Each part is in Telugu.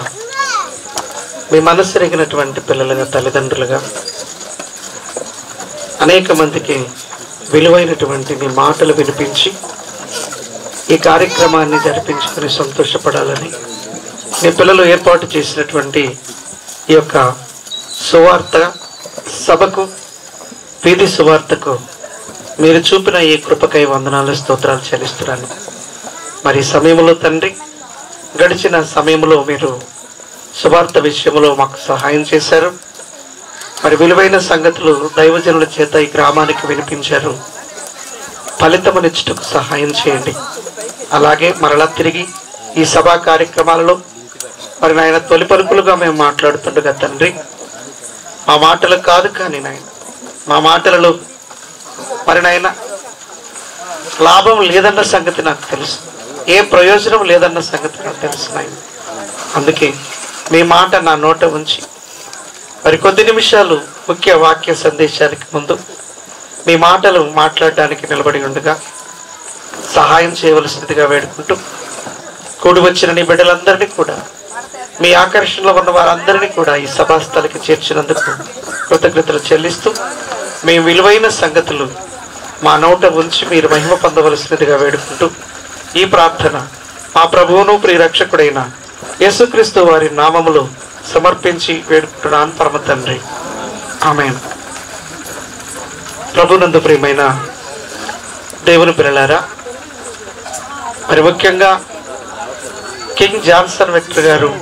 మీ మనసు ఎరిగినటువంటి పిల్లలుగా తల్లిదండ్రులుగా అనేక మందికి విలువైనటువంటి మీ మాటలు వినిపించి ఈ కార్యక్రమాన్ని జరిపించుకుని సంతోషపడాలని మీ పిల్లలు ఏర్పాటు చేసినటువంటి ఈ యొక్క సువార్త సభకు వీధి సువార్తకు మీరు చూపిన ఈ కృపకై వందనాలు స్తోత్రాలు చెల్లిస్తున్నాను మరి ఈ సమయంలో తండ్రి గడిచిన సమయంలో మీరు సువార్త విషయంలో మాకు సహాయం చేశారు మరి విలువైన సంగతులు దైవజనుల చేత ఈ గ్రామానికి వినిపించారు ఫలితమునిచ్చుటకు సహాయం చేయండి అలాగే మరలా తిరిగి ఈ సభా కార్యక్రమాలలో మరి నాయన తొలి పలుకులుగా మేము మాట్లాడుతుండగా తండ్రి మా మాటలు కాదు కానీ నాయన మా మాటలలో మరి నాయన లాభం లేదన్న సంగతి నాకు తెలుసు ఏ ప్రయోజనం లేదన్న సంగతి నాకు తెలుసు నాయన అందుకే మీ మాట నా నోట ఉంచి మరి కొద్ది నిమిషాలు ముఖ్య వాక్య సందేశానికి ముందు మీ మాటలు మాట్లాడడానికి నిలబడి ఉండగా సహాయం చేయవలసిందిగా వేడుకుంటూ కూడి వచ్చిన నీ బిడ్డలందరినీ కూడా మీ ఆకర్షణలో ఉన్న వారందరినీ కూడా ఈ సభాస్థలికి చేర్చినందుకు కృతజ్ఞతలు చెల్లిస్తూ మీ విలువైన సంగతులు మా నోట ఉంచి మీరు మహిమ పొందవలసినదిగా వేడుకుంటూ ఈ ప్రార్థన మా ప్రభువును ప్రియరక్షకుడైన యేసుక్రీస్తు వారి నామములో సమర్పించి వేడుకుంటున్నాను పరమ తండ్రి ఆమె ప్రభునందు ప్రియమైన దేవుని పిల్లలారా మరి ముఖ్యంగా కింగ్ జాన్సన్ వెక్టర్ గారు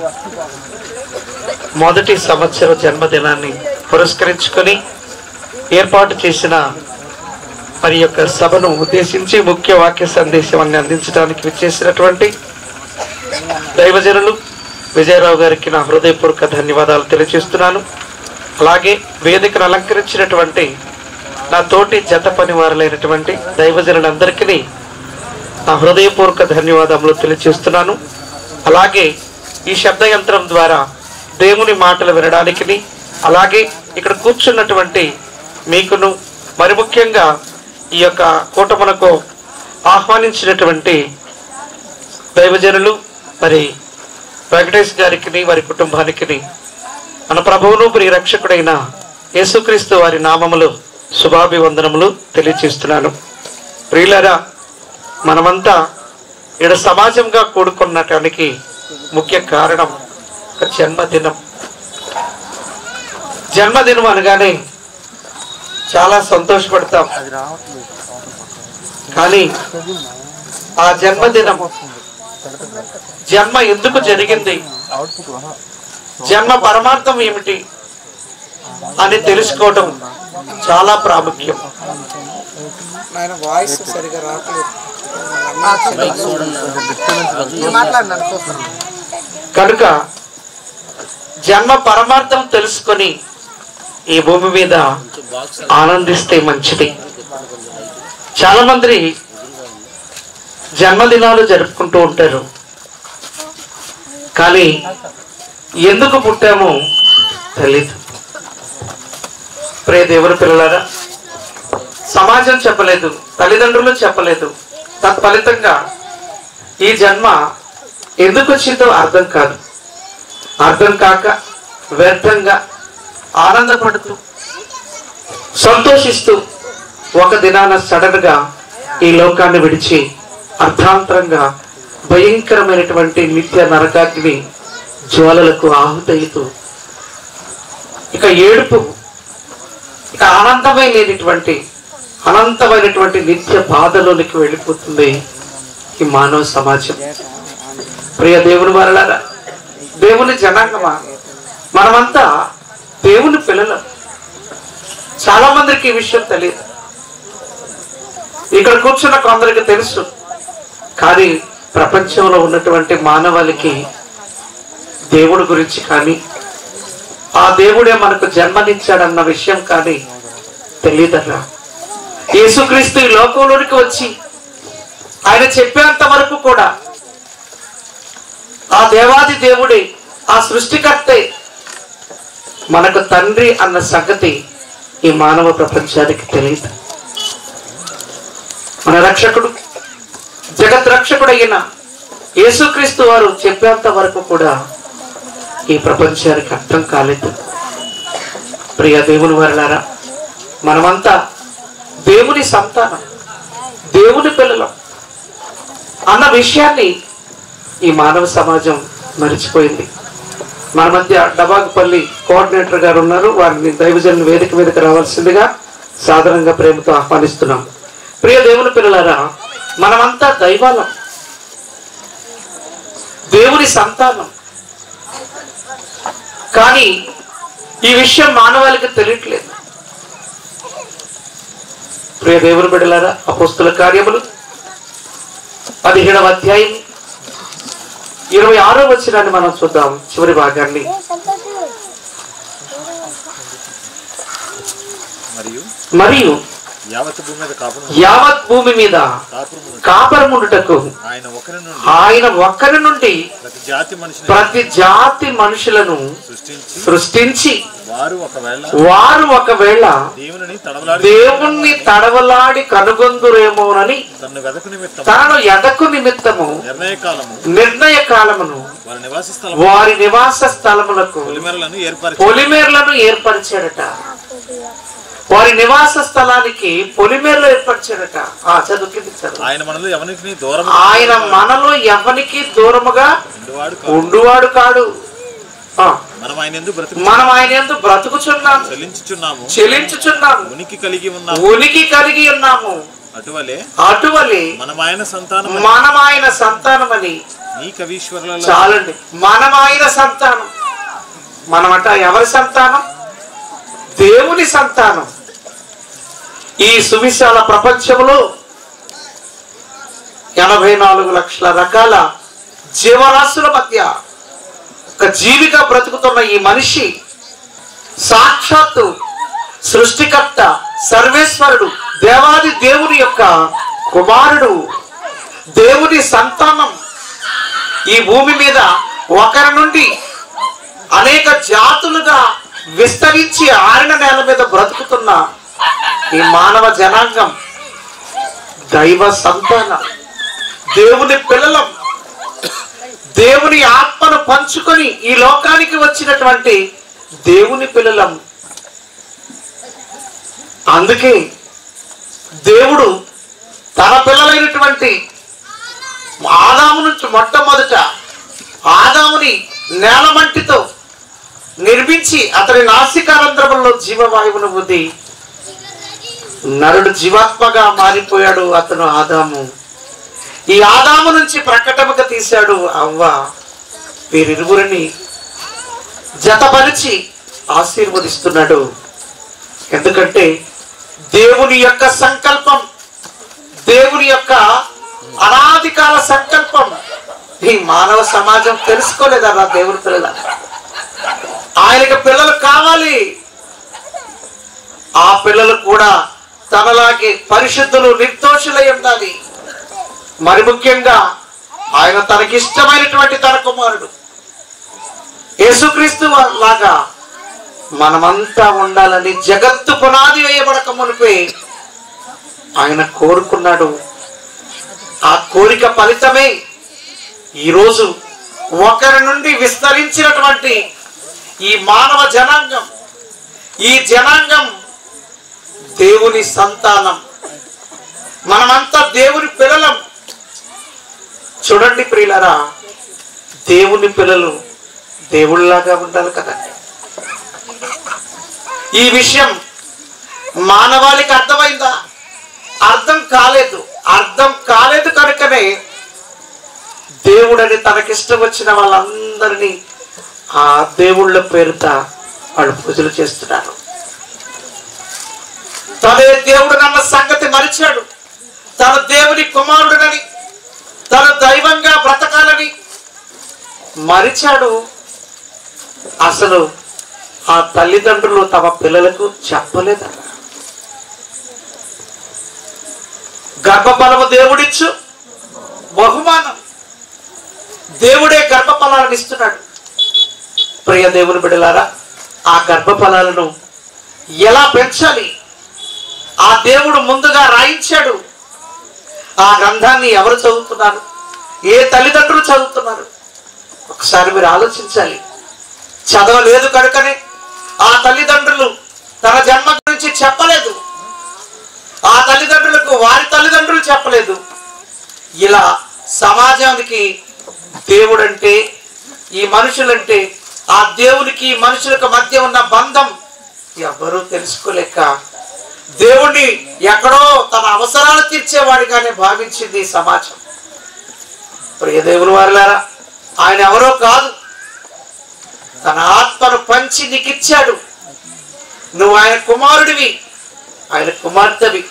మొదటి సంవత్సర జన్మదినాన్ని పురస్కరించుకొని ఏర్పాటు చేసిన మరి యొక్క సభను ఉద్దేశించి ముఖ్య వాక్య సందేశాన్ని అందించడానికి విచ్చేసినటువంటి దైవజనులు విజయరావు గారికి నా హృదయపూర్వక ధన్యవాదాలు తెలియజేస్తున్నాను అలాగే వేదికను అలంకరించినటువంటి నా తోటి జత పని వారులైనటువంటి దైవజనులందరికీ నా హృదయపూర్వక ధన్యవాదములు తెలియజేస్తున్నాను అలాగే ఈ శబ్ద యంత్రం ద్వారా దేవుని మాటలు వినడానికి అలాగే ఇక్కడ కూర్చున్నటువంటి మీకును మరి ముఖ్యంగా ఈ యొక్క కూటమునకు ఆహ్వానించినటువంటి దైవజనులు మరి వెంకటేష్ గారికి వారి కుటుంబానికి మన ప్రభువును ప్రియ రక్షకుడైన యేసుక్రీస్తు వారి నామములు శుభాభివందనములు తెలియచేస్తున్నాను ప్రియులరా మనమంతా ఇక్కడ సమాజంగా కూడుకున్నటానికి ముఖ్య కారణం ఒక జన్మదినం జన్మదినం అనగానే చాలా సంతోషపడతాం కానీ ఆ జన్మదినం జన్మ ఎందుకు జరిగింది జన్మ పరమార్థం ఏమిటి అని తెలుసుకోవడం చాలా ప్రాముఖ్యం ఆయన వాయిస్ సరిగా రావట్లేదు మాట్లాడినాను చూస్తాను కనుక జన్మ పరమార్థం తెలుసుకొని ఈ భూమి మీద ఆనందిస్తే మంచిది చాలా మంది జన్మదినాలు జరుపుకుంటూ ఉంటారు కానీ ఎందుకు పుట్టామో తెలీదు ప్రియ దేవుని పిల్లలారా సమాజం చెప్పలేదు తల్లిదండ్రులు చెప్పలేదు తత్ఫలితంగా ఈ జన్మ ఎందుకు వచ్చిందో అర్థం కాదు అర్థం కాక వ్యర్థంగా ఆనందపడుతూ సంతోషిస్తూ ఒక దినాన సడన్ గా ఈ లోకాన్ని విడిచి అర్థాంతరంగా భయంకరమైనటువంటి నిత్య నరకాగ్ని జ్వాలలకు ఆహుతయితూ ఇక ఏడుపు ఇక ఆనందమే లేనిటువంటి అనంతమైనటువంటి నిత్య బాధలోనికి వెళ్ళిపోతుంది ఈ మానవ సమాజం ప్రియ దేవుని వరలారా దేవుని జనాంగమా మనమంతా దేవుని పిల్లలం చాలా మందికి ఈ విషయం తెలియదు ఇక్కడ కూర్చున్న కొందరికి తెలుసు కానీ ప్రపంచంలో ఉన్నటువంటి మానవాళికి దేవుడి గురించి కానీ ఆ దేవుడే మనకు జన్మనిచ్చాడన్న విషయం కానీ తెలియదర్రా యేసుక్రీస్తు ఈ లోకంలోనికి వచ్చి ఆయన చెప్పేంత వరకు కూడా ఆ దేవాది దేవుడే ఆ సృష్టికర్తే మనకు తండ్రి అన్న సంగతి ఈ మానవ ప్రపంచానికి తెలియదు మన రక్షకుడు జగత్ రక్షకుడైన యేసుక్రీస్తు వారు చెప్పేంత వరకు కూడా ఈ ప్రపంచానికి అర్థం కాలేదు ప్రియ దేవుని వారలారా మనమంతా దేవుని సంతానం దేవుని పిల్లలం అన్న విషయాన్ని ఈ మానవ సమాజం మరిచిపోయింది మన మధ్య డబాకుపల్లి కోఆర్డినేటర్ గారు ఉన్నారు వారిని దైవజనుల వేదిక మీదకి రావాల్సిందిగా సాధారణంగా ప్రేమతో ఆహ్వానిస్తున్నాం ప్రియ దేవుని పిల్లలారా మనమంతా దైవాలం దేవుని సంతానం కానీ ఈ విషయం మానవాళికి తెలియట్లేదు ప్రియ దేవుని బిడ్డలారా అపోస్తుల కార్యములు పదిహేడవ అధ్యాయం ఇరవై ఆరో వచ్చినాన్ని మనం చూద్దాం చివరి భాగాన్ని మరియు మరియు యావత్ భూమి మీద కాపురం యావత్ భూమి మీద కాపురం కాపరముండుటకు ఆయన ఒకరి నుండి ఆయన ఒక్కరి నుండి ప్రతి జాతి మనిషిని ప్రతి జాతి మనుషులను సృష్టించి సృష్టించి వారు ఒకవేళ వారు ఒకవేళ దేవుని తడవలాడి దేవుణ్ణి తడవలాడి కనుగొందురేమోనని తన్ను వెదకు నిమిత్తం తనను ఎదకు నిమిత్తము నిర్ణయ కాలము నిర్ణయ కాలమును వారి నివాస స్థలం వారి నివాస స్థలములకు పొలిమేరలను ఏర్పరిచి పొలిమేర్లను ఏర్పరిచాడట వారి నివాస స్థలానికి పొలిమేర్లు ఏర్పరిచాడట ఆ చదువు కిందికి చదువు ఆయన మనలో ఎవరికి దూరం ఆయన మనలో ఎవరికి దూరముగా ఉండేవాడు కాదు. ఉండువాడు కాడు ఆ, మనం ఆయన ఎందుకు బ్రతుకు మనం ఆయన ఎందు బ్రతుకుచున్నాము చెల్లించుచున్నాము చెలించుచున్నాము ఉనికి కలిగి ఉన్నాము ఉనికి కలిగి ఉన్నాము అటువలే అటువలి మనం ఆయన సంతానం మనం ఆయన సంతానమని నీ కవీశ్వరులలో చాలండి మనం ఆయన సంతానం మనమట ఎవరి సంతానం దేవుని సంతానం ఈ సువిశాల ప్రపంచంలో ఎనభై నాలుగు లక్షల రకాల జీవరాశుల మధ్య ఒక జీవిగా బ్రతుకుతున్న ఈ మనిషి సాక్షాత్తు సృష్టికర్త సర్వేశ్వరుడు దేవాది దేవుని యొక్క కుమారుడు దేవుని సంతానం ఈ భూమి మీద ఒకరి నుండి అనేక జాతులుగా విస్తరించి ఆరిన నేల మీద బ్రతుకుతున్న ఈ మానవ జనాంగం దైవ సంతానం దేవుని పిల్లలం దేవుని ఆత్మను పంచుకొని ఈ లోకానికి వచ్చినటువంటి దేవుని పిల్లలం అందుకే దేవుడు తన పిల్లలైనటువంటి ఆదాము నుంచి మొట్టమొదట ఆదాముని నేలమంటితో నిర్మించి అతని నాసికారంధ్రములో జీవవాయువును బుద్ధి నరుడు జీవాత్మగా మారిపోయాడు అతను ఆదాము ఈ ఆదాము నుంచి ప్రకటముగా తీశాడు అవ్వ వీరిరువురిని జతపరిచి ఆశీర్వదిస్తున్నాడు ఎందుకంటే దేవుని యొక్క సంకల్పం దేవుని యొక్క అనాది కాల సంకల్పం ఈ మానవ సమాజం తెలుసుకోలేదా నా దేవుని పిల్లల ఆయనకి పిల్లలు కావాలి ఆ పిల్లలు కూడా తనలాగే పరిశుద్ధులు నిర్దోషులై ఉండాలి మరి ముఖ్యంగా ఆయన తనకిష్టమైనటువంటి తన కుమారుడు యేసుక్రీస్తు లాగా మనమంతా ఉండాలని జగత్తు పునాది వేయబడక మునిపే ఆయన కోరుకున్నాడు ఆ కోరిక ఫలితమే ఈరోజు ఒకరి నుండి విస్తరించినటువంటి ఈ మానవ జనాంగం ఈ జనాంగం దేవుని సంతానం మనమంతా దేవుని పిల్లలం చూడండి ప్రియులరా దేవుని పిల్లలు దేవుళ్ళలాగా ఉండాలి కదా ఈ విషయం మానవాళికి అర్థమైందా అర్థం కాలేదు అర్థం కాలేదు కనుకనే దేవుడని తనకిష్టం వచ్చిన వాళ్ళందరినీ ఆ దేవుళ్ళ పేరుత వాళ్ళు పూజలు చేస్తున్నారు తనే దేవుడు నన్న సంగతి మరిచాడు తన దేవుని కుమారుడునని తన దైవంగా బ్రతకాలని మరిచాడు అసలు ఆ తల్లిదండ్రులు తమ పిల్లలకు చెప్పలేదట గర్భఫలము దేవుడిచ్చు బహుమానం దేవుడే గర్భఫలాలను ఇస్తున్నాడు ప్రియ దేవుని బిడ్డలారా ఆ గర్భఫలాలను ఎలా పెంచాలి ఆ దేవుడు ముందుగా రాయించాడు ఆ గ్రంథాన్ని ఎవరు చదువుతున్నారు ఏ తల్లిదండ్రులు చదువుతున్నారు ఒకసారి మీరు ఆలోచించాలి చదవలేదు కనుకనే ఆ తల్లిదండ్రులు తన జన్మ గురించి చెప్పలేదు ఆ తల్లిదండ్రులకు వారి తల్లిదండ్రులు చెప్పలేదు ఇలా సమాజానికి దేవుడంటే ఈ మనుషులంటే ఆ దేవునికి ఈ మనుషులకు మధ్య ఉన్న బంధం ఎవరూ తెలుసుకోలేక దేవుణ్ణి ఎక్కడో తన అవసరాలు తీర్చేవాడిగానే భావించింది ఈ సమాజం ప్రియ దేవుని వారులారా ఆయన ఎవరో కాదు తన ఆత్మను పంచి నీకిచ్చాడు నువ్వు ఆయన కుమారుడివి ఆయన కుమార్తెవి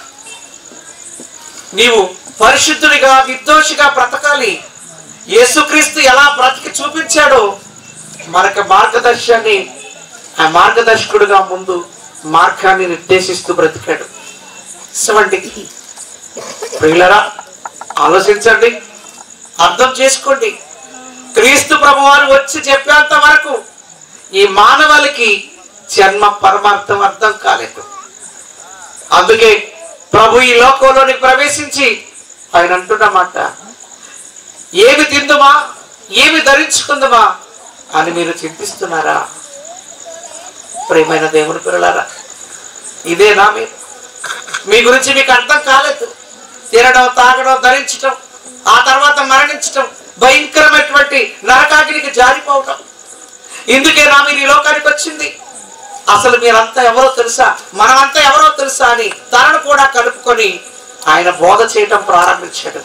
నీవు పరిశుద్ధుడిగా నిర్దోషిగా బ్రతకాలి యేసుక్రీస్తు ఎలా బ్రతికి చూపించాడో మనకు మార్గదర్శనాన్ని ఆ మార్గదర్శకుడుగా ముందు మార్గాన్ని నిర్దేశిస్తూ బ్రతికాడు ఇసమండి ప్రియులరా ఆలోచించండి అర్థం చేసుకోండి క్రీస్తు ప్రభువారు వచ్చి చెప్పేంత వరకు ఈ మానవాళికి జన్మ పరమార్థం అర్థం కాలేదు అందుకే ప్రభు ఈ లోకంలోని ప్రవేశించి ఆయన అంటున్నమాట ఏమి తిందుమా ఏమి ధరించుకుందుమా అని మీరు చింతిస్తున్నారా ప్రేమైన దేవుని పిల్లలారా ఇదేనా మీరు మీ గురించి మీకు అర్థం కాలేదు తినడం తాగడం ధరించడం ఆ తర్వాత మరణించడం భయంకరమైనటువంటి నరకాగిరికి జారిపోవడం ఇందుకే నా మీరు ఈ లోకానికి వచ్చింది అసలు మీరంతా ఎవరో తెలుసా మనమంతా ఎవరో తెలుసా అని తనను కూడా కలుపుకొని ఆయన బోధ చేయటం ప్రారంభించాడు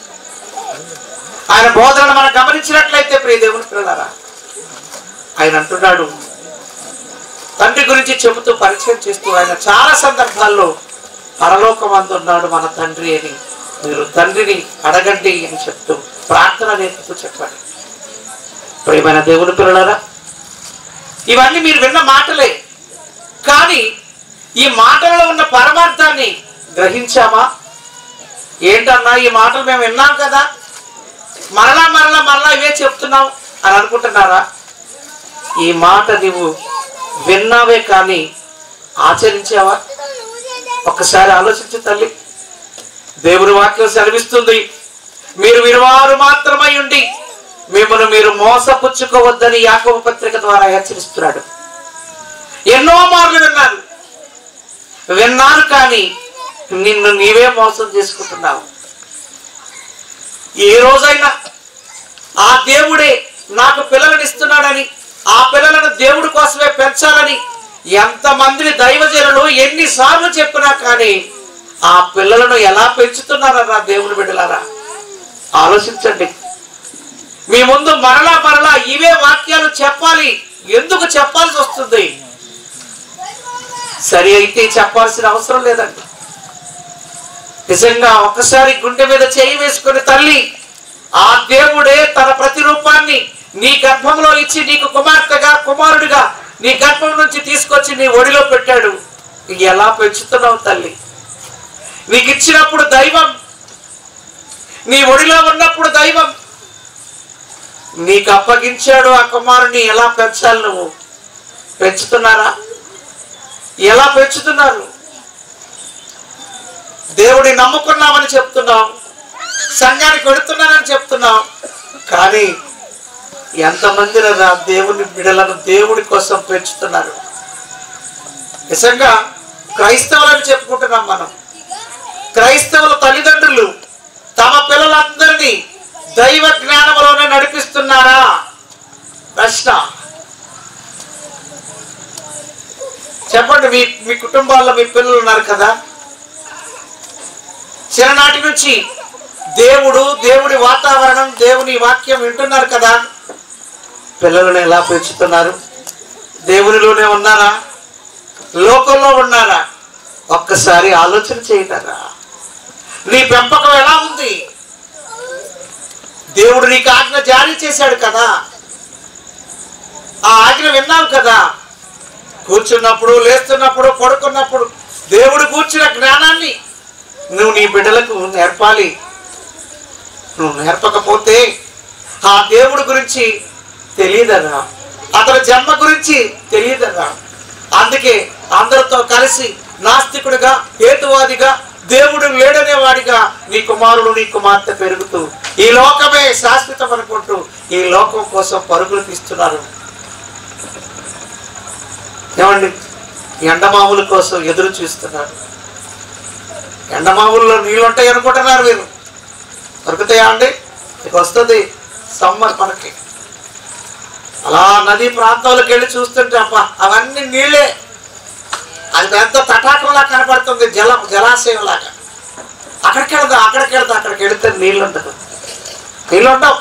ఆయన బోధనను మనం గమనించినట్లయితే ప్రియ దేవుని పిల్లలారా ఆయన అంటున్నాడు తండ్రి గురించి చెబుతూ పరిచయం చేస్తూ ఆయన చాలా సందర్భాల్లో పరలోకమందున్నాడు మన తండ్రి అని మీరు తండ్రిని అడగండి అని చెప్తూ ప్రార్థన నేర్పుతూ చెప్పండి ప్రియమైన దేవుని పిల్లలారా ఇవన్నీ మీరు విన్న మాటలే కానీ ఈ మాటలలో ఉన్న పరమార్థాన్ని గ్రహించామా ఏంటన్నా ఈ మాటలు మేము విన్నాం కదా మరలా మరలా మరలా ఇవే చెప్తున్నాం అని అనుకుంటున్నారా ఈ మాట నీవు విన్నావే కానీ ఆచరించావా ఒక్కసారి ఆలోచించు తల్లి దేవుని వాక్యం సెలవిస్తుంది మీరు విరువారు మాత్రమై ఉండి మిమ్మల్ని మీరు మోసపుచ్చుకోవద్దని యాకవ పత్రిక ద్వారా హెచ్చరిస్తున్నాడు ఎన్నో మార్లు విన్నాను విన్నాను కానీ నిన్ను నీవే మోసం చేసుకుంటున్నావు ఏ రోజైనా ఆ దేవుడే నాకు పిల్లలను ఇస్తున్నాడని ఆ పిల్లలను దేవుడి కోసమే పెంచాలని ఎంతమందిని దైవజనులు ఎన్నిసార్లు చెప్పినా కానీ ఆ పిల్లలను ఎలా పెంచుతున్నారన్నా దేవుని బిడ్డలారా ఆలోచించండి మీ ముందు మరలా మరలా ఇవే వాక్యాలు చెప్పాలి ఎందుకు చెప్పాల్సి వస్తుంది సరి అయితే చెప్పాల్సిన అవసరం లేదండి నిజంగా ఒక్కసారి గుండె మీద చేయి వేసుకుని తల్లి ఆ దేవుడే తన ప్రతిరూపాన్ని నీ గర్భంలో ఇచ్చి నీకు కుమార్తెగా కుమారుడిగా నీ గర్భం నుంచి తీసుకొచ్చి నీ ఒడిలో పెట్టాడు ఎలా పెంచుతున్నావు తల్లి నీకు ఇచ్చినప్పుడు దైవం నీ ఒడిలో ఉన్నప్పుడు దైవం నీకు అప్పగించాడు ఆ కుమారుని ఎలా పెంచాలి నువ్వు పెంచుతున్నారా ఎలా పెంచుతున్నారు దేవుడి నమ్ముకున్నామని చెప్తున్నాం సంఘానికి వెళుతున్నానని చెప్తున్నాం కానీ ఎంతమంది రా దేవుని బిడలను దేవుడి కోసం పెంచుతున్నారు నిజంగా క్రైస్తవులని చెప్పుకుంటున్నాం మనం క్రైస్తవుల తల్లిదండ్రులు తమ పిల్లలందరినీ దైవ జ్ఞానంలోనే నడిపిస్తున్నారా ప్రశ్న చెప్పండి మీ మీ కుటుంబాల్లో మీ పిల్లలు ఉన్నారు కదా చిన్ననాటి నుంచి దేవుడు దేవుడి వాతావరణం దేవుని వాక్యం వింటున్నారు కదా పిల్లలను ఎలా పెంచుతున్నారు దేవునిలోనే ఉన్నారా లోకంలో ఉన్నారా ఒక్కసారి ఆలోచన చేయగలరా నీ పెంపకం ఎలా ఉంది దేవుడు నీకు ఆజ్ఞ జారీ చేశాడు కదా ఆ ఆజ్ఞ విన్నావు కదా కూర్చున్నప్పుడు లేస్తున్నప్పుడు పడుకున్నప్పుడు దేవుడు కూర్చున్న జ్ఞానాన్ని నువ్వు నీ బిడ్డలకు నేర్పాలి నువ్వు నేర్పకపోతే ఆ దేవుడి గురించి తెలియదరా అతని జన్మ గురించి తెలియదరా అందుకే అందరితో కలిసి నాస్తికుడిగా హేతువాదిగా దేవుడు లేడనే వాడిగా నీ కుమారుడు నీ కుమార్తె పెరుగుతూ ఈ లోకమే శాశ్వతం అనుకుంటూ ఈ లోకం కోసం పరుగులు తీస్తున్నారు ఏమండి ఎండమావుల కోసం ఎదురు చూస్తున్నారు ఎండమావుల్లో నీళ్ళు ఉంటాయి అనుకుంటున్నారు మీరు దొరుకుతాయా అండి ఇక వస్తుంది సమ్మర్ మనకి అలా నదీ ప్రాంతాలకు వెళ్ళి చూస్తుంటే అబ్బా అవన్నీ నీళ్ళే అది పెద్ద తటాకంలా కనపడుతుంది జల జలాశయం లాగా అక్కడికి వెళ్దాం అక్కడికి వెళ్దాం అక్కడికి వెళితే నీళ్ళు ఉండదు నీళ్ళు ఉండవు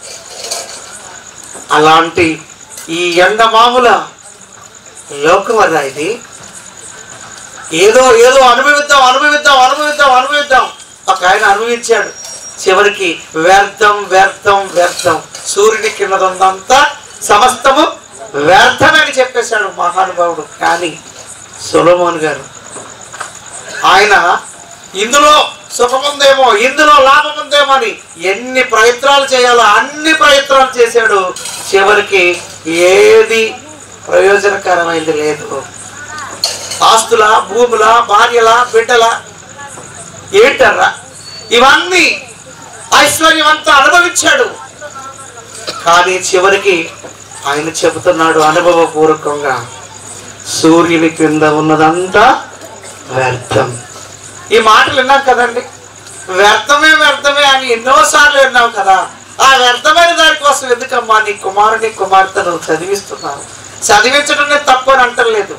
అలాంటి ఈ ఎండమాముల లోకం అదా ఇది ఏదో ఏదో అనుభవిద్దాం అనుభవిద్దాం అనుభవిద్దాం అనుభవిద్దాం ఒక ఆయన అనుభవించాడు చివరికి వ్యర్థం వ్యర్థం వ్యర్థం సూర్యుని కింద ఉందంతా సమస్తము వ్యర్థమని చెప్పేశాడు మహానుభావుడు కానీ సొలమోన్ గారు ఆయన ఇందులో సుఖముందేమో ఇందులో లాభం ఉందేమో అని ఎన్ని ప్రయత్నాలు చేయాలో అన్ని ప్రయత్నాలు చేశాడు చివరికి ఏది ప్రయోజనకరమైంది లేదు ఆస్తుల భూముల భార్యల బిడ్డల ఏంటర్రా ఇవన్నీ ఐశ్వర్యం అంతా అనుభవించాడు కానీ చివరికి ఆయన చెబుతున్నాడు అనుభవపూర్వకంగా సూర్యుని క్రింద ఉన్నదంతా వ్యర్థం ఈ మాటలు విన్నాం కదండి వ్యర్థమే వ్యర్థమే అని ఎన్నోసార్లు విన్నావు కదా ఆ వ్యర్థమైన దానికోసం ఎందుకమ్మా నీ కుమారుని కుమార్తెను చదివిస్తున్నావు చదివించడమే తప్పు అని అంటలేదు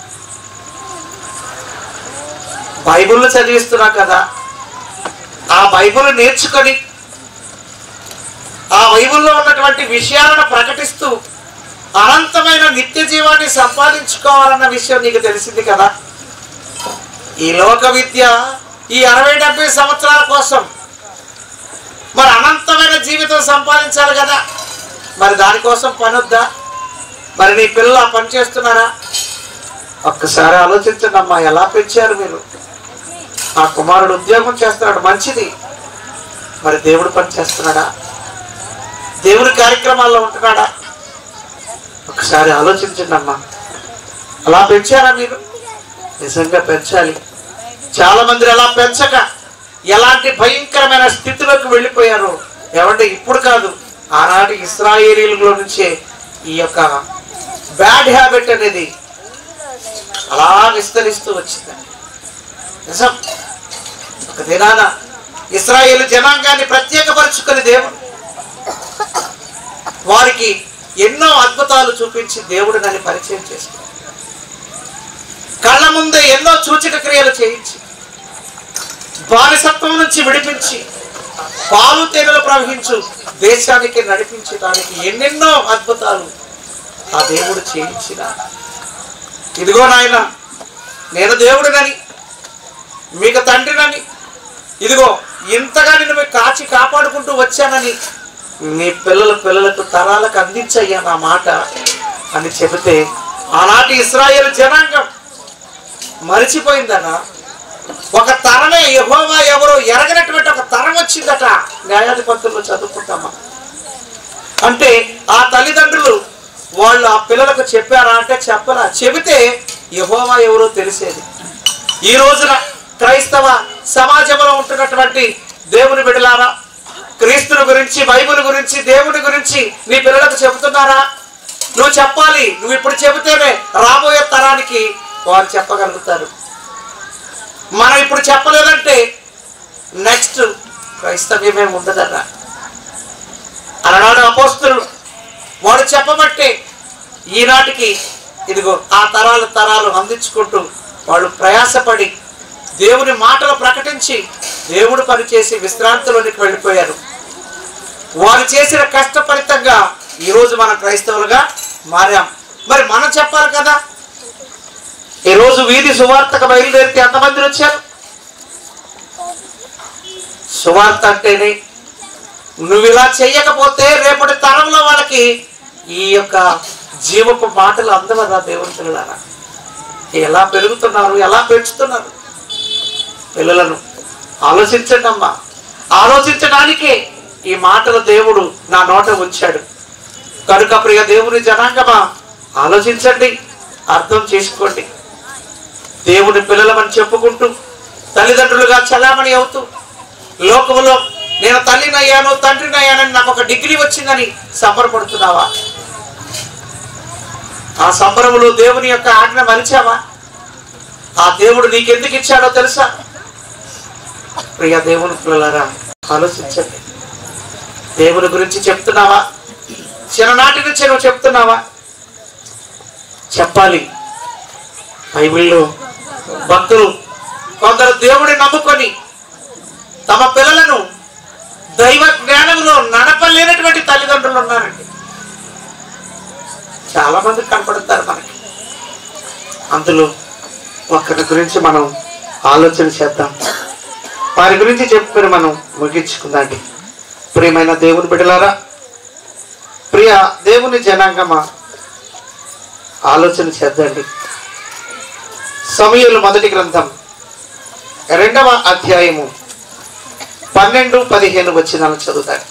బైబిల్ చదివిస్తున్నా కదా ఆ బైబిల్ నేర్చుకొని ఆ బైబిల్లో ఉన్నటువంటి విషయాలను ప్రకటిస్తూ అనంతమైన నిత్య జీవాన్ని సంపాదించుకోవాలన్న విషయం నీకు తెలిసింది కదా ఈ లోక విద్య ఈ అరవై డెబ్బై సంవత్సరాల కోసం మరి అనంతమైన జీవితం సంపాదించాలి కదా మరి దానికోసం పనొద్దా మరి నీ పిల్లలు ఆ పని చేస్తున్నారా ఒక్కసారి ఆలోచించండి అమ్మా ఎలా పెంచారు మీరు ఆ కుమారుడు ఉద్యోగం చేస్తున్నాడు మంచిది మరి దేవుడు పని చేస్తున్నాడా దేవుడి కార్యక్రమాల్లో ఉంటున్నాడా ఒకసారి ఆలోచించండి అమ్మా అలా పెంచారా మీరు నిజంగా పెంచాలి చాలా మంది అలా పెంచక ఎలాంటి భయంకరమైన స్థితిలోకి వెళ్ళిపోయారు ఏమంటే ఇప్పుడు కాదు ఆనాటి ఇస్రాయేలీలో నుంచే ఈ యొక్క బ్యాడ్ హ్యాబిట్ అనేది అలా విస్తరిస్తూ వచ్చింది నిజం ఒక దినాన ఇస్రాయేల్ జనాంగాన్ని ప్రత్యేకపరుచుకుని దేవుడు వారికి ఎన్నో అద్భుతాలు చూపించి దేవుడు నన్ను పరిచయం చేసుకున్నాడు కళ్ళ ముందే ఎన్నో సూచక క్రియలు చేయించి బానిసత్వం నుంచి విడిపించి పాలు తేనెలు ప్రవహించు దేశానికి నడిపించడానికి ఎన్నెన్నో అద్భుతాలు ఆ దేవుడు చేయించిన ఇదిగో నాయన నేను దేవుడినని మీకు తండ్రినని ఇదిగో ఇంతగా నేను మీకు కాచి కాపాడుకుంటూ వచ్చానని మీ పిల్లల పిల్లలకు తరాలకు అందించయ్యా నా మాట అని చెబితే ఆనాటి ఇస్రాయేల్ జనాంగం మరిచిపోయిందనా ఒక తరమే యహోవా ఎవరో ఎరగనటువంటి ఒక తరం వచ్చిందట న్యాయాధిపతుల్లో చదువుకుంటామా అంటే ఆ తల్లిదండ్రులు వాళ్ళు ఆ పిల్లలకు చెప్పారా అంటే చెప్పరా చెబితే యహోవా ఎవరో తెలిసేది ఈ రోజున క్రైస్తవ సమాజంలో ఉంటున్నటువంటి దేవుని బిడ్డలారా క్రీస్తుని గురించి బైబిల్ గురించి దేవుని గురించి నీ పిల్లలకు చెబుతున్నారా నువ్వు చెప్పాలి నువ్వు ఇప్పుడు చెబితేనే రాబోయే తరానికి వారు చెప్పగలుగుతారు మనం ఇప్పుడు చెప్పలేదంటే నెక్స్ట్ క్రైస్తవ్యమే ఉండదట అలనాడు అపోస్తులు వాడు చెప్పబట్టే ఈనాటికి ఇదిగో ఆ తరాలు తరాలు అందించుకుంటూ వాళ్ళు ప్రయాసపడి దేవుని మాటలు ప్రకటించి దేవుడు పనిచేసి విశ్రాంతిలోనికి వెళ్ళిపోయారు వారు చేసిన కష్ట ఫలితంగా ఈరోజు మనం క్రైస్తవులుగా మారాం మరి మనం చెప్పాలి కదా ఈరోజు వీధి సువార్తకు బయలుదేరితే ఎంతమంది వచ్చారు సువార్త అంటేనే నువ్వు ఇలా చెయ్యకపోతే రేపటి తరంలో వాళ్ళకి ఈ యొక్క జీవపు మాటలు అందవదా దేవుని పిల్లలారా ఎలా పెరుగుతున్నారు ఎలా పెంచుతున్నారు పిల్లలను ఆలోచించండి అమ్మా ఆలోచించడానికే ఈ మాటలు దేవుడు నా నోట ఉంచాడు కనుక ప్రియ దేవుని జనాంగమా ఆలోచించండి అర్థం చేసుకోండి దేవుని పిల్లలమని చెప్పుకుంటూ తల్లిదండ్రులుగా చలామణి అవుతూ లోకంలో నేను తల్లినయ్యాను తండ్రినయ్యానని నాకు ఒక డిగ్రీ వచ్చిందని సంబరపడుతున్నావా ఆ సంబరములో దేవుని యొక్క ఆజ్ఞ మరిచావా ఆ దేవుడు నీకెందుకు ఇచ్చాడో తెలుసా ప్రియ దేవుని పిల్లలారా ఆలోచించండి దేవుని గురించి చెప్తున్నావా చిన్ననాటి నుంచి నువ్వు చెప్తున్నావా చెప్పాలి బైబిల్లో భక్తులు కొందరు దేవుడిని నమ్ముకొని తమ పిల్లలను దైవ జ్ఞానంలో నడపలేనటువంటి తల్లిదండ్రులు ఉన్నారండి చాలా మంది కనపడతారు మనకి అందులో ఒక్కరి గురించి మనం ఆలోచన చేద్దాం వారి గురించి చెప్పుకొని మనం ముగించుకుందాండి ప్రియమైన దేవుని బిడ్డలారా ప్రియ దేవుని జనాంగమా ఆలోచన చేద్దండి సమయలు మొదటి గ్రంథం రెండవ అధ్యాయము పన్నెండు పదిహేను వచ్చినాలు చదువుతారు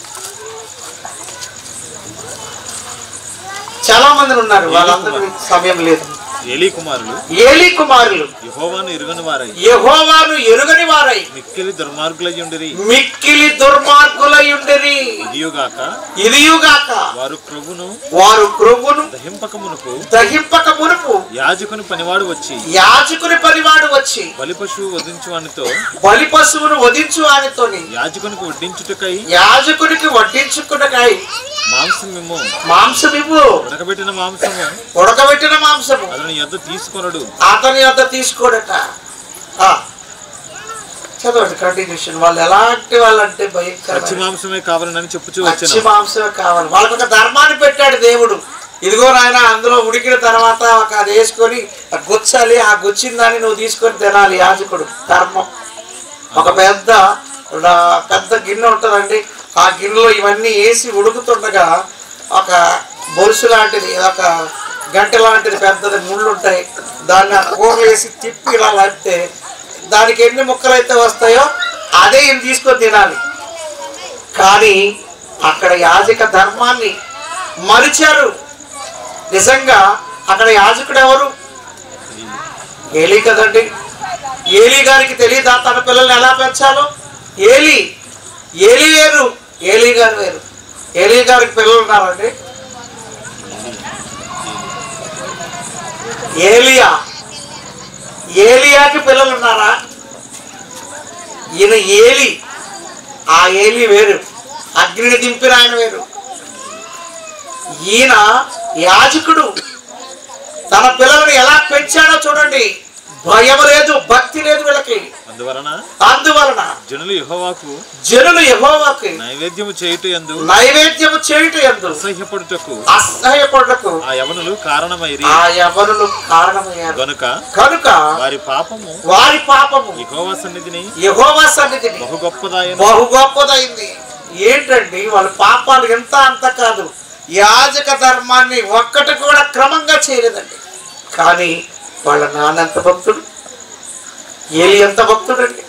చాలా మంది ఉన్నారు వాళ్ళందరూ సమయం లేదు ఏలీ కుమారులు ఏలీ కుమారులు యహోవాను ఎరుగని వారై యెహోవాను ఎరుగని వారై మిక్కిలి దుర్మార్గులయ్యుండిరి మిక్కిలి దుర్మార్గులయుండిరి ఇదియుగాక ఇదియుగాక వారు ప్రభును వారు క్రొవ్వును దహింపకమునకు దహింపక మునుపు యాజకుని పనివాడు వచ్చి యాజకుని పనివాడు వచ్చి బలి పశువు వధించువానితో బలి పశువును వధించు ఆనితోని యాజకునికి వడ్డించుటకై యాజకునికి వడ్డించుకున్నకాయ మాంసమిమ్ము మాంసమివ్వు ఉడకబెట్టిన మాంసము ఉడకబెట్టిన మాంసము అతని యొద్ద తీసుకొనడు అతని వద్ద తీసుకోడట ఆ. చదవండి కంటిన్యూషన్ వాళ్ళు ఎలాంటి వాళ్ళంటే పచ్చి భయంకర మాంసమే కావాలని చెప్పుచూ పచ్చి వచ్చిన మాంసమే కావాలి వాళ్ళకి ఒక ధర్మాన్ని పెట్టాడు దేవుడు ఇదిగో నాయన అందులో ఉడికిన తర్వాత ఒక అది వేసుకొని ఆ గుచ్చాలి ఆ గుచ్చిన దాన్ని నువ్వు తీసుకొని తినాలి యాజకుడు ధర్మం ఒక పెద్ద ఆ, పెద్ద గిన్నె ఉంటుందండి ఆ గిన్నెలో ఇవన్నీ వేసి ఉడుకుతుండగా ఒక బొరుసు లాంటిది ఒక గంట లాంటిది పెద్దది ముళ్ళు ఉంటాయి దాన్ని ఆ కూరలు వేసి తిప్పి ఇలా లేపితే దానికి ఎన్ని ముక్కలు అయితే వస్తాయో అదే ఈయన తీసుకొని తినాలి కానీ అక్కడ యాజక ధర్మాన్ని మరిచారు నిజంగా అక్కడ యాజకుడు ఎవరు ఏలీ కదండి ఏలీ గారికి తెలియదా తన పిల్లల్ని ఎలా పెంచాలో ఏలీ ఏలీ వేరు ఏలీ గారు వేరు ఏలీ గారికి పిల్లలు ఉన్నారండి ఏలియా ఏలియాకి పిల్లలు ఉన్నారా ఈయన ఏలి ఆ ఏలి వేరు అగ్నిని దింపిన ఆయన వేరు ఈయన యాజకుడు తన పిల్లలను ఎలా పెంచాడో చూడండి భయం లేదు భక్తి లేదు వీళ్ళకి అందువలన అందువలన జనులు యెహోవాకు జనులు యెహోవాకి నైవేద్యము చేయుట ఎందు నైవేద్యము చేయుట ఎందు అసహ్యపడుటకు అసహ్యపడకు ఆ యవనులు కారణమైరి ఆ యవనులు కారణమయ్యారు గనుక కనుక వారి పాపము వారి పాపము యెహోవా సన్నిధిని యెహోవా సన్నిధిని బహు గొప్పదాయను బహు గొప్పదైంది ఏంటండి వాళ్ళ పాపాలు ఎంత అంత కాదు యాజక ధర్మాన్ని ఒక్కటి కూడా క్రమంగా చేయలేదండి కానీ వాళ్ళ నాన్న ఎంత భక్తుడు ఏలి ఎంత భక్తుడండి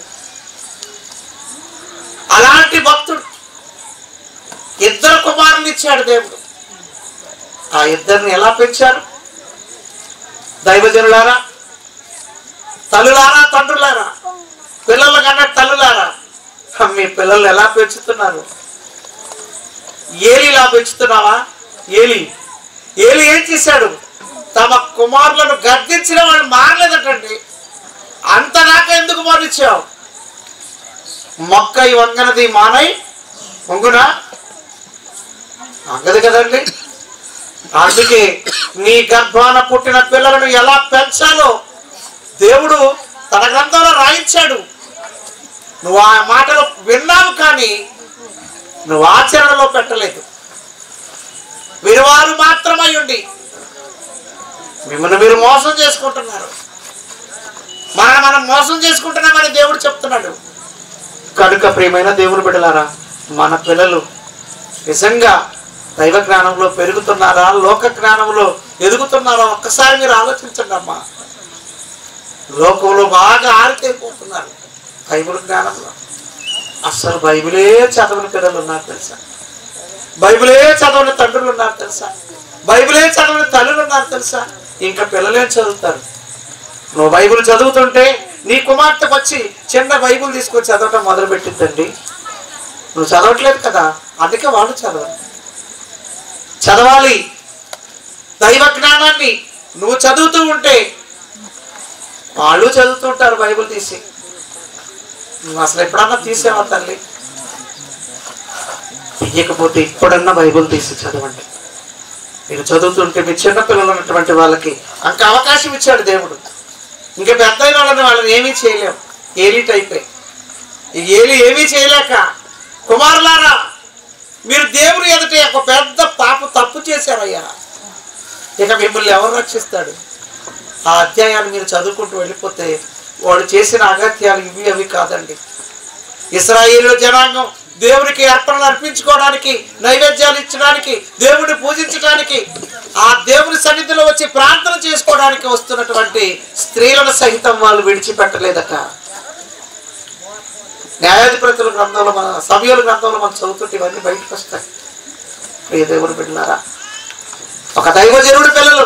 అలాంటి భక్తుడు ఇద్దరు కుమారులు ఇచ్చాడు దేవుడు ఆ ఇద్దరిని ఎలా పెంచారు దైవజనులారా తల్లులారా తండ్రులారా పిల్లల కన్నా తల్లులారా మీ పిల్లలు ఎలా పెంచుతున్నారు ఏలిలా పెంచుతున్నావా ఏలి ఏలి ఏం చేశాడు తమ కుమారులను గర్దించిన వాళ్ళు మారలేదటండి అంత దాకా ఎందుకు మారిచ్చావు మొక్క ఈ వంగనది మానై వంగునా వంగదు కదండి అందుకే నీ గర్భాన పుట్టిన పిల్లలను ఎలా పెంచాలో దేవుడు తన గ్రంథంలో రాయించాడు నువ్వు ఆ మాటలు విన్నావు కానీ నువ్వు ఆచరణలో పెట్టలేదు వినివారు మాత్రమై ఉండి మిమ్మల్ని మీరు మోసం చేసుకుంటున్నారు మనం మనం మోసం చేసుకుంటున్నామని దేవుడు చెప్తున్నాడు కనుక ప్రియమైన దేవుని బిడ్డలారా మన పిల్లలు నిజంగా దైవ జ్ఞానంలో పెరుగుతున్నారా లోక జ్ఞానంలో ఎదుగుతున్నారా ఒక్కసారి మీరు ఆలోచించండి అమ్మా లోకంలో బాగా ఆరితైపోతున్నారు బైబిల్ జ్ఞానంలో అసలు బైబిలే చదవని పిల్లలు ఉన్నారు తెలుసా బైబిలే చదవని తండ్రులు ఉన్నారు తెలుసా బైబిలే చదవని తల్లులు ఉన్నారు తెలుసా ఇంకా పిల్లలేం చదువుతారు నువ్వు బైబిల్ చదువుతుంటే నీ కుమార్తెకు వచ్చి చిన్న బైబిల్ తీసుకొని చదవటం మొదలు పెట్టిద్దండి నువ్వు చదవట్లేదు కదా అందుకే వాళ్ళు చదవాలి చదవాలి దైవ జ్ఞానాన్ని నువ్వు చదువుతూ ఉంటే వాళ్ళు చదువుతూ ఉంటారు బైబిల్ తీసి నువ్వు అసలు ఎప్పుడన్నా తీసేవా తల్లి తీయకపోతే ఇప్పుడన్నా బైబిల్ తీసి చదవండి మీరు చదువుతుంటే మీ చిన్న పిల్లలు ఉన్నటువంటి వాళ్ళకి అంక అవకాశం ఇచ్చాడు దేవుడు ఇంకా పెద్ద అయిన వాళ్ళని వాళ్ళని ఏమీ చేయలేం ఏలీ టైపే ఈ ఏలి ఏమీ చేయలేక కుమారులారా మీరు దేవుని ఎదుట ఒక పెద్ద పాప తప్పు చేశారయ్యా ఇక మిమ్మల్ని ఎవరు రక్షిస్తాడు ఆ అధ్యాయాన్ని మీరు చదువుకుంటూ వెళ్ళిపోతే వాడు చేసిన అగత్యాలు ఇవి అవి కాదండి ఇస్రాయేలు జనాంగం దేవునికి అర్పణలు అర్పించుకోవడానికి నైవేద్యాలు ఇచ్చడానికి దేవుడిని పూజించడానికి ఆ దేవుని సన్నిధిలో వచ్చి ప్రార్థన చేసుకోవడానికి వస్తున్నటువంటి స్త్రీలను సహితం వాళ్ళు విడిచిపెట్టలేదట న్యాయాధిపతుల గ్రంథంలో మన సమయాల గ్రంథంలో మనం చదువుతుంటే ఇవన్నీ బయటకు వస్తాయి ప్రియ దేవుడు బిడ్డలారా ఒక దైవజనుడి పిల్లలు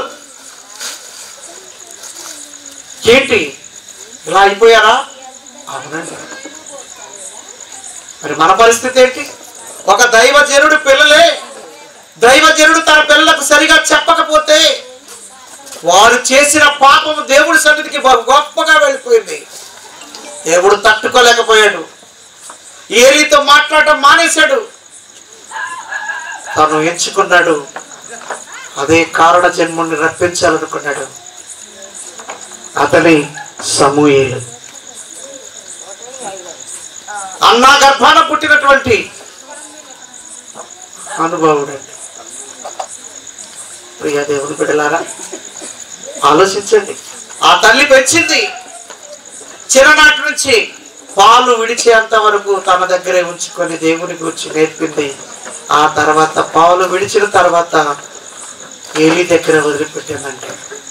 ఏంటి ఇలా అయిపోయారా అవునండి మరి మన పరిస్థితి ఏంటి ఒక దైవజనుడి పిల్లలే దైవజనుడు తన పిల్లలకు సరిగా చెప్పకపోతే వారు చేసిన పాపము దేవుడి సన్నిధికి బహు గొప్పగా వెళ్ళిపోయింది దేవుడు తట్టుకోలేకపోయాడు ఏలితో మాట్లాడటం మానేశాడు తను ఎంచుకున్నాడు అదే కారణ జన్ముని రప్పించాలనుకున్నాడు అతని సమూయేలు అన్నా గర్భాన పుట్టినటువంటి అనుభవుడండి ప్రియ దేవుని బిడ్డలారా ఆలోచించండి ఆ తల్లి పెంచింది చిన్ననాటి నుంచి పాలు విడిచేంత వరకు తన దగ్గరే ఉంచుకొని దేవుని గురించి నేర్పింది ఆ తర్వాత పాలు విడిచిన తర్వాత ఏలి దగ్గర వదిలిపెట్టిందంటే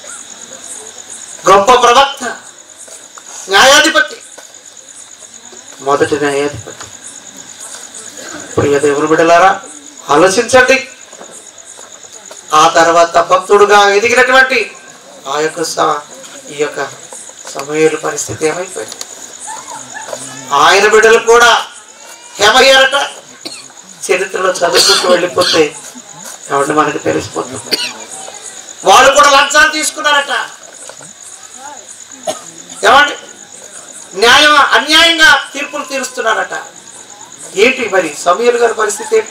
గొప్ప ప్రవక్త న్యాయాధిపతి మొదటి న్యాయాధిపతి ప్రియ దేవుని బిడ్డలారా ఆలోచించండి ఆ తర్వాత భక్తుడుగా ఎదిగినటువంటి ఆ యొక్క స- ఈ యొక్క సమయాల పరిస్థితి ఏమైపోయింది ఆయన బిడ్డలు కూడా ఏమయ్యారట చరిత్రలో చదువుకుంటూ వెళ్ళిపోతే ఎవరిని మనకు తెలిసిపోతుంది వాళ్ళు కూడా లంచాలు తీసుకున్నారట ఏమండి న్యాయం అన్యాయంగా తీర్పులు తీరుస్తున్నారట ఏంటి మరి సమీర్ గారి పరిస్థితి ఏంటి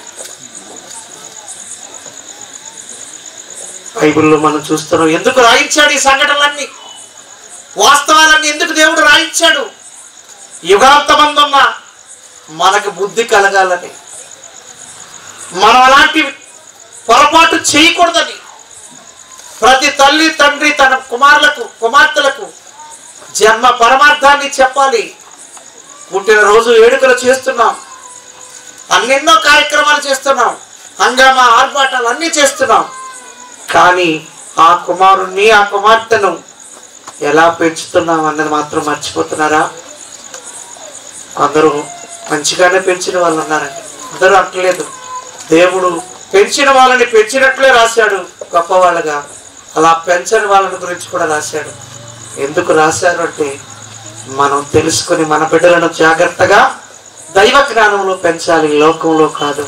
బైబిల్లో మనం చూస్తున్నాం ఎందుకు రాయించాడు ఈ సంఘటనలన్నీ వాస్తవాలన్నీ ఎందుకు దేవుడు రాయించాడు యుగాంతమందున్న మనకు బుద్ధి కలగాలని మనం అలాంటి పొరపాటు చేయకూడదని ప్రతి తల్లి తండ్రి తన కుమారులకు కుమార్తెలకు జన్మ పరమార్థాన్ని చెప్పాలి పుట్టినరోజు వేడుకలు చేస్తున్నాం అన్నెన్నో కార్యక్రమాలు చేస్తున్నాం హంగామా ఆర్భాటాలు అన్నీ చేస్తున్నాం కానీ ఆ కుమారుణ్ణి ఆ కుమార్తెను ఎలా పెంచుతున్నాం అన్నది మాత్రం మర్చిపోతున్నారా కొందరు మంచిగానే పెంచిన వాళ్ళు ఉన్నారండి అందరూ అంటలేదు దేవుడు పెంచిన వాళ్ళని పెంచినట్లే రాశాడు గొప్పవాళ్ళగా అలా పెంచని వాళ్ళని గురించి కూడా రాశాడు ఎందుకు రాశారు అంటే మనం తెలుసుకొని మన బిడ్డలను జాగ్రత్తగా దైవ జ్ఞానంలో పెంచాలి లోకంలో కాదు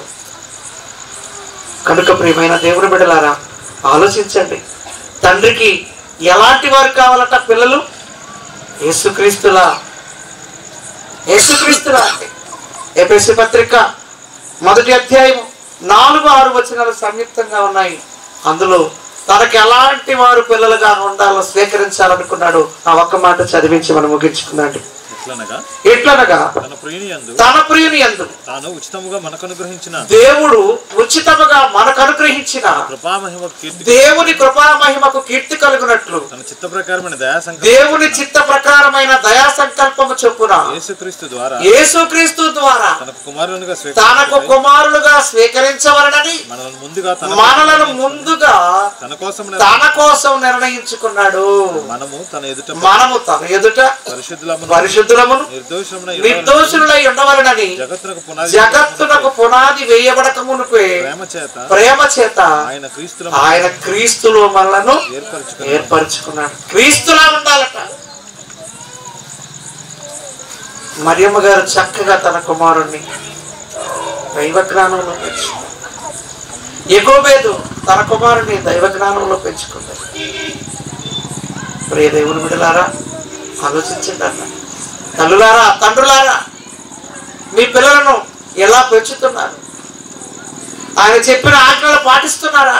కనుక ప్రియమైన దేవుని బిడ్డలారా ఆలోచించండి తండ్రికి ఎలాంటి వారు కావాలట పిల్లలు యేసుక్రీస్తులా యేసుక్రీస్తులా అంటే ఎపిసి పత్రిక మొదటి అధ్యాయం నాలుగు ఆరు వచనాలు సంయుక్తంగా ఉన్నాయి అందులో తనకి ఎలాంటి వారు పిల్లలుగా ఉండాలో స్వీకరించాలనుకున్నాడు ఆ ఒక్క మాట చదివించి మనం ముగించుకున్నాడు ఎట్లనగా ఎట్లనగా తన ప్రియుని యందు తన ప్రియుని ఎందు తాను ఉచితముగా మనకు అనుగ్రహించిన దేవుడు ఉచితముగా మనకు అనుగ్రహించిన కృపామహిమ కీర్తి దేవుని కృపా మహిమకు కీర్తి కలుగునట్లు తన చిత్త ప్రకారమైన దయా దేవుని చిత్త ప్రకారమైన దయా సంకల్పము చొప్పున యేసుక్రీస్తు ద్వారా యేసుక్రీస్తు ద్వారా తనకు కుమారునిగా తనకు స్వీకరించుటకై కుమారులుగా స్వీకరించవలనని మనల్ని ముందుగా తన మనలను ముందుగా తన కోసం తన కోసం నిర్ణయించుకున్నాడు మనము తన ఎదుట మనము తన ఎదుట పరిశుద్ధులమును పరిశుద్ధులమును నిర్దోషమున నిర్దోషులై ఉండవలనని జగత్తునకు పునాది జగత్తునకు పునాది వేయబడక మునిపే ప్రేమ చేత ప్రేమ చేత ఆయన క్రీస్తుల ఆయన క్రీస్తులో మనలను ఏర్పరచుకుని ఏర్పరచుకున్నాడు క్రీస్తులా ఉండాలట మరియమ్మ గారు చక్కగా తన కుమారుణ్ణి దైవ జ్ఞానంలో పెంచుకున్నారు. ఎగోబేదు తన కుమారుని దైవ జ్ఞానంలో పెంచుకుంది ప్రియ దేవుని బిడలారా ఆలోచించండి అన్న తల్లులారా తండ్రులారా మీ పిల్లలను ఎలా పెంచుతున్నారు ఆయన చెప్పిన ఆజ్ఞలు పాటిస్తున్నారా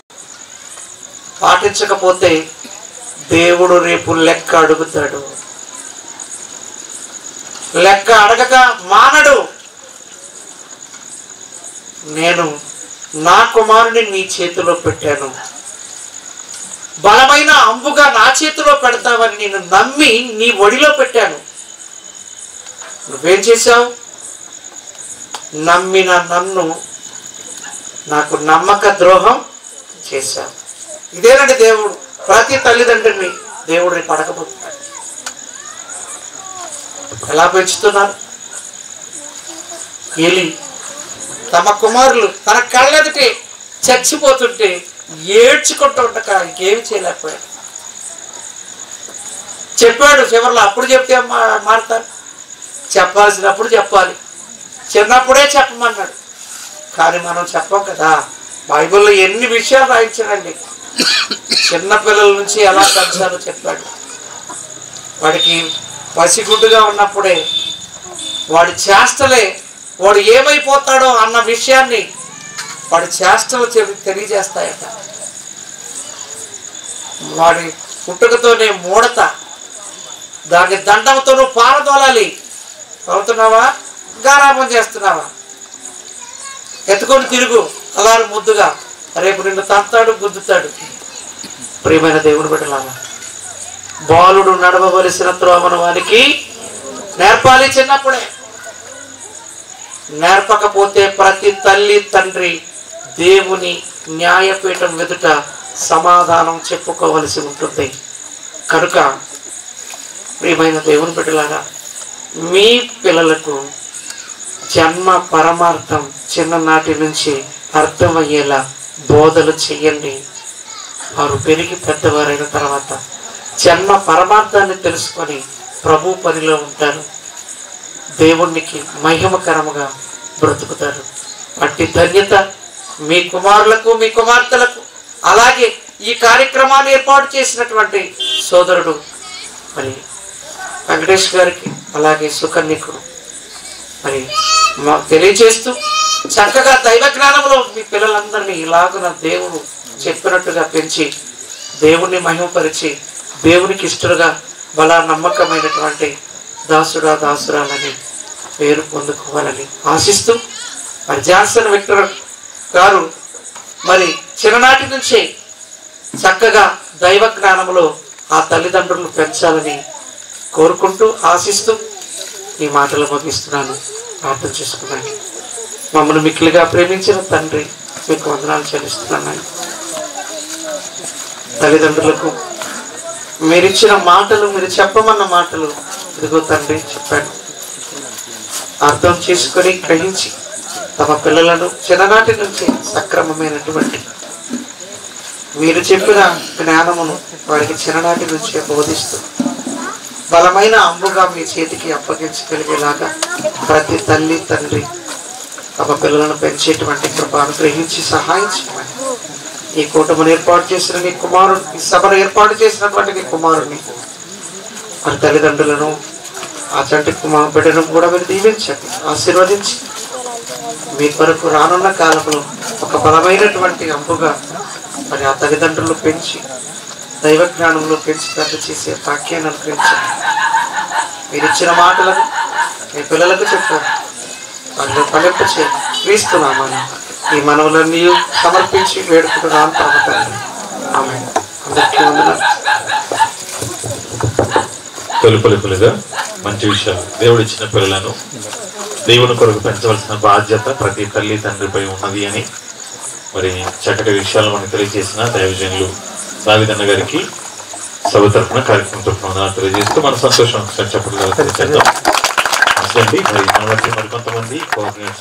పాటించకపోతే దేవుడు రేపు లెక్క అడుగుతాడు లెక్క అడగక మానడు నేను నా కుమారుని నీ చేతిలో పెట్టాను బలమైన అంబుగా నా చేతిలో పెడతావని నేను నమ్మి నీ ఒడిలో పెట్టాను నువ్వేం చేశావు నమ్మిన నన్ను నాకు నమ్మక ద్రోహం చేశావు ఇదేనండి దేవుడు ప్రతి తల్లిదండ్రిని దేవుడిని పడకపోతున్నాడు ఎలా పెంచుతున్నారు ఎలి తమ కుమారులు తన కళ్ళెదుటి చచ్చిపోతుంటే ఏడ్చుకుంటూ ఉండక ఇంకేమి చేయలేకపోయాడు చెప్పాడు చివరిలో అప్పుడు చెప్తే మా- మారుతారు చెప్పాల్సినప్పుడు చెప్పాలి చిన్నప్పుడే చెప్పమన్నాడు కానీ మనం చెప్పం కదా బైబిల్లో ఎన్ని విషయాలు రాయించాడండి చిన్న పిల్లల నుంచి ఎలా పెంచాలో చెప్పాడు వాడికి పసిగుడ్డుగా ఉన్నప్పుడే వాడి చేష్టలే వాడు ఏమైపోతాడో అన్న విషయాన్ని వాడి చేష్టలు చెవి తెలియజేస్తాయట వాడి పుట్టుకతోనే మూడత దాన్ని దండంతోనూ పారదోలాలి అవుతున్నావా గారాపం చేస్తున్నావా ఎత్తుకొని తిరుగు అలారు ముద్దుగా రేపు నిన్ను తంతాడు గుద్దుతాడు ప్రియమైన దేవుని బిడ్డలాగా బాలుడు నడవవలసిన త్రోవను వానికి నేర్పాలి చిన్నప్పుడే నేర్పకపోతే ప్రతి తల్లి తండ్రి దేవుని న్యాయపీఠం ఎదుట సమాధానం చెప్పుకోవలసి ఉంటుంది కనుక ప్రియమైన దేవుని బిడ్డలాగా మీ పిల్లలకు జన్మ పరమార్థం చిన్ననాటి నుంచి అర్థమయ్యేలా బోధలు చెయ్యండి వారు పెరిగి పెద్దవారైన తర్వాత జన్మ పరమార్థాన్ని తెలుసుకొని ప్రభు పనిలో ఉంటారు దేవునికి మహిమకరముగా బ్రతుకుతారు అట్టి ధన్యత మీ కుమారులకు మీ కుమార్తెలకు అలాగే ఈ కార్యక్రమాన్ని ఏర్పాటు చేసినటువంటి సోదరుడు మరి వెంకటేష్ గారికి అలాగే సుకన్యకు మరి మాకు తెలియజేస్తూ చక్కగా దైవ జ్ఞానంలో మీ పిల్లలందరినీ ఇలాగున దేవుడు చెప్పినట్టుగా పెంచి దేవుణ్ణి మహిమపరిచి దేవునికి ఇష్టలుగా బలా నమ్మకమైనటువంటి దాసుడా దాసురాలని పేరు పొందుకోవాలని ఆశిస్తూ మరి జాన్సన్ విక్టర్ గారు మరి చిన్ననాటి నుంచే చక్కగా దైవ జ్ఞానంలో ఆ తల్లిదండ్రులు పెంచాలని కోరుకుంటూ ఆశిస్తూ ఈ మాటలు ముగిస్తున్నాను ప్రార్థన చేసుకున్నాను మమ్మల్ని మిక్కిలిగా ప్రేమించిన తండ్రి మీకు వందనాలు చెల్లిస్తున్నాను తల్లిదండ్రులకు మీరిచ్చిన మాటలు మీరు చెప్పమన్న మాటలు ఇదిగో తండ్రి చెప్పాను అర్థం చేసుకొని గ్రహించి తమ పిల్లలను చిన్ననాటి నుంచి సక్రమమైనటువంటి మీరు చెప్పిన జ్ఞానమును వారికి చిన్ననాటి నుంచే బోధిస్తూ బలమైన అంబుగా మీ చేతికి అప్పగించగలిగేలాగా ప్రతి తల్లి తండ్రి తమ పిల్లలను పెంచేటువంటి కృప అనుగ్రహించి సహాయం చేయమని ఈ కూటమిని ఏర్పాటు చేసిన నీ కుమారుడు ఈ సభను ఏర్పాటు చేసినటువంటి నీ కుమారుని మరి తల్లిదండ్రులను ఆ చంటి కుమార్ బిడ్డను కూడా మీరు దీవించండి ఆశీర్వదించి మీ కొరకు రానున్న కాలంలో ఒక బలమైనటువంటి అంబుగా మరి ఆ తల్లిదండ్రులు పెంచి దైవ జ్ఞానంలో పెంచి పెద్ద చేసే వాక్యాన్ని అనుగ్రహించండి మీరు ఇచ్చిన మాటలను మీ పిల్లలకు చెప్పారు వాళ్ళు ఫలింప చేయండి క్రీస్తున్నామని ఈ మనవులన్నీ సమర్పించి వేడుకుంటున్నాను పరమతండ్రి ఆమె అందరికీ వందనాలు తొలిపలుపులుగా మంచి విషయాలు దేవుడు ఇచ్చిన పిల్లలను దేవుని కొరకు పెంచవలసిన బాధ్యత ప్రతి తల్లి తండ్రిపై ఉన్నది అని మరి చక్కటి విషయాలు మనకు తెలియజేసిన దైవజనులు దావిదన్న గారికి సభ తరఫున కార్యక్రమం తరఫున వందనాలు తెలియజేస్తూ మన సంతోషం ఒకసారి చెప్పట్లు తెలియజేద్దాం మంచిదండి మరి మన వచ్చి మరికొంతమంది కోఆర్డినేటర్స్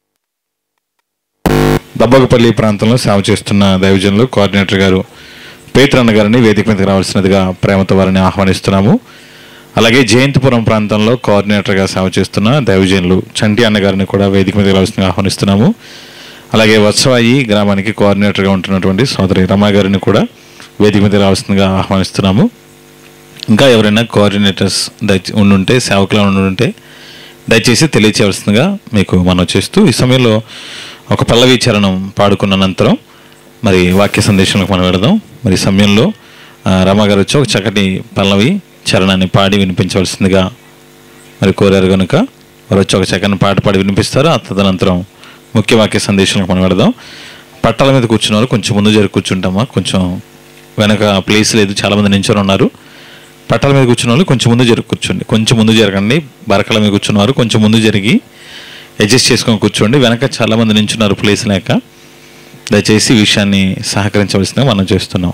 దబ్బగపల్లి ప్రాంతంలో సేవ చేస్తున్న దైవజనులు కోఆర్డినేటర్ గారు పేత్రన్న గారిని వేదిక మీదకి రావాల్సినదిగా ప్రేమతో వారిని ఆహ్వానిస్తున్నాము అలాగే జయంతిపురం ప్రాంతంలో కోఆర్డినేటర్గా సేవ చేస్తున్న దైవజనులు చంటి అన్న గారిని కూడా వేదిక మీదకి రావాల్సిందిగా ఆహ్వానిస్తున్నాము అలాగే వత్సవాయి గ్రామానికి కోఆర్డినేటర్గా ఉంటున్నటువంటి సోదరి రమా గారిని కూడా వేదిక మీద రావాల్సిందిగా ఆహ్వానిస్తున్నాము ఇంకా ఎవరైనా కోఆర్డినేటర్స్ దయచే ఉండుంటే సేవకులు ఉండుంటే దయచేసి తెలియచేయవలసిందిగా మీకు మనం చేస్తూ ఈ సమయంలో ఒక పల్లవి చరణం పాడుకున్న అనంతరం మరి వాక్య సందేశంలోకి మనం వెళదాం మరి ఈ సమయంలో ఆ, రమ గారు వచ్చి ఒక చక్కటి పల్లవి చరణాన్ని పాడి వినిపించవలసిందిగా మరి కోరారు కనుక వారు వచ్చి ఒక చక్కని పాట పాడి వినిపిస్తారు ఆ తదనంతరం ముఖ్య వాక్య సందేశంలోకి మనం వెళదాం పట్టాల మీద కూర్చున్న వాళ్ళు కొంచెం ముందు జరిగి కూర్చుంటామా కొంచెం వెనక ప్లేస్ లేదు చాలామంది నించొని ఉన్నారు పట్టాల మీద కూర్చున్న వాళ్ళు కొంచెం ముందు జరిగి కూర్చోండి కొంచెం ముందు జరగండి బరకల మీద కూర్చున్నవారు కొంచెం ముందు జరిగి అడ్జస్ట్ చేసుకొని కూర్చోండి వెనక చాలామంది నించున్నారు ప్లేస్ లేక దయచేసి ఈ విషయాన్ని సహకరించవలసిందిగా మనం చేస్తున్నాం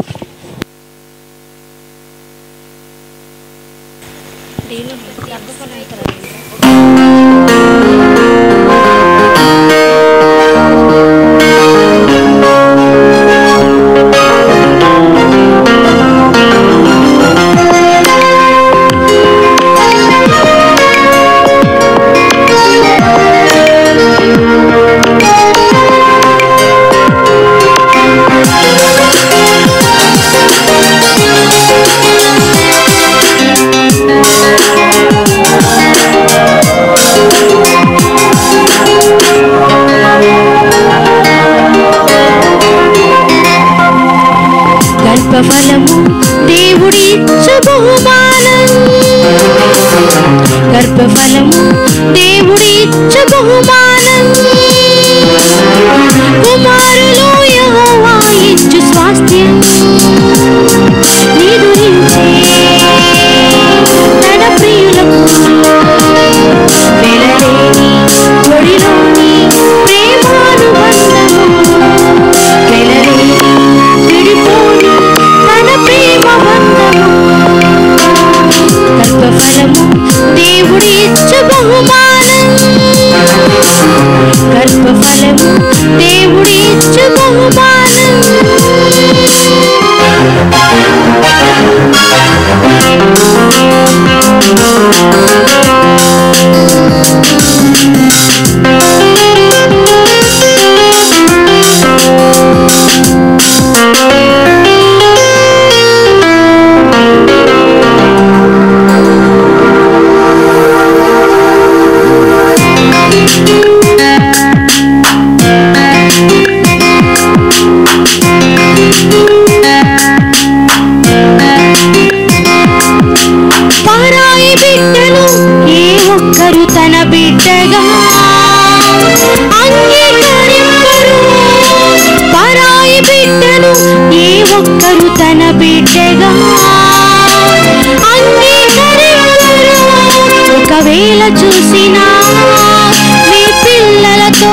గర్భఫలము దేవుడిచ్చు బహుమానం గర్భఫలము దేవుడిచ్చు బహుమానం కుమారులు యెహోవా ఇచ్చు స్వాస్థ్యం నిదురించే తన ప్రియులకు వెలలేని ఒడిలోని ప్రేమానుబంధము వెలలేని విడిపోని తన ప్రేమ బంధము గర్భఫలము దేవుడి ఇచ్చు బహుమానం గర్భఫలము దేవుడి ఇచ్చు బహుమానం పరాయి బిడ్డలు ఏ ఒక్కరు తన బిడ్డగా అంగీకరింపరు పరాయి బిడ్డలు ఏ ఒక్కరు తన బిడ్డగా అంగీకరింపరు ఒకవేళ చూసినా మీ పిల్లలతో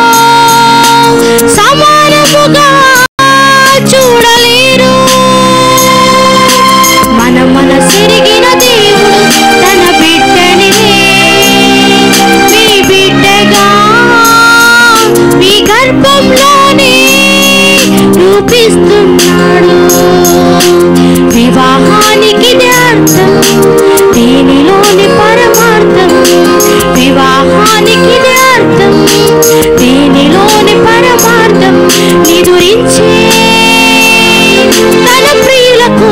సమానముగా చూడలేరు మన మన సిరిగిన దేవుడు తన బిడ్డనిలే మీ బిడ్డగా మీ గర్భంలోనే రూపిస్తున్నాడు వివాహానికి ఇది అర్థం దీనిలోని పరమార్థం వివాహానికి ఇది అర్థం దీనిలోని పరమార్థం నిదురించే తన ప్రియులకు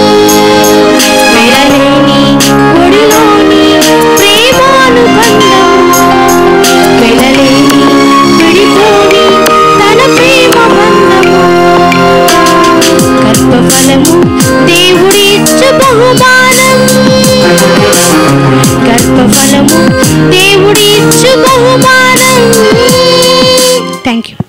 వెలలేని ఒడిలోని ప్రేమానుబంధం వెలలేని విడిపోని తన ప్రేమ బంధము గర్భఫలము దేవుడి ఇచ్చు బహుమానం గర్భఫలము దేవుడి ఇచ్చు బహుమానం థ్యాంక్ యూ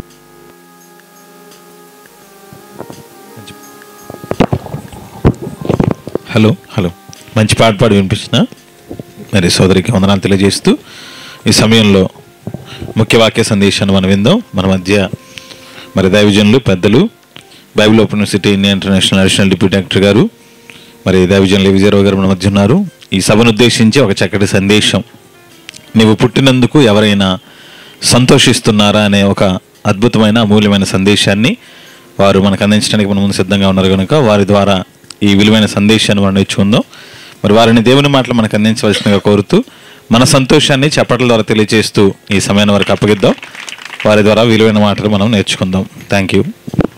హలో హలో మంచి పాట పాడి వినిపిస్తున్నా మరి సోదరికి వందనాలు తెలియజేస్తూ ఈ సమయంలో ముఖ్య వాక్య సందేశాన్ని మనం విందాం మన మధ్య మరి దైవజనులు పెద్దలు Bible open university India international additional deputy director garu మరి దైవజనులు విజయరావు గారు మన మధ్య ఉన్నారు ఈ సభను ఉద్దేశించి ఒక చక్కటి సందేశం నీవు పుట్టినందుకు ఎవరైనా సంతోషిస్తున్నారా అనే ఒక అద్భుతమైన అమూల్యమైన సందేశాన్ని వారు మనకు అందించడానికి మన ముందు సిద్ధంగా ఉన్నారు కనుక వారి ద్వారా ఈ విలువైన సందేశాన్ని మనం నేర్చుకుందాం మరి వారిని దేవుని మాటలు మనకు అందించవలసిందిగా కోరుతూ మన సంతోషాన్ని చప్పట్ల ద్వారా తెలియజేస్తూ ఈ సమయాన్ని వారికి అప్పగిద్దాం వారి ద్వారా విలువైన మాటలు మనం నేర్చుకుందాం థ్యాంక్ యూ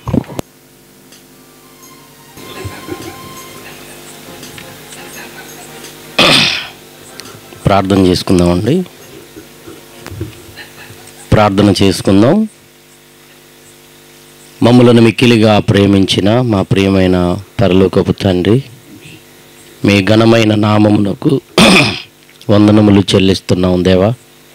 ప్రార్థన చేసుకుందామండి ప్రార్థన చేసుకుందాం మమ్మలను మిక్కిలిగా ప్రేమించిన మా ప్రియమైన పరలోకపు తండ్రి మీ ఘనమైన నామమునకు వందనములు చెల్లిస్తున్నాం దేవా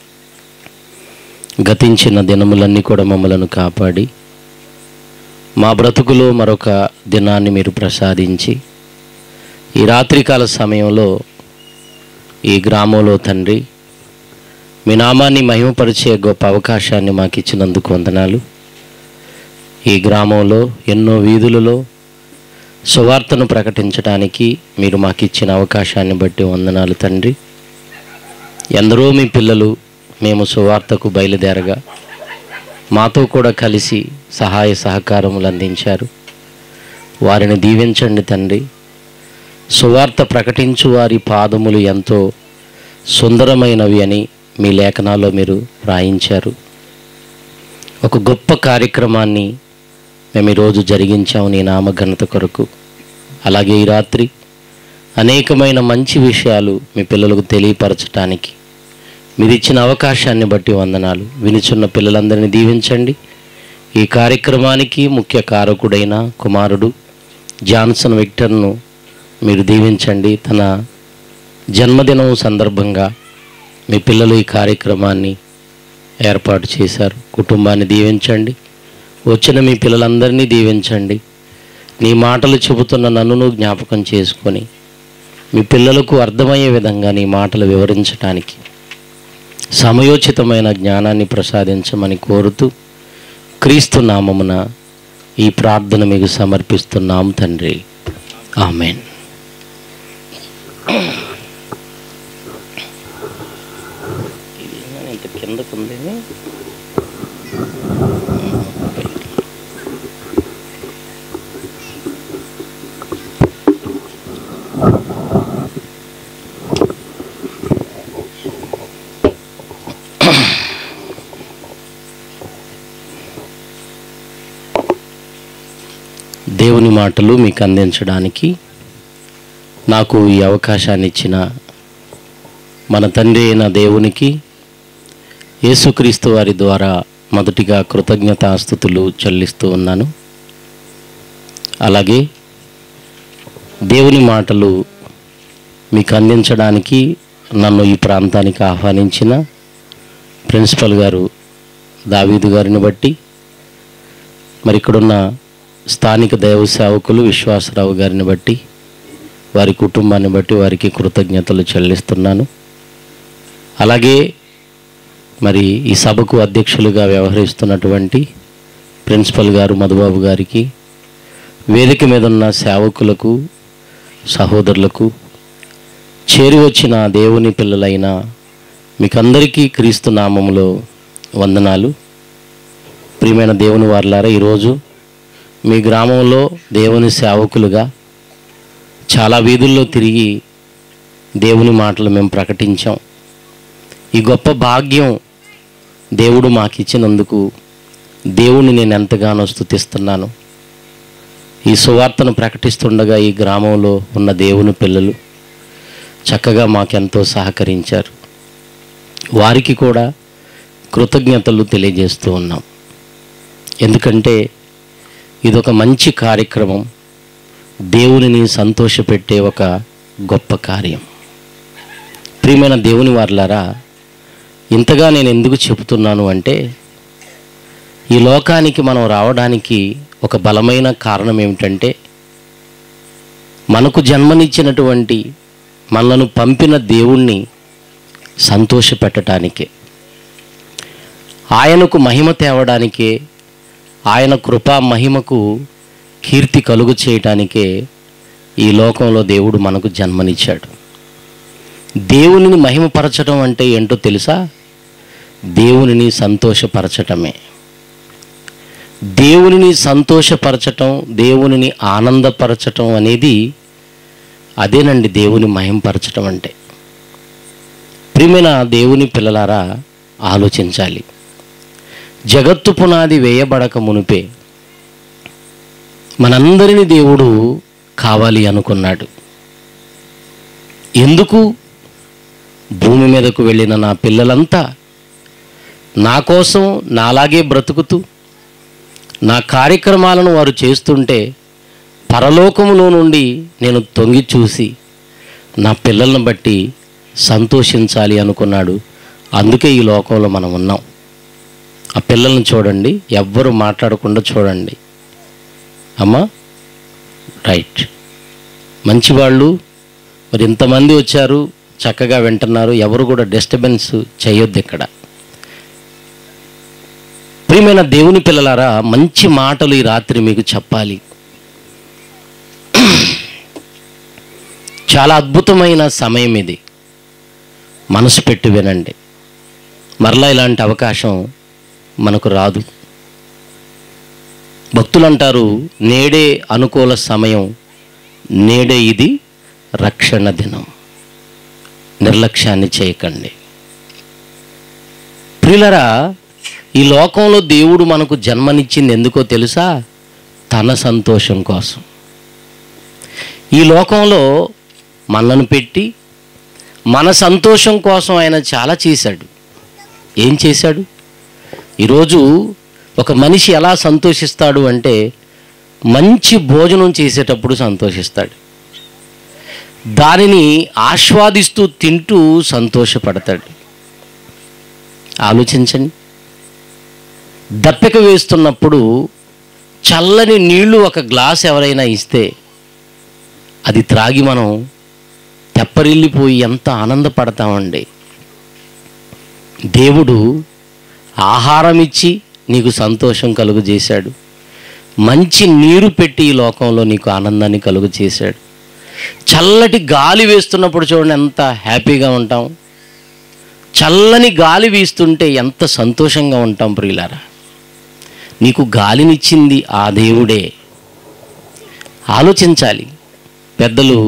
గతించిన దినములన్నీ కూడా మమ్మలను కాపాడి మా బ్రతుకులో మరొక దినాన్ని మీరు ప్రసాదించి ఈ రాత్రికాల సమయంలో ఈ గ్రామంలో తండ్రి మీ నామాన్ని మహిమపరిచే గొప్ప అవకాశాన్ని మాకు ఇచ్చినందుకు వందనాలు ఈ గ్రామంలో ఎన్నో వీధులలో సువార్తను ప్రకటించడానికి మీరు మాకు ఇచ్చిన అవకాశాన్ని బట్టి వందనాలు తండ్రి ఎందరో మీ పిల్లలు మేము సువార్తకు బయలుదేరగా మాతో కూడా కలిసి సహాయ సహకారములు అందించారు వారిని దీవించండి తండ్రి సువార్త ప్రకటించు వారి పాదములు ఎంతో సుందరమైనవి అని మీ లేఖనాల్లో మీరు రాయించారు ఒక గొప్ప కార్యక్రమాన్ని మేము ఈరోజు జరిగించాము నీ నామ ఘనత కొరకు అలాగే ఈ రాత్రి అనేకమైన మంచి విషయాలు మీ పిల్లలకు తెలియపరచటానికి మీరు ఇచ్చిన అవకాశాన్ని బట్టి వందనాలు వినిచున్న పిల్లలందరినీ దీవించండి ఈ కార్యక్రమానికి ముఖ్య కారకుడైన కుమారుడు జాన్సన్ విక్టర్ను మీరు దీవించండి తన జన్మదినం సందర్భంగా మీ పిల్లలు ఈ కార్యక్రమాన్ని ఏర్పాటు చేశారు కుటుంబాన్ని దీవించండి వచ్చిన మీ పిల్లలందరినీ దీవించండి నీ మాటలు చెబుతున్న నన్నును జ్ఞాపకం చేసుకొని మీ పిల్లలకు అర్థమయ్యే విధంగా నీ మాటలు వివరించడానికి సమయోచితమైన జ్ఞానాన్ని ప్రసాదించమని కోరుతూ క్రీస్తు నామమున ఈ ప్రార్థన మీకు సమర్పిస్తున్నాం తండ్రి ఆమెన్ ఇంత కిందకుంది దేవుని మాటలు మీకు అందించడానికి నాకు ఈ అవకాశాన్ని ఇచ్చిన మన తండ్రి అయిన దేవునికి యేసుక్రీస్తు వారి ద్వారా మొదటిగా కృతజ్ఞతాస్థుతులు చెల్లిస్తూ ఉన్నాను అలాగే దేవుని మాటలు మీకు అందించడానికి నన్ను ఈ ప్రాంతానికి ఆహ్వానించిన ప్రిన్సిపల్ గారు దావీదు గారిని బట్టి మరి ఇక్కడున్న స్థానిక దైవ సేవకులు విశ్వాసరావు గారిని బట్టి వారి కుటుంబాన్ని బట్టి వారికి కృతజ్ఞతలు చెల్లిస్తున్నాను అలాగే మరి ఈ సభకు అధ్యక్షులుగా వ్యవహరిస్తున్నటువంటి ప్రిన్సిపల్ గారు మధుబాబు గారికి వేదిక మీద ఉన్న సేవకులకు సహోదరులకు చేరి వచ్చిన దేవుని పిల్లలైన మీకందరికీ క్రీస్తు నామములో వందనాలు ప్రియమైన దేవుని వారలారా ఈరోజు మీ గ్రామంలో దేవుని సేవకులుగా చాలా వీధుల్లో తిరిగి దేవుని మాటలు మేము ప్రకటించాం ఈ గొప్ప భాగ్యం దేవుడు మాకు ఇచ్చినందుకు దేవుని నేను ఎంతగానో స్తుతిస్తున్నాను ఈ సువార్తను ప్రకటిస్తుండగా ఈ గ్రామంలో ఉన్న దేవుని పిల్లలు చక్కగా మాకెంతో సహకరించారు వారికి కూడా కృతజ్ఞతలు తెలియజేస్తూ ఉన్నాం ఎందుకంటే ఇదొక మంచి కార్యక్రమం దేవునిని సంతోషపెట్టే ఒక గొప్ప కార్యం ప్రియమైన దేవుని వార్లారా ఇంతగా నేను ఎందుకు చెబుతున్నాను అంటే ఈ లోకానికి మనం రావడానికి ఒక బలమైన కారణం ఏమిటంటే మనకు జన్మనిచ్చినటువంటి మనలను పంపిన దేవుణ్ణి సంతోషపెట్టడానికే ఆయనకు మహిమ తేవడానికే ఆయన కృపా మహిమకు కీర్తి కలుగు చేయటానికే ఈ లోకంలో దేవుడు మనకు జన్మనిచ్చాడు దేవునిని మహిమపరచడం అంటే ఏంటో తెలుసా దేవునిని సంతోషపరచటమే దేవునిని సంతోషపరచటం దేవునిని ఆనందపరచటం అనేది అదేనండి దేవుని మహింపరచటం అంటే ప్రియమైన దేవుని పిల్లలారా ఆలోచించాలి జగత్తు పునాది వేయబడక మునిపే మనందరిని దేవుడు కావాలి అనుకున్నాడు ఎందుకు భూమి మీదకు వెళ్ళిన నా పిల్లలంతా నా కోసం నాలాగే బ్రతుకుతూ నా కార్యక్రమాలను వారు చేస్తుంటే పరలోకములో నుండి నేను తొంగి చూసి నా పిల్లలను బట్టి సంతోషించాలి అనుకున్నాడు అందుకే ఈ లోకంలో మనం ఉన్నాం ఆ పిల్లల్ని చూడండి ఎవ్వరు మాట్లాడకుండా చూడండి అమ్మా రైట్ మంచివాళ్ళు మరి ఇంతమంది వచ్చారు చక్కగా వింటున్నారు ఎవరు కూడా డిస్టర్బెన్స్ చేయొద్దు ఇక్కడ ప్రియమైన దేవుని పిల్లలారా మంచి మాటలు ఈ రాత్రి మీకు చెప్పాలి చాలా అద్భుతమైన సమయం ఇది మనసు పెట్టి వినండి మరలా ఇలాంటి అవకాశం మనకు రాదు భక్తులు అంటారు నేడే అనుకూల సమయం నేడే ఇది రక్షణ దినం నిర్లక్ష్యాన్ని చేయకండి ప్రియులరా ఈ లోకంలో దేవుడు మనకు జన్మనిచ్చింది ఎందుకో తెలుసా తన సంతోషం కోసం ఈ లోకంలో మనను పెట్టి మన సంతోషం కోసం ఆయన చాలా చేశాడు ఏం చేశాడు ఈరోజు ఒక మనిషి ఎలా సంతోషిస్తాడు అంటే మంచి భోజనం చేసేటప్పుడు సంతోషిస్తాడు దానిని ఆస్వాదిస్తూ తింటూ సంతోషపడతాడు ఆలోచించండి దప్పిక వేస్తున్నప్పుడు చల్లని నీళ్లు ఒక గ్లాస్ ఎవరైనా ఇస్తే అది త్రాగి మనం తెప్పరిల్లిపోయి ఎంత ఆనందపడతామండి దేవుడు ఆహారం ఇచ్చి నీకు సంతోషం కలుగు చేశాడు మంచి నీరు పెట్టి ఈ లోకంలో నీకు ఆనందాన్ని కలుగు చేశాడు చల్లటి గాలి వేస్తున్నప్పుడు చూడండి ఎంత హ్యాపీగా ఉంటాం చల్లని గాలి వీస్తుంటే ఎంత సంతోషంగా ఉంటాం ప్రియులారా నీకు గాలినిచ్చింది ఆ దేవుడే ఆలోచించాలి పెద్దలు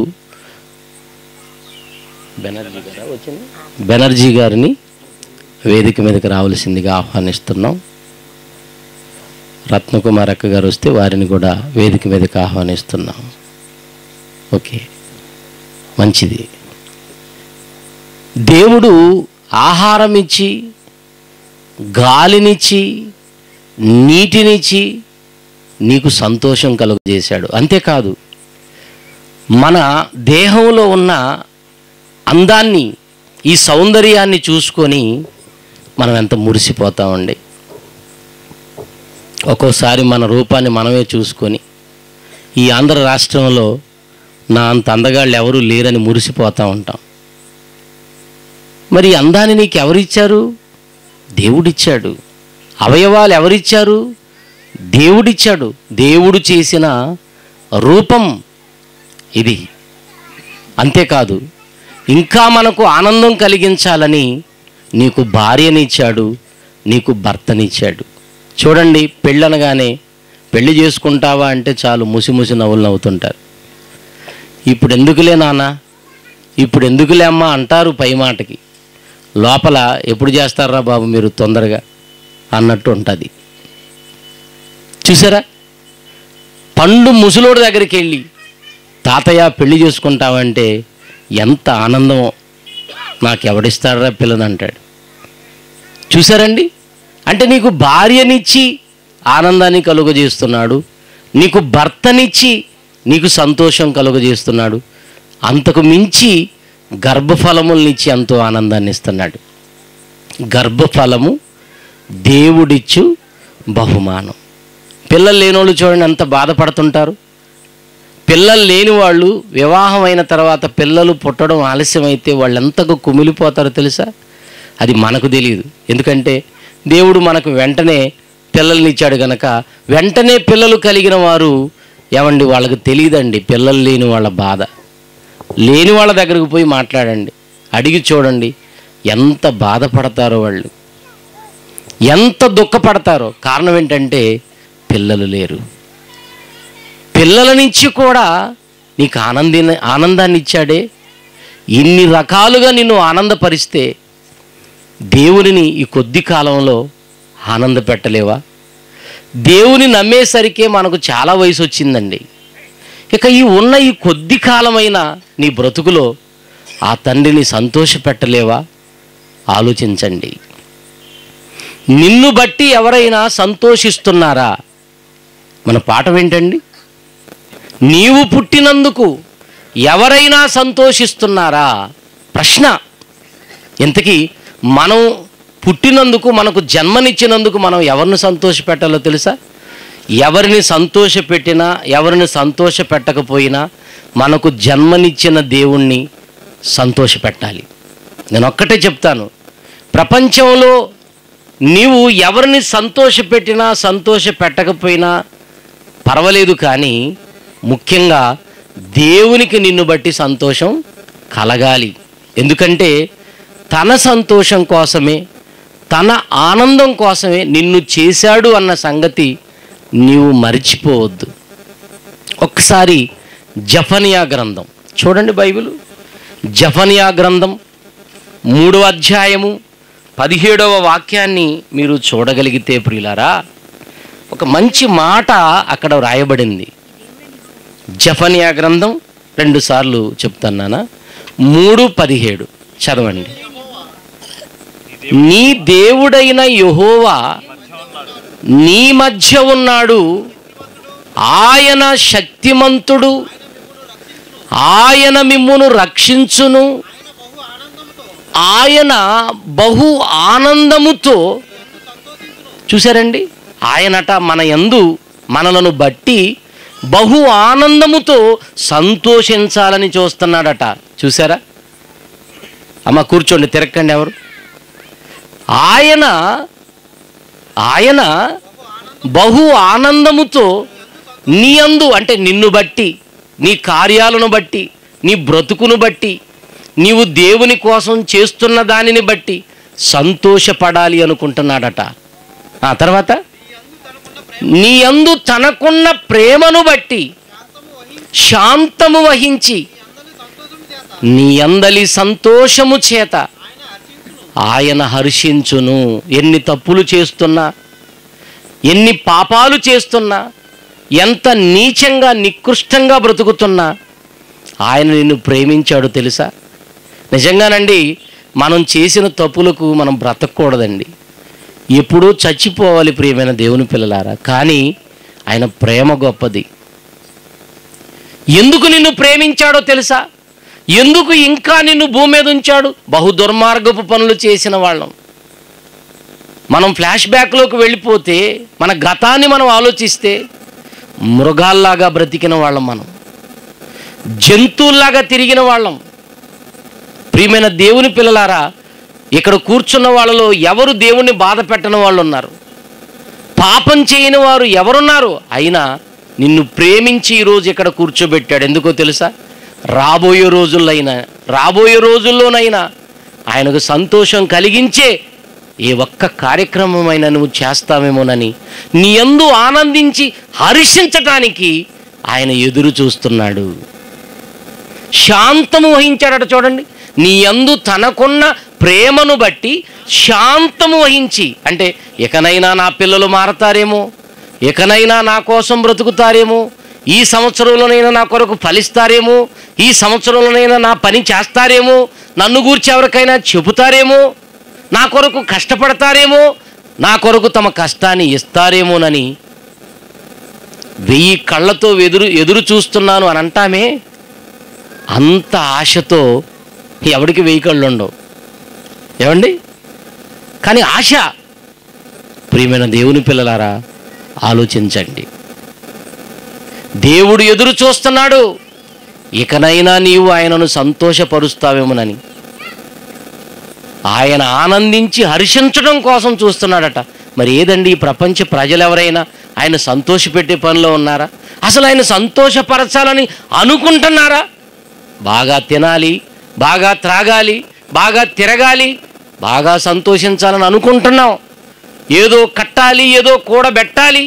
బెనర్జీ గారా వచ్చింది బెనర్జీ గారిని వేదిక మీదకి రావాల్సిందిగా ఆహ్వానిస్తున్నాం రత్నకుమార్ అక్క గారు వస్తే వారిని కూడా వేదిక మీదకి ఆహ్వానిస్తున్నాం ఓకే మంచిది దేవుడు ఆహారం ఇచ్చి గాలినిచ్చి నీటినిచ్చి నీకు సంతోషం కలుగజేశాడు అంతేకాదు మన దేహంలో ఉన్న అందాన్ని ఈ సౌందర్యాన్ని చూసుకొని మనం ఎంత మురిసిపోతామండి ఒక్కోసారి మన రూపాన్ని మనమే చూసుకొని ఈ ఆంధ్ర రాష్ట్రంలో నా అంత అందగాళ్ళు ఎవరూ లేరని మురిసిపోతూ ఉంటాం మరి ఈ అందాన్ని నీకు ఎవరిచ్చారు దేవుడిచ్చాడు అవయవాలు ఎవరిచ్చారు దేవుడిచ్చాడు దేవుడు చేసిన రూపం ఇది అంతేకాదు ఇంకా మనకు ఆనందం కలిగించాలని నీకు భార్యనిచ్చాడు నీకు భర్తనిచ్చాడు చూడండి పెళ్ళనగానే పెళ్లి చేసుకుంటావా అంటే చాలు ముసి ముసి నవ్వులు నవ్వుతుంటారు ఇప్పుడు ఎందుకులే నాన్న ఇప్పుడు ఎందుకులే అమ్మా అంటారు పై మాటకి లోపల ఎప్పుడు చేస్తారా బాబు మీరు తొందరగా అన్నట్టు ఉంటుంది చూసారా పండు ముసలోడి దగ్గరికి వెళ్ళి తాతయ్య పెళ్లి చేసుకుంటావంటే ఎంత ఆనందమో నాకు ఎవడిస్తాడరా పిల్లని అంటాడు చూసారండి అంటే నీకు భార్యనిచ్చి ఆనందాన్ని కలుగజేస్తున్నాడు నీకు భర్తనిచ్చి నీకు సంతోషం కలుగజేస్తున్నాడు అంతకు మించి గర్భఫలములనిచ్చి ఎంతో ఆనందాన్ని ఇస్తున్నాడు గర్భఫలము దేవుడిచ్చు బహుమానం పిల్లలు లేనోళ్ళు చూడండి ఎంత బాధపడుతుంటారు పిల్లలు లేని వాళ్ళు వివాహం అయిన తర్వాత పిల్లలు పుట్టడం ఆలస్యమైతే వాళ్ళు ఎంతగా కుమిలిపోతారో తెలుసా అది మనకు తెలియదు ఎందుకంటే దేవుడు మనకు వెంటనే పిల్లల్ని ఇచ్చాడు గనక వెంటనే పిల్లలు కలిగిన వారు ఏమండి వాళ్ళకి తెలియదండి పిల్లలు లేని వాళ్ళ బాధ లేని వాళ్ళ దగ్గరకు పోయి మాట్లాడండి అడిగి చూడండి ఎంత బాధపడతారో వాళ్ళు ఎంత దుఃఖపడతారో కారణం ఏంటంటే పిల్లలు లేరు పిల్లలనిచ్చి కూడా నీకు ఆనంది ఆనందాన్ని ఇచ్చాడే ఇన్ని రకాలుగా నిన్ను ఆనందపరిస్తే దేవునిని ఈ కొద్ది కాలంలో ఆనంద పెట్టలేవా దేవుని నమ్మేసరికే మనకు చాలా వయసు వచ్చిందండి ఇక ఈ ఉన్న ఈ కొద్ది కాలమైన నీ బ్రతుకులో ఆ తండ్రిని సంతోష పెట్టలేవా ఆలోచించండి నిన్ను బట్టి ఎవరైనా సంతోషిస్తున్నారా మన పాఠం ఏంటండి నీవు పుట్టినందుకు ఎవరైనా సంతోషిస్తున్నారా ప్రశ్న ఇంతకీ మనం పుట్టినందుకు మనకు జన్మనిచ్చినందుకు మనం ఎవరిని సంతోషపెట్టాలో తెలుసా ఎవరిని సంతోషపెట్టినా ఎవరిని సంతోషపెట్టకపోయినా మనకు జన్మనిచ్చిన దేవుణ్ణి సంతోషపెట్టాలి నేను ఒక్కటే చెప్తాను ప్రపంచంలో నీవు ఎవరిని సంతోషపెట్టినా సంతోషపెట్టకపోయినా పర్వాలేదు కానీ ముఖ్యంగా దేవునికి నిన్ను బట్టి సంతోషం కలగాలి ఎందుకంటే తన సంతోషం కోసమే తన ఆనందం కోసమే నిన్ను చేశాడు అన్న సంగతి నీవు మరిచిపోవద్దు ఒక్కసారి జఫనియా గ్రంథం చూడండి బైబిల్ జఫనియా గ్రంథం మూడవ అధ్యాయము పదిహేడవ వాక్యాన్ని మీరు చూడగలిగితే ప్రియులారా ఒక మంచి మాట అక్కడ వ్రాయబడింది జఫనియా గ్రంథం రెండు సార్లు చెప్తున్నానా మూడు పదిహేడు చదవండి నీ దేవుడైన యెహోవా నీ మధ్య ఉన్నాడు ఆయన శక్తిమంతుడు ఆయన మిమ్మును రక్షించును ఆయన బహు ఆనందముతో చూసారండి ఆయనట మన యందు మనలను బట్టి బహు ఆనందముతో సంతోషించాలని చూస్తున్నాడట చూసారా అమ్మ కూర్చోండి తిరక్కండి ఎవరు ఆయన ఆయన బహు ఆనందముతో నీ అందు అంటే నిన్ను బట్టి నీ కార్యాలను బట్టి నీ బ్రతుకును బట్టి నీవు దేవుని కోసం చేస్తున్న దానిని బట్టి సంతోషపడాలి అనుకుంటున్నాడట ఆ తర్వాత నీ అందు తనకున్న ప్రేమను బట్టి శాంతము వహించి నీ అందలి సంతోషము చేత ఆయన హర్షించును ఎన్ని తప్పులు చేస్తున్నా ఎన్ని పాపాలు చేస్తున్నా ఎంత నీచంగా నికృష్టంగా బ్రతుకుతున్నా ఆయన నిన్ను ప్రేమించాడు తెలుసా నిజంగానండి మనం చేసిన తప్పులకు మనం బ్రతకూడదండి ఎప్పుడూ చచ్చిపోవాలి ప్రియమైన దేవుని పిల్లలారా కానీ ఆయన ప్రేమ గొప్పది ఎందుకు నిన్ను ప్రేమించాడో తెలుసా ఎందుకు ఇంకా నిన్ను భూమి మీద ఉంచాడు బహు దుర్మార్గపు పనులు చేసిన వాళ్ళం మనం ఫ్లాష్ బ్యాక్లోకి వెళ్ళిపోతే మన గతాన్ని మనం ఆలోచిస్తే మృగాల్లాగా బ్రతికిన వాళ్ళం మనం జంతువుల్లాగా తిరిగిన వాళ్ళం ప్రియమైన దేవుని పిల్లలారా ఇక్కడ కూర్చున్న వాళ్ళలో ఎవరు దేవుణ్ణి బాధ పెట్టని వాళ్ళు ఉన్నారు పాపం చేయని వారు ఎవరున్నారు అయినా నిన్ను ప్రేమించి ఈరోజు ఇక్కడ కూర్చోబెట్టాడు ఎందుకో తెలుసా రాబోయే రోజుల్లో రాబోయే రోజుల్లోనైనా ఆయనకు సంతోషం కలిగించే ఏ ఒక్క కార్యక్రమమైనా నువ్వు చేస్తావేమోనని నీ యందు ఆనందించి హర్షించటానికి ఆయన ఎదురు చూస్తున్నాడు శాంతము వహించాడట చూడండి నీ యందు తనకున్న ప్రేమను బట్టి శాంతము వహించి అంటే ఇకనైనా నా పిల్లలు మారతారేమో ఇకనైనా నా కోసం బ్రతుకుతారేమో ఈ సంవత్సరంలోనైనా నా కొరకు ఫలిస్తారేమో ఈ సంవత్సరంలోనైనా నా పని చేస్తారేమో నన్ను గూర్చి ఎవరికైనా చెబుతారేమో నా కొరకు కష్టపడతారేమో నా కొరకు తమ కష్టాన్ని ఇస్తారేమోనని వెయ్యి కళ్ళతో ఎదురు ఎదురు చూస్తున్నాను అని అంటామే అంత ఆశతో ఎవడికి వెయ్యి కళ్ళు ఉండవు ఏమండి కానీ ఆశ ప్రియమైన దేవుని పిల్లలారా ఆలోచించండి దేవుడు ఎదురు చూస్తున్నాడు ఇకనైనా నీవు ఆయనను సంతోషపరుస్తావేమోనని ఆయన ఆనందించి హర్షించడం కోసం చూస్తున్నాడట మరి ఏదండి ఈ ప్రపంచ ప్రజలు ఎవరైనా ఆయన సంతోషపెట్టే పనిలో ఉన్నారా అసలు ఆయన సంతోషపరచాలని అనుకుంటున్నారా బాగా తినాలి బాగా త్రాగాలి బాగా తిరగాలి బాగా సంతోషించాలని అనుకుంటున్నాం ఏదో కట్టాలి ఏదో కూడబెట్టాలి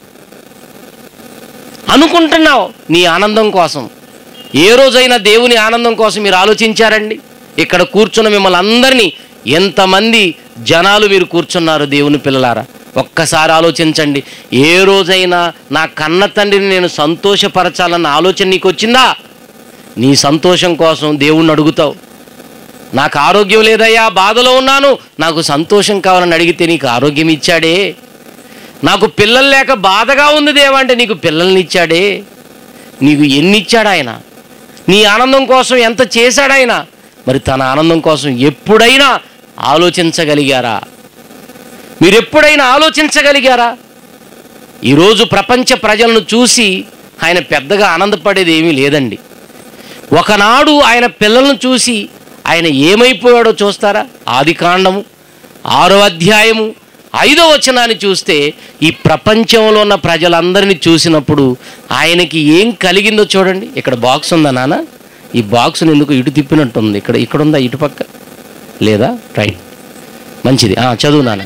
అనుకుంటున్నావు నీ ఆనందం కోసం ఏ రోజైనా దేవుని ఆనందం కోసం మీరు ఆలోచించారండి ఇక్కడ కూర్చున్న మిమ్మల్ని అందరినీ ఎంతమంది జనాలు మీరు కూర్చున్నారు దేవుని పిల్లలారా ఒక్కసారి ఆలోచించండి ఏ రోజైనా నా కన్న తండ్రిని నేను సంతోషపరచాలన్న ఆలోచన నీకు వచ్చిందా నీ సంతోషం కోసం దేవుణ్ణి అడుగుతావు నాకు ఆరోగ్యం లేదయ్యా బాధలో ఉన్నాను నాకు సంతోషం కావాలని అడిగితే నీకు ఆరోగ్యం ఇచ్చాడే నాకు పిల్లలు లేక బాధగా ఉంది దేవా అంటే నీకు పిల్లల్ని ఇచ్చాడే నీకు ఎన్ని ఇచ్చాడు ఆయన నీ ఆనందం కోసం ఎంత చేశాడు ఆయన మరి తన ఆనందం కోసం ఎప్పుడైనా ఆలోచించగలిగారా మీరు ఎప్పుడైనా ఆలోచించగలిగారా ఈరోజు ప్రపంచ ప్రజలను చూసి ఆయన పెద్దగా ఆనందపడేది ఏమీ లేదండి ఒకనాడు ఆయన పిల్లలను చూసి ఆయన ఏమైపోయాడో చూస్తారా ఆది కాండము ఆరో అధ్యాయము ఐదో వచనాన్ని చూస్తే ఈ ప్రపంచంలో ఉన్న ప్రజలందరినీ చూసినప్పుడు ఆయనకి ఏం కలిగిందో చూడండి ఇక్కడ బాక్స్ ఉందా నాన్న ఈ బాక్స్ని ఎందుకు ఇటు తిప్పినట్టుంది ఇక్కడ ఇక్కడ ఉందా ఇటు పక్క లేదా రైట్ మంచిది ఆ, చదువు నాన్న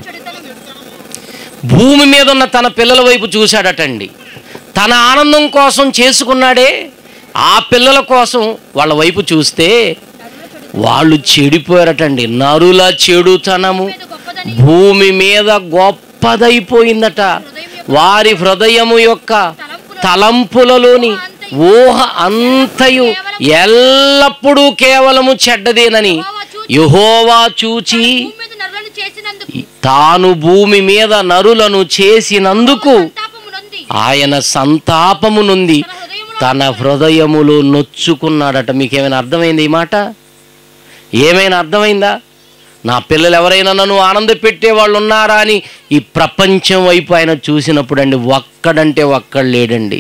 భూమి మీద ఉన్న తన పిల్లల వైపు చూశాడటండి తన ఆనందం కోసం చేసుకున్నాడే ఆ పిల్లల కోసం వాళ్ళ వైపు చూస్తే వాళ్ళు చెడిపోయారటండి నరుల చెడుతనము భూమి మీద గొప్పదైపోయిందట వారి హృదయము యొక్క తలంపులలోని ఊహ అంతయు ఎల్లప్పుడూ కేవలము చెడ్డదేనని యహోవా చూచి భూమి మీద నరులను చేసినందుకు తాను భూమి మీద నరులను చేసినందుకు తాపము నొంది ఆయన సంతాపము నుండి తన హృదయములో నొచ్చుకున్నాడట మీకేమైనా అర్థమైంది ఈ మాట ఏమైనా అర్థమైందా నా పిల్లలు ఎవరైనా నన్ను ఆనంద పెట్టే వాళ్ళు ఉన్నారా అని ఈ ప్రపంచం వైపు ఆయన చూసినప్పుడు అండి ఒక్కడంటే ఒక్కడు లేడండి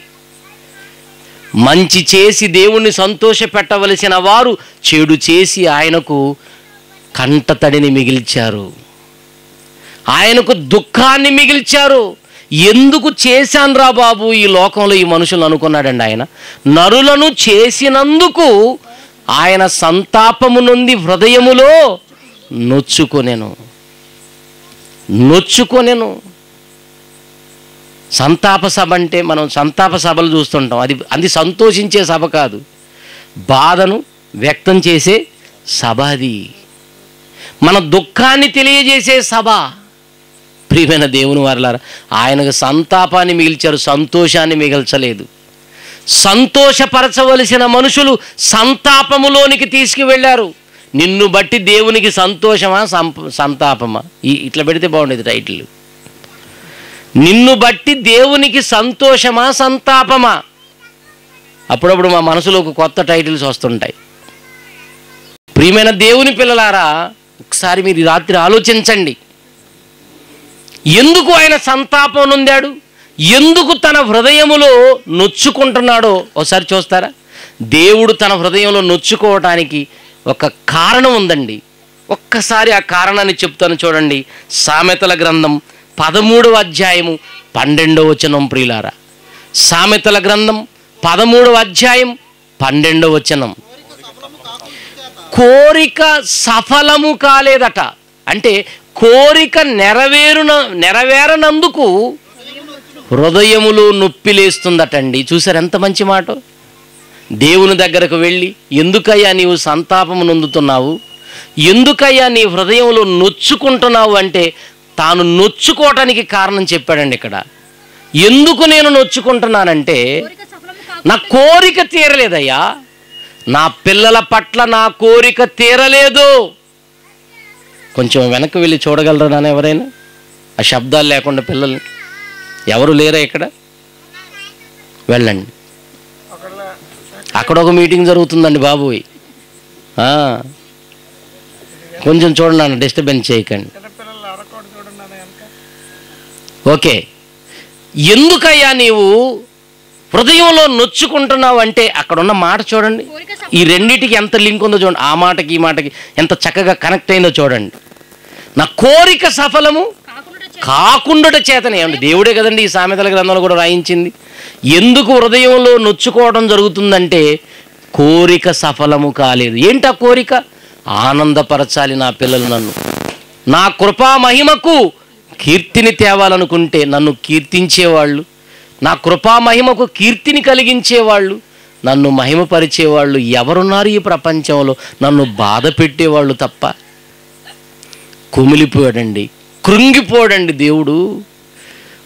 మంచి చేసి దేవుణ్ణి సంతోష పెట్టవలసిన వారు చెడు చేసి ఆయనకు కంటతడిని మిగిల్చారు ఆయనకు దుఃఖాన్ని మిగిల్చారు ఎందుకు చేశాన్రా బాబు ఈ లోకంలో ఈ మనుషులు అనుకున్నాడండి ఆయన నరులను చేసినందుకు ఆయన సంతాపము నుండి హృదయములో నొచ్చుకొనెను నొచ్చుకొనెను సంతాప సభ అంటే మనం సంతాప సభలు చూస్తుంటాం అది అది సంతోషించే సభ కాదు బాధను వ్యక్తం చేసే సభ అది మన దుఃఖాన్ని తెలియజేసే సభ ప్రియమైన దేవుని వారలారా ఆయనకు సంతాపాన్ని మిగిల్చారు సంతోషాన్ని మిగల్చలేదు సంతోషపరచవలసిన మనుషులు సంతాపములోనికి తీసుకువెళ్ళారు నిన్ను బట్టి దేవునికి సంతోషమా సంప సంతాపమా ఈ ఇట్లా పెడితే బాగుండేది టైటిల్ నిన్ను బట్టి దేవునికి సంతోషమా సంతాపమా అప్పుడప్పుడు మా మనసులో ఒక కొత్త టైటిల్స్ వస్తుంటాయి ప్రియమైన దేవుని పిల్లలారా ఒకసారి మీరు ఈ రాత్రి ఆలోచించండి ఎందుకు ఆయన సంతాపం నొందాడు ఎందుకు తన హృదయములో నొచ్చుకుంటున్నాడో ఒకసారి చూస్తారా దేవుడు తన హృదయంలో నొచ్చుకోవటానికి ఒక కారణం ఉందండి ఒక్కసారి ఆ కారణాన్ని చెప్తాను చూడండి సామెతల గ్రంథం పదమూడవ అధ్యాయము పన్నెండవ వచనం ప్రియులారా సామెతల గ్రంథం పదమూడవ అధ్యాయం పన్నెండవ వచనం కోరిక సఫలము కాలేదట అంటే కోరిక నెరవేరున నెరవేరనందుకు హృదయములో నొప్పి లేస్తుందటండి చూసారు ఎంత మంచి మాట దేవుని దగ్గరకు వెళ్ళి ఎందుకయ్యా నీవు సంతాపము నొందుతున్నావు ఎందుకయ్యా నీ హృదయంలో నొచ్చుకుంటున్నావు అంటే తాను నొచ్చుకోవటానికి కారణం చెప్పాడండి ఇక్కడ ఎందుకు నేను నొచ్చుకుంటున్నానంటే కోరిక సఫలము కాక నా కోరిక తీరలేదయ్యా నా పిల్లల పట్ల నా కోరిక తీరలేదు కొంచెం వెనక్కి వెళ్ళి చూడగలరా నాన్న ఎవరైనా ఆ శబ్దాలు లేకుండా పిల్లల్ని ఎవరు లేరా ఇక్కడ వెళ్ళండి అక్కడ ఒక మీటింగ్ జరుగుతుందండి బాబోయ్ ఆ. కొంచెం చూడండి నాన్న డిస్టర్బెన్స్ చేయకండి చిన్నపిల్లలు అరకోట చూడండి అన్న వెనక ఓకే ఎందుకయ్యా నీవు హృదయంలో నొచ్చుకుంటున్నావు అంటే అక్కడ ఉన్న మాట చూడండి కోరిక ఈ రెండిటికి ఎంత లింక్ ఉందో చూడండి ఆ మాటకి ఈ మాటకి ఎంత చక్కగా కనెక్ట్ అయిందో చూడండి నా కోరిక సఫలము కాకుండా కాకుండుట చేతనే ఏమండి దేవుడే కదండి ఈ సామెతల గ్రంథంలో కూడా రాయించింది ఎందుకు హృదయంలో నొచ్చుకోవడం జరుగుతుందంటే కోరిక సఫలము కాలేదు ఏంటి ఆ కోరిక ఆనందపరచాలి నా పిల్లలు నన్ను నా కృపా మహిమకు కీర్తిని తేవాలనుకుంటే నన్ను కీర్తించేవాళ్ళు నా కృపా మహిమకు కీర్తిని కలిగించేవాళ్ళు నన్ను మహిమపరిచేవాళ్ళు ఎవరున్నారు ఈ ప్రపంచంలో నన్ను బాధ పెట్టేవాళ్ళు తప్ప కుమిలిపోయాడండి కృంగిపోయాడండి దేవుడు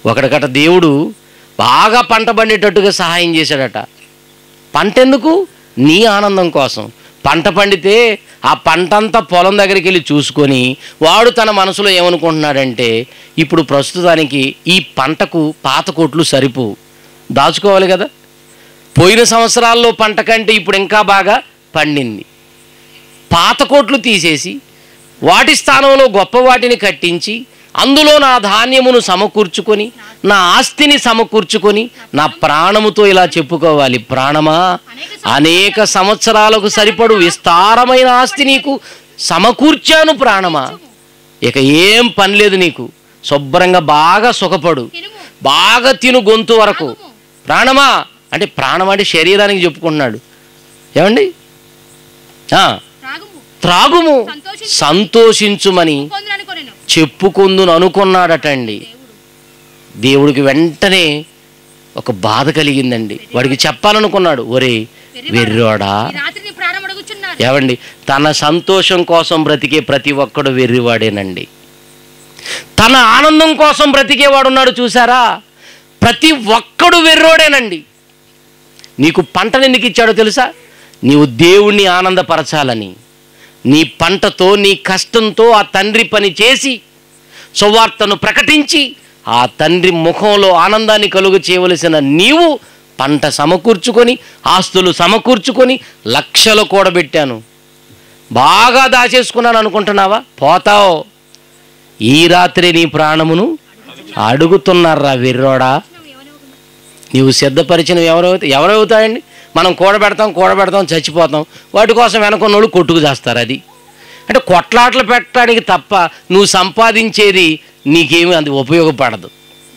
ఒకడికట దేవుడు బాగా పంట పండేటట్టుగా సహాయం చేశాడట పంట ఎందుకు నీ ఆనందం కోసం పంట పండితే ఆ పంటంతా పొలం దగ్గరికి వెళ్ళి చూసుకొని వాడు తన మనసులో ఏమనుకుంటున్నాడంటే ఇప్పుడు ప్రస్తుతానికి ఈ పంటకు పాత కోట్లు సరిపోవు దాచుకోవాలి కదా పోయిన సంవత్సరాల్లో పంట కంటే ఇప్పుడు ఇంకా బాగా పండింది పాత కోట్లు తీసేసి వాటి స్థానంలో గొప్ప వాటిని కట్టించి అందులో నా ధాన్యమును సమకూర్చుకొని నా ఆస్తిని సమకూర్చుకొని నా ప్రాణముతో ఇలా చెప్పుకోవాలి ప్రాణమా అనేక సంవత్సరాలకు సరిపడు విస్తారమైన ఆస్తి నీకు సమకూర్చాను ప్రాణమా ఇక ఏం పని లేదు నీకు శుభ్రంగా బాగా సుఖపడు తినుము బాగా తిను గొంతు వరకు ప్రాణమా అంటే ప్రాణం అంటే శరీరానికి చెప్పుకుంటున్నాడు ఏమండి ఆ, త్రాగుము త్రాగుము సంతోషించు. సంతోషించుమని పొందుననుకొనెను చెప్పుకుందును అనుకున్నాడటండి దేవుడికి వెంటనే ఒక బాధ కలిగిందండి వాడికి చెప్పాలనుకున్నాడు ఒరే వెర్రోడా ఈ రాత్రి నీ ప్రాణం అడుగుచున్నారు ఏమండి తన సంతోషం కోసం బ్రతికే ప్రతి ఒక్కడు వెర్రివాడేనండి తన ఆనందం కోసం బ్రతికేవాడు ఉన్నాడు చూసారా ప్రతి ఒక్కడు వెర్రోడేనండి నీకు పంటను ఎందుకు ఇచ్చాడో తెలుసా నీవు దేవుణ్ణి ఆనందపరచాలని నీ పంటతో నీ కష్టంతో ఆ తండ్రి పని చేసి సువార్తను ప్రకటించి ఆ తండ్రి ముఖంలో ఆనందాన్ని కలుగు చేయవలసిన నీవు పంట సమకూర్చుకొని ఆస్తులు సమకూర్చుకొని లక్షలు కూడబెట్టాను బాగా దాచేసుకున్నాను అనుకుంటున్నావా పోతావు ఈ రాత్రి నీ ప్రాణమును అడుగుతున్నారా వెర్రోడా నీవు సిద్ధపరిచిన ఎవరవుతా ఎవరవుతాయండి మనం కూడబెడతాం కూడబెడతాం చచ్చిపోతాం వాటి కోసం వెనకొన్నోళ్ళు కొట్టుకు చేస్తారు అది అంటే కొట్లాటలు పెట్టడానికి తప్ప నువ్వు సంపాదించేది నీకేమీ అది ఉపయోగపడదు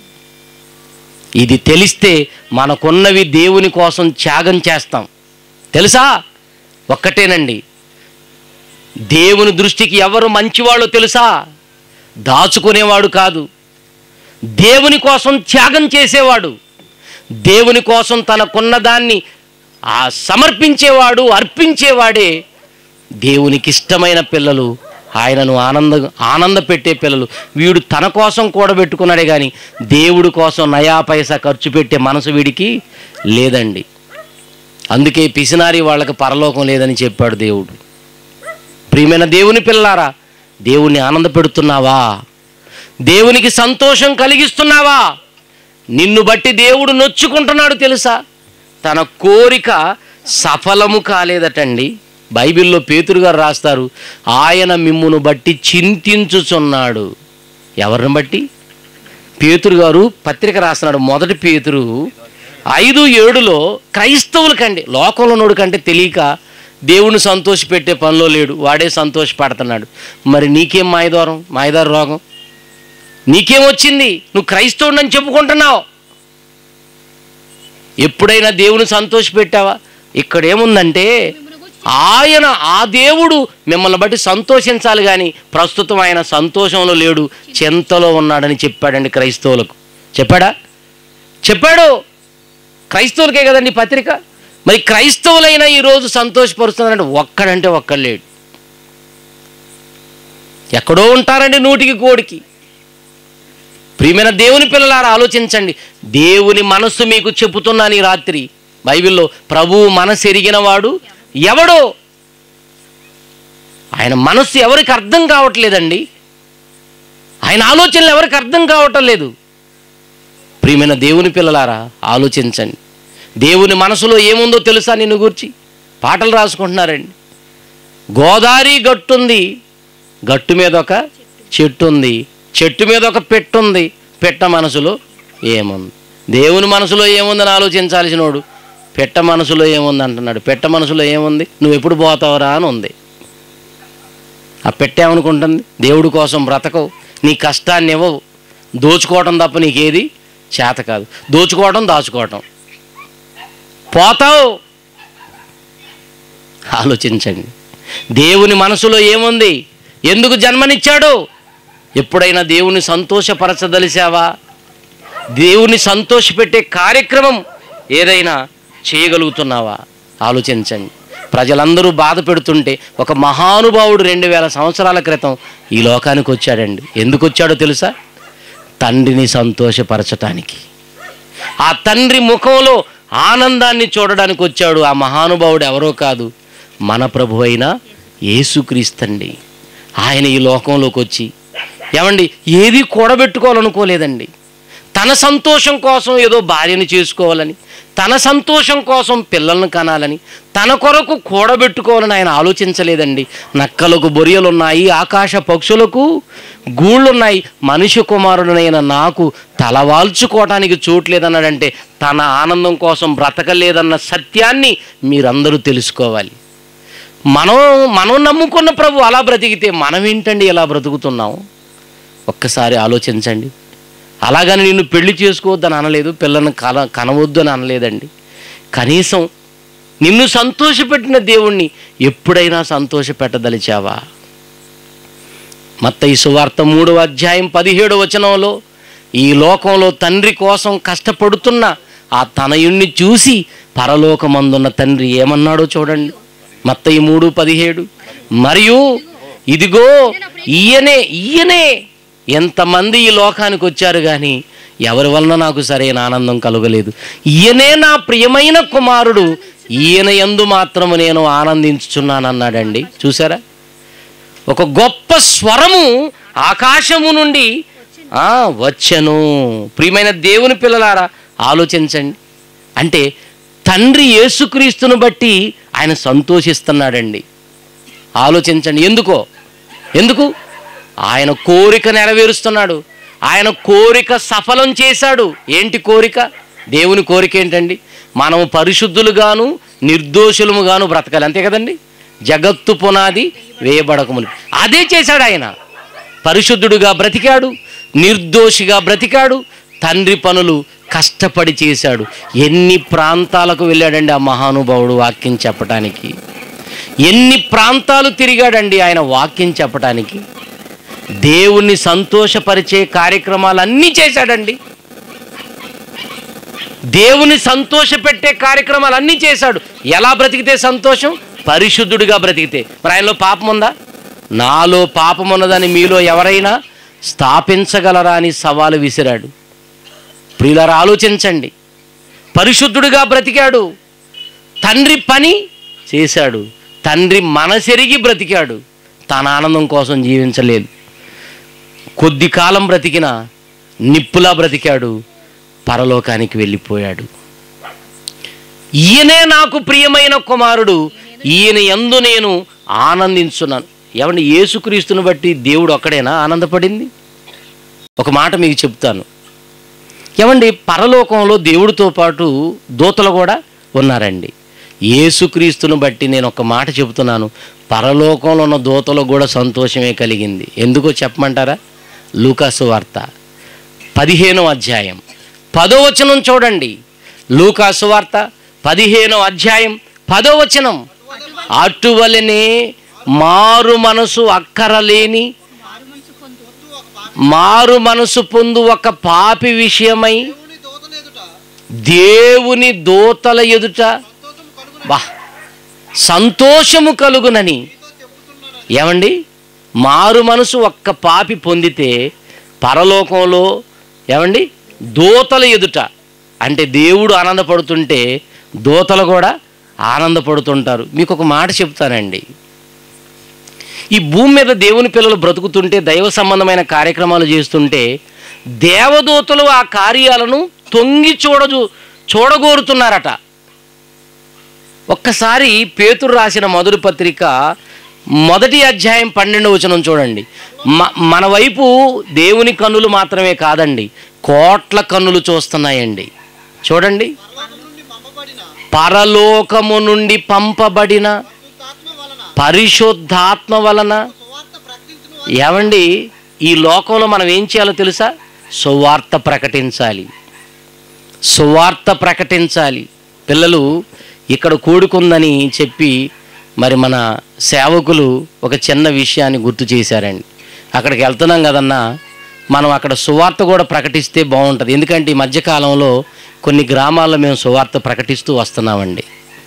ఇది తెలిస్తే మనకున్నవి దేవుని కోసం త్యాగం చేస్తాం తెలుసా ఒక్కటేనండి దేవుని దృష్టికి ఎవరు మంచివాళ్ళో తెలుసా దాచుకునేవాడు కాదు దేవుని కోసం త్యాగం చేసేవాడు దేవుని కోసం తనకున్న దాన్ని ఆ సమర్పించేవాడు అర్పించేవాడే దేవునికి ఇష్టమైన పిల్లలు ఆయనను ఆనంద ఆనంద పెట్టే పిల్లలు వీడు తన కోసం కూడబెట్టుకున్నాడే కానీ దేవుడి కోసం నయా పైసా ఖర్చు పెట్టే మనసు వీడికి లేదండి అందుకే పిసినారి వాళ్ళకి పరలోకం లేదని చెప్పాడు దేవుడు ప్రియమైన దేవుని పిల్లారా దేవుణ్ణి ఆనంద పెడుతున్నావా దేవునికి సంతోషం కలిగిస్తున్నావా నిన్ను బట్టి దేవుడు నొచ్చుకుంటున్నాడు తెలుసా తన కోరిక సఫలము కాలేదటండి బైబిల్లో పేతురు గారు రాస్తారు ఆయన మిమ్మును బట్టి చింతించుచున్నాడు ఎవరిని బట్టి పేతురు గారు పత్రిక రాస్తున్నాడు మొదటి పేతురు ఐదు ఏడులో క్రైస్తవులకండి లోకంలో నోడు కంటే తెలియక దేవుని సంతోషపెట్టే పనిలో లేడు వాడే సంతోషపడుతున్నాడు మరి నీకేం మాయదారం మాయదారు రోగం నీకేమొచ్చింది నువ్వు క్రైస్తవుడని చెప్పుకుంటున్నావు ఎప్పుడైనా దేవుని సంతోషపెట్టావా ఇక్కడ ఏముందంటే ఆయన ఆ దేవుడు మిమ్మల్ని బట్టి సంతోషించాలి కానీ ప్రస్తుతం ఆయన సంతోషంలో లేడు చింతలో ఉన్నాడని చెప్పాడండి క్రైస్తవులకు చెప్పాడా చెప్పాడు క్రైస్తవులకే కదండి ఈ పత్రిక మరి క్రైస్తవులైనా ఈరోజు సంతోషపరుస్తున్నారంటే ఒక్కడంటే ఒక్కడు లేడు ఎక్కడో ఉంటారండి నూటికి కోడికి ప్రియమైన దేవుని పిల్లలారా ఆలోచించండి దేవుని మనస్సు మీకు చెబుతున్నాను ఈ రాత్రి బైబిల్లో ప్రభువు మనసు ఎరిగిన వాడు ఎవడో ఆయన మనస్సు ఎవరికి అర్థం కావట్లేదండి ఆయన ఆలోచనలు ఎవరికి అర్థం కావటం లేదు ప్రియమైన దేవుని పిల్లలారా ఆలోచించండి దేవుని మనసులో ఏముందో తెలుసా నిన్ను గురించి పాటలు రాసుకుంటున్నారండి గోదావరి గట్టుంది గట్టు మీద ఒక చెట్టు ఉంది చెట్టు మీద ఒక పెట్టుంది పెట్ట మనసులో ఏముంది దేవుని మనసులో ఏముందని ఆలోచించాల్సినోడు పెట్ట మనసులో ఏముంది అంటున్నాడు పెట్ట మనసులో ఏముంది నువ్వు ఎప్పుడు పోతావురా అని ఉంది ఆ పెట్టేమనుకుంటుంది దేవుడి కోసం బ్రతకవు నీ కష్టాన్ని ఇవ్వవు దోచుకోవటం తప్ప నీకేది చేత కాదు దోచుకోవటం దాచుకోవటం పోతావు ఆలోచించండి దేవుని మనసులో ఏముంది ఎందుకు జన్మనిచ్చాడు ఎప్పుడైనా దేవుని సంతోషపరచదలిసావా దేవుని సంతోషపెట్టే కార్యక్రమం ఏదైనా చేయగలుగుతున్నావా ఆలోచించండి ప్రజలందరూ బాధ పెడుతుంటే ఒక మహానుభావుడు రెండు వేల సంవత్సరాల క్రితం ఈ లోకానికి వచ్చాడండి ఎందుకు వచ్చాడో తెలుసా తండ్రిని సంతోషపరచటానికి ఆ తండ్రి ముఖంలో ఆనందాన్ని చూడడానికి వచ్చాడు ఆ మహానుభావుడు ఎవరో కాదు మన ప్రభు అయిన యేసుక్రీస్తండి ఆయన ఈ లోకంలోకి వచ్చి ఏమండి ఏది కూడబెట్టుకోవాలనుకోలేదండి తన సంతోషం కోసం ఏదో భార్యను చేసుకోవాలని తన సంతోషం కోసం పిల్లలను కనాలని తన కొరకు కూడబెట్టుకోవాలని ఆయన ఆలోచించలేదండి నక్కలకు బొరియలు ఉన్నాయి ఆకాశ పక్షులకు గూళ్ళున్నాయి మనిషి కుమారుడనైన నాకు తలవాల్చుకోవటానికి చోటు లేదన్నాడంటే తన ఆనందం కోసం బ్రతకలేదన్న సత్యాన్ని మీరందరూ తెలుసుకోవాలి మనం మనం నమ్ముకున్న ప్రభు అలా బ్రతికితే మనం ఏంటండి ఎలా బ్రతుకుతున్నాం ఒక్కసారి ఆలోచించండి అలాగని నిన్ను పెళ్లి చేసుకోవద్దని అనలేదు పిల్లల్ని కన కనవద్దు అని అనలేదండి కనీసం నిన్ను సంతోషపెట్టిన దేవుణ్ణి ఎప్పుడైనా సంతోషపెట్టదలిచావా మత్త ఈ సువార్త మూడవ అధ్యాయం పదిహేడు వచనంలో ఈ లోకంలో తండ్రి కోసం కష్టపడుతున్న ఆ తనయుణ్ణి చూసి పరలోకమందున్న తండ్రి ఏమన్నాడో చూడండి మత్త ఈ మూడు పదిహేడు మరియు ఇదిగో ఈయనే ఈయనే ఎంతమంది ఈ లోకానికి వచ్చారు కానీ ఎవరి వలన నాకు సరైన ఆనందం కలగలేదు ఈయనే నా ప్రియమైన కుమారుడు ఈయన ఎందు మాత్రము నేను ఆనందించుచున్నానన్నాడండి చూసారా ఒక గొప్ప స్వరము ఆకాశము నుండి ఆ, వచ్చెను ప్రియమైన దేవుని పిల్లలారా ఆలోచించండి అంటే తండ్రి యేసుక్రీస్తును బట్టి ఆయన సంతోషిస్తున్నాడండి ఆలోచించండి ఎందుకో ఎందుకు ఆయన కోరిక నెరవేరుస్తున్నాడు ఆయన కోరిక సఫలం చేశాడు ఏంటి కోరిక దేవుని కోరిక ఏంటండి మనము పరిశుద్ధులుగాను నిర్దోషులముగాను బ్రతకాలి అంతే కదండి జగత్తు పునాది వేయబడకములు అదే చేశాడు ఆయన పరిశుద్ధుడుగా బ్రతికాడు నిర్దోషిగా బ్రతికాడు తండ్రి పనులు కష్టపడి చేశాడు ఎన్ని ప్రాంతాలకు వెళ్ళాడండి ఆ మహానుభావుడు వాక్యం చెప్పటానికి ఎన్ని ప్రాంతాలు తిరిగాడండి ఆయన వాక్యం చెప్పటానికి దేవుణ్ణి సంతోషపరిచే కార్యక్రమాలన్నీ చేశాడండి దేవుని సంతోషపెట్టే కార్యక్రమాలు అన్నీ చేశాడు ఎలా బ్రతికితే సంతోషం పరిశుద్ధుడిగా బ్రతికితే మరి ఆయనలో పాపం ఉందా నాలో పాపం ఉన్నదని మీలో ఎవరైనా స్థాపించగలరా అని సవాలు విసిరాడు ప్రియులారా ఆలోచించండి పరిశుద్ధుడిగా బ్రతికాడు తండ్రి పని చేశాడు తండ్రి మనసెరిగి బ్రతికాడు తన ఆనందం కోసం జీవించలేదు కొద్ది కాలం బ్రతికిన నిప్పులా బ్రతికాడు పరలోకానికి వెళ్ళిపోయాడు ఈయనే నాకు ప్రియమైన కుమారుడు ఈయన ఎందు నేను ఆనందించున్నాను ఏమండి యేసుక్రీస్తుని బట్టి దేవుడు ఒక్కడేనా ఆనందపడింది ఒక మాట మీకు చెప్తాను ఏమండి పరలోకంలో దేవుడితో పాటు దూతలు కూడా ఉన్నారండి యేసుక్రీస్తును బట్టి నేను ఒక మాట చెబుతున్నాను పరలోకంలో ఉన్న దూతలకు కూడా సంతోషమే కలిగింది ఎందుకో చెప్పమంటారా లూకాసు వార్త పదిహేనో అధ్యాయం పదో వచనం చూడండి లూకాసు వార్త పదిహేనో అధ్యాయం పదో వచనం అటువలనే మారు మనసు అక్కరలేని మారు మనసు పొందు ఒక పాపి విషయమై దేవుని దూతల ఎదుట బా సంతోషము కలుగునని ఏమండి మారు మనసు ఒక్క పాపి పొందితే పరలోకంలో ఏమండి దూతల ఎదుట అంటే దేవుడు ఆనందపడుతుంటే దూతలు కూడా ఆనందపడుతుంటారు మీకు ఒక మాట చెప్తానండి ఈ భూమి మీద దేవుని పిల్లలు బ్రతుకుతుంటే దైవ సంబంధమైన కార్యక్రమాలు చేస్తుంటే దేవదూతలు ఆ కార్యాలను తొంగి చూడజు చూడగోరుతున్నారట ఒక్కసారి పేతురు రాసిన మొదటి పత్రిక మొదటి అధ్యాయం పన్నెండు వచనం చూడండి మ- మన వైపు దేవుని కన్నులు మాత్రమే కాదండి కోట్ల కన్నులు చూస్తున్నాయండి చూడండి పరలోకము నుండి పంపబడిన పరిశుద్ధాత్మ వలన ఏమండి ఈ లోకంలో మనం ఏం చేయాలో తెలుసా సువార్త ప్రకటించాలి సువార్త ప్రకటించాలి పిల్లలు ఇక్కడ కూడుకుందని చెప్పి మరి మన సేవకులు ఒక చిన్న విషయాన్ని గుర్తు చేశారండి అక్కడికి వెళ్తున్నాం కదన్నా మనం అక్కడ సువార్త కూడా ప్రకటిస్తే బాగుంటుంది ఎందుకంటే ఈ మధ్యకాలంలో కొన్ని గ్రామాల్లో మేము సువార్త ప్రకటిస్తూ వస్తున్నామండి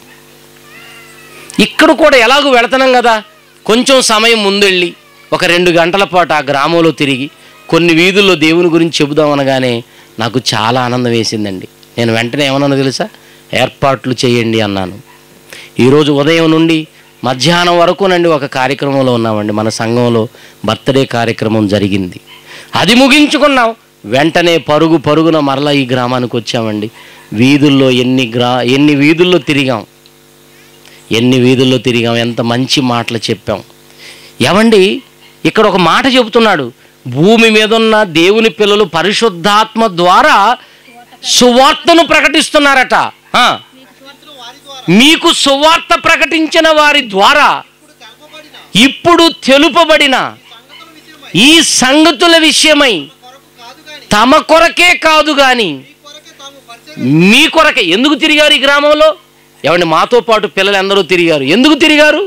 ఇక్కడ కూడా ఎలాగో వెళుతున్నాం కదా కొంచెం సమయం ముందెళ్ళి ఒక రెండు గంటల పాటు ఆ గ్రామంలో తిరిగి కొన్ని వీధుల్లో దేవుని గురించి చెబుదాం అనగానే నాకు చాలా ఆనందం వేసిందండి నేను వెంటనే ఏమన్నానో తెలుసా ఏర్పాట్లు చేయండి అన్నాను ఈరోజు ఉదయం నుండి మధ్యాహ్నం వరకునండి ఒక కార్యక్రమంలో ఉన్నామండి మన సంఘంలో బర్త్డే కార్యక్రమం జరిగింది అది ముగించుకున్నాం వెంటనే పరుగు పరుగున మరలా ఈ గ్రామానికి వచ్చామండి వీధుల్లో ఎన్ని గ్రా ఎన్ని వీధుల్లో తిరిగాం ఎన్ని వీధుల్లో తిరిగాం ఎంత మంచి మాటలు చెప్పాం ఏమండి ఇక్కడ ఒక మాట చెబుతున్నాడు భూమి మీద ఉన్న దేవుని పిల్లలు పరిశుద్ధాత్మ ద్వారా సువార్తను ప్రకటిస్తున్నారట ఆ. మీకు సువార్త ప్రకటించిన వారి ద్వారా ఇప్పుడు తెలుపబడిన ఈ సంగతుల విషయమై తమ కొరకే కాదు గాని మీ కొరకే ఎందుకు తిరిగారు ఈ గ్రామంలో ఏమండి మాతో పాటు పిల్లలు అందరూ తిరిగారు ఎందుకు తిరిగారు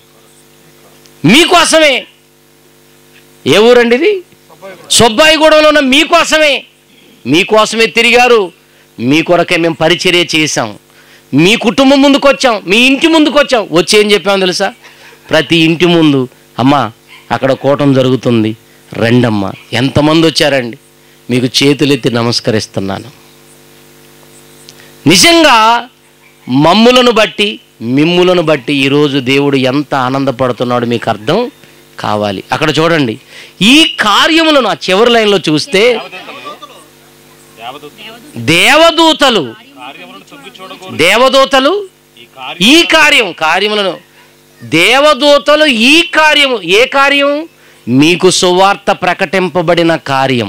మీకోసమే ఏ ఊరండి ఇది సుబ్బాయిగూడెంలో ఉన్న మీకోసమే మీకోసమే తిరిగారు మీ కొరకే మేము పరిచర్య చేశాం మీ కుటుంబం ముందుకు వచ్చాం మీ ఇంటి ముందుకు వచ్చాం వచ్చి ఏం చెప్పాం తెలుసా ప్రతి ఇంటి ముందు అమ్మా అక్కడ కూటం జరుగుతుంది రండమ్మా ఎంతమంది వచ్చారండి మీకు చేతులెత్తి నమస్కరిస్తున్నాను నిజంగా మమ్ములను బట్టి మిమ్ములను బట్టి ఈరోజు దేవుడు ఎంత ఆనందపడుతున్నాడు మీకు అర్థం కావాలి అక్కడ చూడండి ఈ కార్యములను ఆ చివరి లైన్లో చూస్తే దేవదూతలు దేవదూతలు ఈ కార్యం కార్యములను దేవదూతలు ఈ కార్యము ఏ కార్యం మీకు సువార్త ప్రకటింపబడిన కార్యం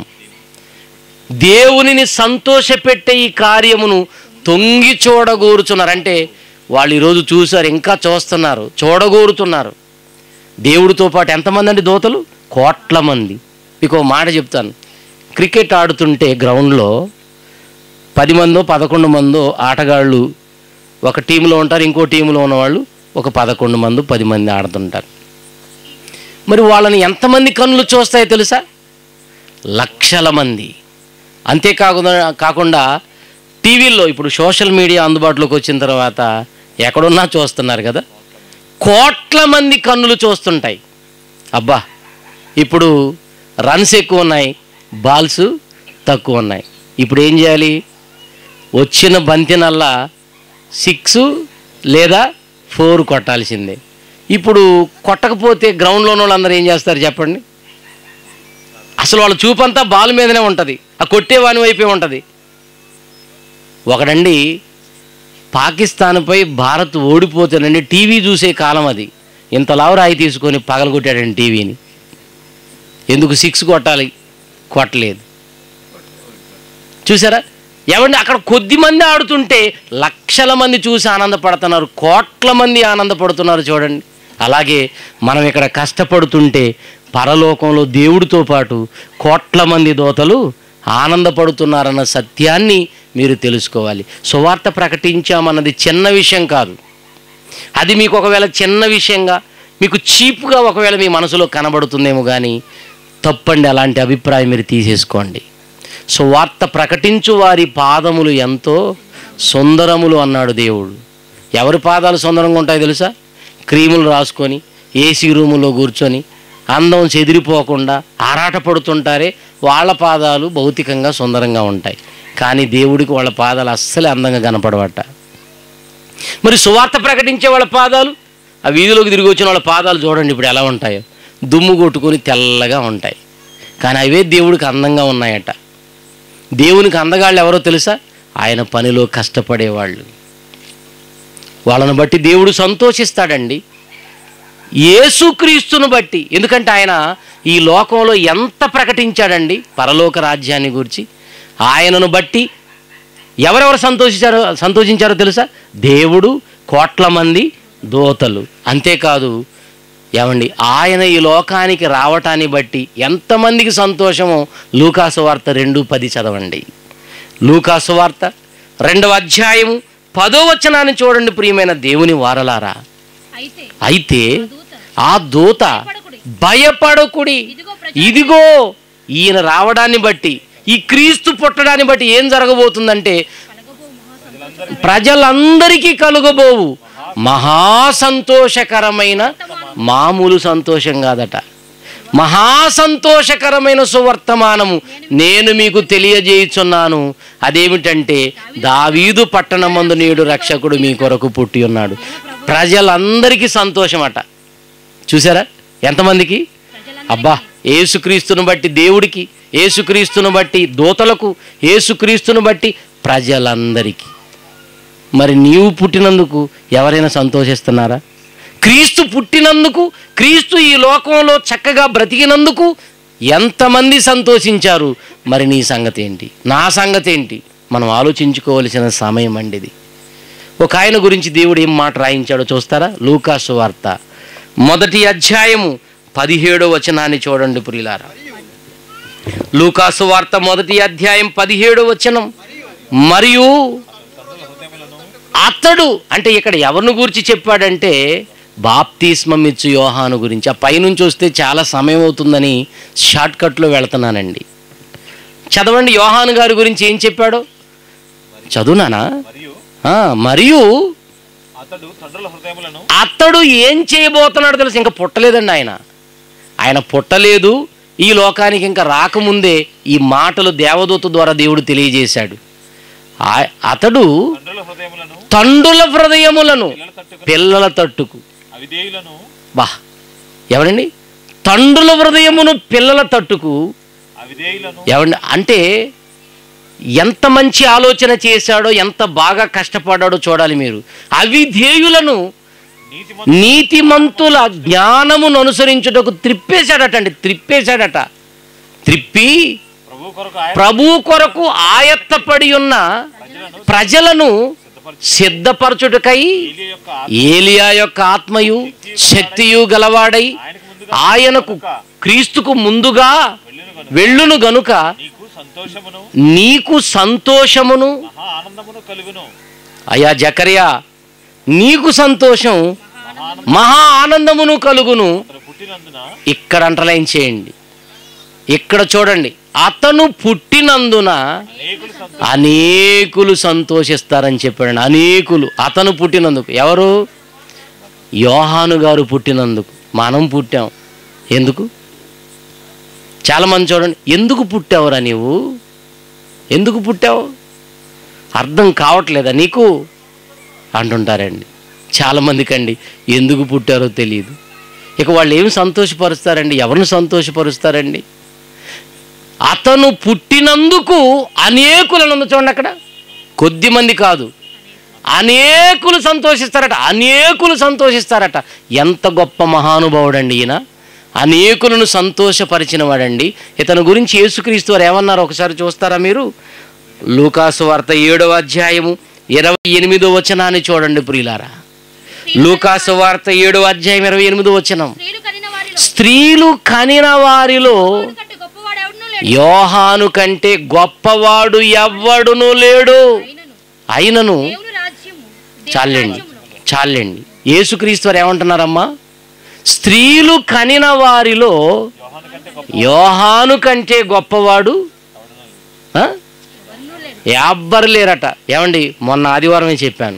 దేవునిని సంతోషపెట్టే ఈ కార్యమును తొంగి చూడగోరుచున్నారు అంటే వాళ్ళు ఈరోజు చూశారు ఇంకా చూస్తున్నారు చూడగోరుతున్నారు దేవుడితో పాటు ఎంతమంది అండి దోతలు కోట్ల మంది మీకు ఒక మాట చెప్తాను క్రికెట్ ఆడుతుంటే గ్రౌండ్లో పది మందో పదకొండు మందో ఆటగాళ్ళు ఒక టీంలో ఉంటారు ఇంకో టీంలో ఉన్నవాళ్ళు ఒక పదకొండు మంది పది మంది ఆడుతుంటారు మరి వాళ్ళని ఎంతమంది కన్నులు చూస్తాయో తెలుసా లక్షల మంది అంతేకాకుండా కాకుండా టీవీల్లో ఇప్పుడు సోషల్ మీడియా అందుబాటులోకి వచ్చిన తర్వాత ఎక్కడున్నా చూస్తున్నారు కదా కోట్ల మంది కన్నులు చూస్తుంటాయి అబ్బా ఇప్పుడు రన్స్ ఎక్కువ ఉన్నాయి బాల్స్ తక్కువ ఉన్నాయి ఇప్పుడు ఏం చేయాలి వచ్చిన బంతినల్లా సిక్స్ లేదా ఫోర్ కొట్టాల్సిందే ఇప్పుడు కొట్టకపోతే గ్రౌండ్లో ఉన్న వాళ్ళందరూ ఏం చేస్తారు చెప్పండి అసలు వాళ్ళ చూపంతా బాల్ మీదనే ఉంటుంది ఆ కొట్టేవాని వైపే ఉంటుంది ఒకడండి పాకిస్తాన్పై భారత్ ఓడిపోతేనండి టీవీ చూసే కాలం అది ఇంత లావు తీసుకొని పగలగొట్టాడండి టీవీని ఎందుకు సిక్స్ కొట్టాలి కొట్టలేదు చూసారా ఏమండి అక్కడ కొద్ది మంది ఆడుతుంటే లక్షల మంది చూసి ఆనందపడుతున్నారు కోట్ల మంది ఆనందపడుతున్నారు చూడండి అలాగే మనం ఇక్కడ కష్టపడుతుంటే పరలోకంలో దేవుడితో పాటు కోట్ల మంది దోతలు ఆనందపడుతున్నారన్న సత్యాన్ని మీరు తెలుసుకోవాలి సువార్త ప్రకటించామన్నది చిన్న విషయం కాదు అది మీకు ఒకవేళ చిన్న విషయంగా మీకు చీప్గా ఒకవేళ మీ మనసులో కనబడుతుందేమో కానీ తప్పండి అలాంటి అభిప్రాయం మీరు తీసేసుకోండి సువార్త ప్రకటించు వారి పాదములు ఎంతో సుందరములు అన్నాడు దేవుడు ఎవరి పాదాలు సుందరంగా ఉంటాయో తెలుసా క్రీములు రాసుకొని ఏసీ రూములో కూర్చొని అందం చెదిరిపోకుండా ఆరాట పడుతుంటారే వాళ్ళ పాదాలు భౌతికంగా సుందరంగా ఉంటాయి కానీ దేవుడికి వాళ్ళ పాదాలు అస్సలే అందంగా కనపడవట మరి సువార్త ప్రకటించే వాళ్ళ పాదాలు ఆ వీధిలోకి తిరిగి వచ్చిన వాళ్ళ పాదాలు చూడండి ఇప్పుడు ఎలా ఉంటాయో దుమ్ము కొట్టుకొని తెల్లగా ఉంటాయి కానీ అవే దేవుడికి అందంగా ఉన్నాయట దేవునికి అందగాళ్ళు ఎవరో తెలుసా ఆయన పనిలో కష్టపడేవాళ్ళు వాళ్ళను బట్టి దేవుడు సంతోషిస్తాడండి యేసుక్రీస్తును బట్టి ఎందుకంటే ఆయన ఈ లోకంలో ఎంత ప్రకటించాడండి పరలోక రాజ్యాన్ని గురించి ఆయనను బట్టి ఎవరెవరు సంతోషించారో సంతోషించారో తెలుసా దేవుడు కోట్ల మంది దోతలు అంతేకాదు ఏమండి ఆయన ఈ లోకానికి రావటాన్ని బట్టి ఎంతమందికి సంతోషమో లూకాసు వార్త రెండు పది చదవండి లూకాసు వార్త రెండవ అధ్యాయము పదో వచనాన్ని చూడండి ప్రియమైన దేవుని వారలారా అయితే అయితే దూత ఆ దూత భయపడకుడి. భయపడకుడి ఇదిగో ఇదిగో ఈయన రావడాన్ని బట్టి ఈ క్రీస్తు పుట్టడాన్ని బట్టి ఏం జరగబోతుందంటే కలగబో మహా ప్రజలందరికీ కలుగబోవు మహా సంతోషకరమైన మామూలు సంతోషం కాదట మహాసంతోషకరమైన సువర్తమానము నేను మీకు తెలియజేయుచున్నాను అదేమిటంటే దావీదు పట్టణమందు నేడు రక్షకుడు మీ కొరకు పుట్టి ఉన్నాడు ప్రజలందరికీ సంతోషమట చూసారా ఎంతమందికి అబ్బా ఏసుక్రీస్తును బట్టి దేవుడికి ఏసుక్రీస్తును బట్టి దూతలకు ఏసుక్రీస్తును బట్టి ప్రజలందరికీ మరి నీవు పుట్టినందుకు ఎవరైనా సంతోషిస్తున్నారా క్రీస్తు పుట్టినందుకు క్రీస్తు ఈ లోకంలో చక్కగా బ్రతికినందుకు ఎంతమంది సంతోషించారు మరి నీ సంగతి ఏంటి నా సంగతి ఏంటి మనం ఆలోచించుకోవలసిన సమయం అండి ఇది ఒక ఆయన గురించి దేవుడు ఏం మాట రాయించాడో చూస్తారా లూకాసు వార్త మొదటి అధ్యాయము పదిహేడో వచనాన్ని చూడండి పురిలారా లూకాసు వార్త మొదటి అధ్యాయం పదిహేడో వచనం మరియు అతడు అంటే ఇక్కడ ఎవరిని గురించి చెప్పాడంటే బాప్తిస్మం ఇచ్చు యోహాను గురించి ఆ పైనుంచి వస్తే చాలా సమయం అవుతుందని షార్ట్ కట్లో వెళ్తున్నానండి చదవండి యోహాను గారి గురించి ఏం చెప్పాడు చదువునానా ఆ, మరియు అతడు తండ్రుల హృదయములను అతడు ఏం చేయబోతున్నాడు తెలుసు ఇంకా పుట్టలేదండి ఆయన ఆయన పుట్టలేదు ఈ లోకానికి ఇంకా రాకముందే ఈ మాటలు దేవదూత ద్వారా దేవుడు తెలియజేశాడు ఆ- అతడు తండ్రుల హృదయములను తండ్రుల హృదయములను పిల్లల తట్టుకు అవిధేయులను బా ఎవరండి తండ్రుల హృదయమును పిల్లల తట్టుకు అవిధేయులను ఎవండి అంటే ఎంత మంచి ఆలోచన చేశాడో ఎంత బాగా కష్టపడ్డాడో చూడాలి మీరు అవిధేయులను నీతి నీతిమంతుల జ్ఞానమును అనుసరించుటకు త్రిప్పేశాడట అండి త్రిప్పేశాడట త్రిప్పి ప్రభు కొరకు ఆయన ప్రభు కొరకు ఆయత్తపడి ఉన్న ప్రజలను సిద్ధపరచుటకై ఏలియా యొక్క ఏలియా యొక్క ఆత్మయు శక్తియు గలవాడై ఆయనకు క్రీస్తుకు ముందుగా వెళ్ళును గనుక నీకు సంతోషమును నీకు సంతోషమును మహా ఆనందమును కలుగును అయ్యా జకర్యా నీకు సంతోషం మహా ఆనందమును కలుగును అతడు పుట్టినందున ఇక్కడ అంటలైన్ చేయండి ఇక్కడ చూడండి అతను పుట్టినందున అనేకులు సంతో అనేకులు సంతోషిస్తారని చెప్పాడండి అనేకులు అతను పుట్టినందుకు ఎవరు యోహాను గారు పుట్టినందుకు మనం పుట్టాం ఎందుకు చాలామంది చూడండి ఎందుకు పుట్టావురా నీవు ఎందుకు పుట్టావు అర్థం కావట్లేదా నీకు అంటుంటారండి చాలామందికి అండి ఎందుకు పుట్టారో తెలియదు ఇక వాళ్ళు ఏమి సంతోషపరుస్తారండి ఎవరిని సంతోషపరుస్తారండి అతను పుట్టినందుకు అనేకులను ఉంది చూడండి అక్కడ కొద్ది మంది కాదు అనేకులు సంతోషిస్తారట అనేకులు సంతోషిస్తారట ఎంత గొప్ప మహానుభావుడండి ఈయన అనేకులను సంతోషపరిచిన వాడండి ఇతని గురించి యేసుక్రీస్తు వారు ఏమన్నారు ఒకసారి చూస్తారా మీరు లూకాసు వార్త ఏడవ అధ్యాయము ఇరవై ఎనిమిదో వచనాన్ని చూడండి ప్రియులారా లూకాసు వార్త ఏడవ అధ్యాయం ఇరవై ఎనిమిదో వచనం స్త్రీలు కనిన వారిలో స్త్రీలు కనిన వారిలో కంటే గొప్పవాడు ఎవడునూ లేడు యోహాను కంటే గొప్పవాడు ఎవ్వడును లేడు అయినను అయినను దేవుని రాజ్యము దేవుని చాలండి రాజ్యములో చాలండి యేసుక్రీస్తు వారు ఏమంటున్నారమ్మా స్త్రీలు కనిన వారిలో యోహాను కంటే గొప్పవాడు ఆ? ఎవ్వరు లేరట ఏమండి మొన్న ఆదివారమే చెప్పాను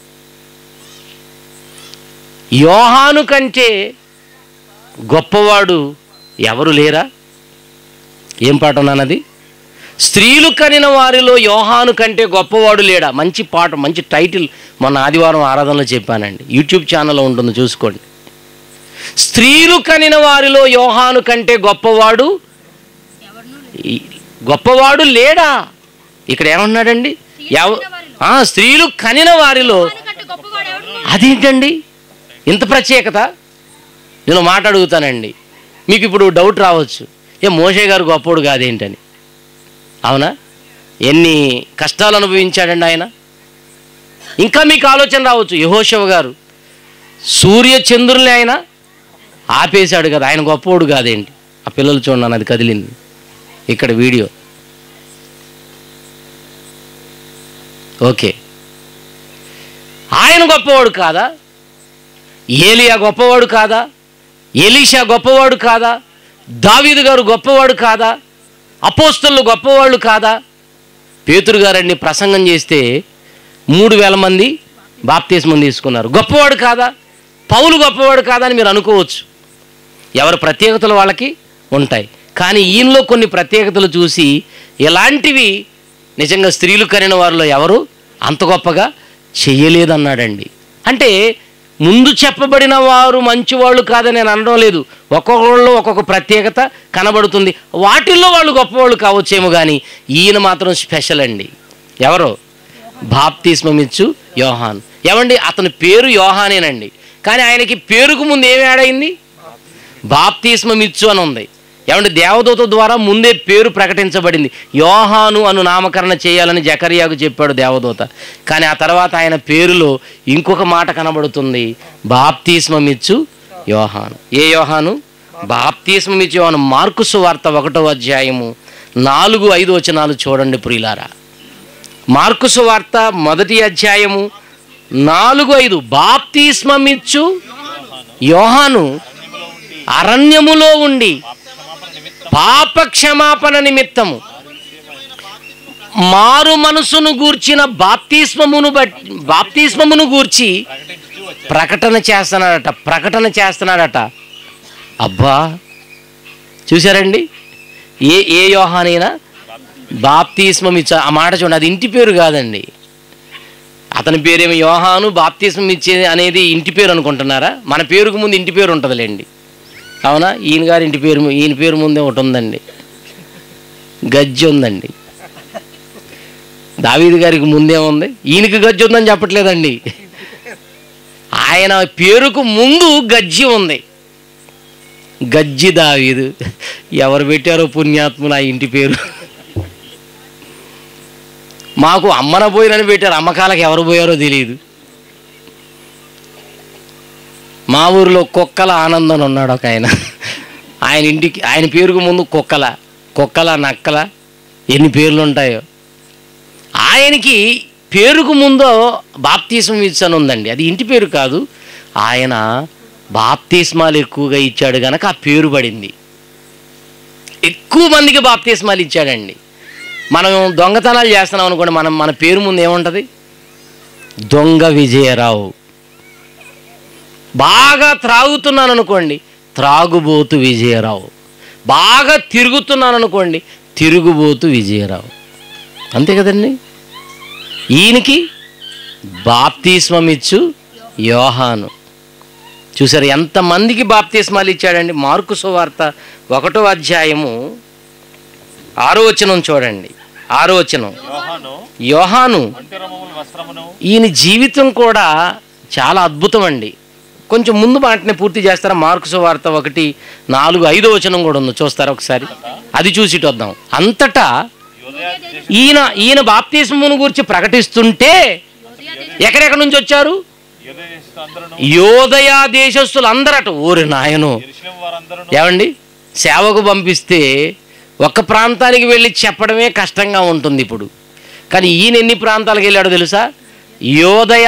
యోహాను కంటే గొప్పవాడు ఎవరు లేరా ఏం పాట ఉన్నానది స్త్రీలు కనిన వారిలో యోహాను కంటే గొప్పవాడు లేడా మంచి పాట మంచి టైటిల్ మొన్న ఆదివారం ఆరాధనలో చెప్పానండి యూట్యూబ్ ఛానల్లో ఉంటుంది చూసుకోండి స్త్రీలు కనిన వారిలో యోహాను కంటే గొప్పవాడు ఈ- గొప్పవాడు లేడా ఇక్కడ ఏమన్నాడండి ఎవ ఆ, స్త్రీలు కనిన వారిలో కంటే గొప్పవాడు ఎవడునూ అదేంటండి ఇంత ప్రత్యేకత నేను మాట అడుగుతానండి మీకు ఇప్పుడు డౌట్ రావచ్చు ఏ మోషే గారు గొప్పోడు కాదేంటని అవునా ఎన్ని కష్టాలు అనుభవించాడండి ఆయన ఇంకా మీకు ఆలోచన రావచ్చు యహోశవ గారు సూర్య చంద్రుల్ని ఆయన ఆపేశాడు కదా ఆయన గొప్పోడు కాదేంటి ఆ పిల్లలు చూడండి అది కదిలింది ఇక్కడ వీడియో ఓకే ఆయన గొప్పవాడు కాదా ఏలియా గొప్పవాడు కాదా ఎలీషా గొప్పవాడు కాదా దావీదు గారు గొప్పవాడు కాదా అపోస్తలు గొప్పవాళ్ళు కాదా పేతురు గారండి ప్రసంగం చేస్తే మూడు వేల మంది బాప్తీస్మం తీసుకున్నారు గొప్పవాడు కాదా పౌలు గొప్పవాడు కాదా అని మీరు అనుకోవచ్చు ఎవరి ప్రత్యేకతలు వాళ్ళకి ఉంటాయి కానీ ఈయనలో కొన్ని ప్రత్యేకతలు చూసి ఇలాంటివి నిజంగా స్త్రీలు కనిన వారిలో ఎవరు అంత గొప్పగా చెయ్యలేదన్నాడండి అంటే ముందు చెప్పబడిన వారు మంచివాళ్ళు కాదని నేను అనడం లేదు ఒక్కొక్కళ్ళు ఒక్కొక్క ప్రత్యేకత కనబడుతుంది వాటిల్లో వాళ్ళు గొప్పవాళ్ళు కావచ్చేమో కానీ ఈయన మాత్రం స్పెషల్ అండి ఎవరు బాప్తిస్మమిచ్చు యోహాన్ ఏమండి అతని పేరు యోహానేనండి కానీ ఆయనకి పేరుకు ముందు ఏమి ఆడైంది బాప్తిస్మమిచ్చు అని ఉంది ఏమంటే దేవదూత ద్వారా ముందే పేరు ప్రకటించబడింది యోహాను అను నామకరణ చేయాలని జకరియాకు చెప్పాడు దేవదూత కానీ ఆ తర్వాత ఆయన పేరులో ఇంకొక మాట కనబడుతుంది బాప్తిస్మమిచ్చు యోహాను ఏ యోహాను బాప్తిస్మమిచ్చు యోహాను మార్కు సువార్త ఒకటో అధ్యాయము నాలుగు ఐదు వచనాలు చూడండి ప్రియులారా మార్కు సువార్త మొదటి అధ్యాయము నాలుగు ఐదు బాప్తిస్మమిచ్చు యోహాను అరణ్యములో ఉండి పాప క్షమాపణ నిమిత్తము మారు మనసును గూర్చిన బాప్తిస్మమును బట్టి బాప్తిస్మమును గూర్చి ప్రకటన చేస్తున్నాడట ప్రకటన చేస్తున్నాడట అబ్బా చూసారండి ఏ ఏ యోహానైనా బాప్తిస్మం ఇచ్చా ఆ మాట చూడండి అది ఇంటి పేరు కాదండి అతని పేరేమో యోహాను బాప్తిస్మం ఇచ్చే అనేది ఇంటి పేరు అనుకుంటున్నారా మన పేరుకు ముందు ఇంటి పేరు ఉంటుందిలేండి అవునా ఈయన గారి ఇంటి పేరు ఈయన పేరు ముందే ఒకటి ఉందండి గజ్జి ఉందండి దావీది గారికి ముందే ఉంది ఈయనకి గజ్జి ఉందని చెప్పట్లేదండి ఆయన పేరుకు ముందు గజ్జి ఉంది గజ్జి దావీదు ఎవరు పెట్టారో పుణ్యాత్ములు ఆ ఇంటి పేరు మాకు అమ్మన పోయినని పెట్టారు అమ్మకాలకు ఎవరు పోయారో తెలియదు మా ఊరిలో కుక్కల ఆనందం ఉన్నాడు ఒక ఆయన ఆయన ఇంటికి ఆయన పేరుకు ముందు కుక్కల కుక్కల నక్కల ఎన్ని పేర్లు ఉంటాయో ఆయనకి పేరుకు ముందు బాప్తీసం ఇచ్చని ఉందండి అది ఇంటి పేరు కాదు ఆయన బాప్తిస్మాలు ఎక్కువగా ఇచ్చాడు గనక ఆ పేరు పడింది ఎక్కువ మందికి బాప్తిస్మాలు ఇచ్చాడండి మనం దొంగతనాలు చేస్తున్నాం అనుకోండి మనం మన పేరు ముందు ఏముంటుంది దొంగ విజయరావు బాగా త్రాగుతున్నాను అనుకోండి త్రాగుబోతు విజయరావు బాగా తిరుగుతున్నాను అనుకోండి తిరుగుబోతు విజయరావు అంతే కదండి ఈయనకి బాప్తిస్మం ఇచ్చు యోహాను చూసారు ఎంతమందికి బాప్తిస్మాలు ఇచ్చాడండి మార్కు సువార్త ఒకటో అధ్యాయము ఆరో వచనం చూడండి ఆరో వచనం యోహాను యోహాను ఒంటెరమముల వస్త్రమును ఈయన జీవితం కూడా చాలా అద్భుతం అండి కొంచెం ముందు మాటని పూర్తి చేస్తారా మార్క్స్ వార్త ఒకటి నాలుగు ఐదో వచనం కూడా ఉంది చూస్తారా ఒకసారి అది చూసి ఇటు వద్దాం అంతటా ఈయన ఈయన బాప్తిస్మమును గురించి ప్రకటిస్తుంటే ఎక్కడెక్కడి నుంచి వచ్చారు అందరూ యోదయా దేశస్తులు అందరట ఊరి నాయను ఎరుషలేము వారందరూ ఏమండి సేవకు పంపిస్తే ఒక ప్రాంతానికి వెళ్ళి చెప్పడమే కష్టంగా ఉంటుంది ఇప్పుడు కానీ ఈయన ఎన్ని ప్రాంతాలకు వెళ్ళాడో తెలుసా యోదయ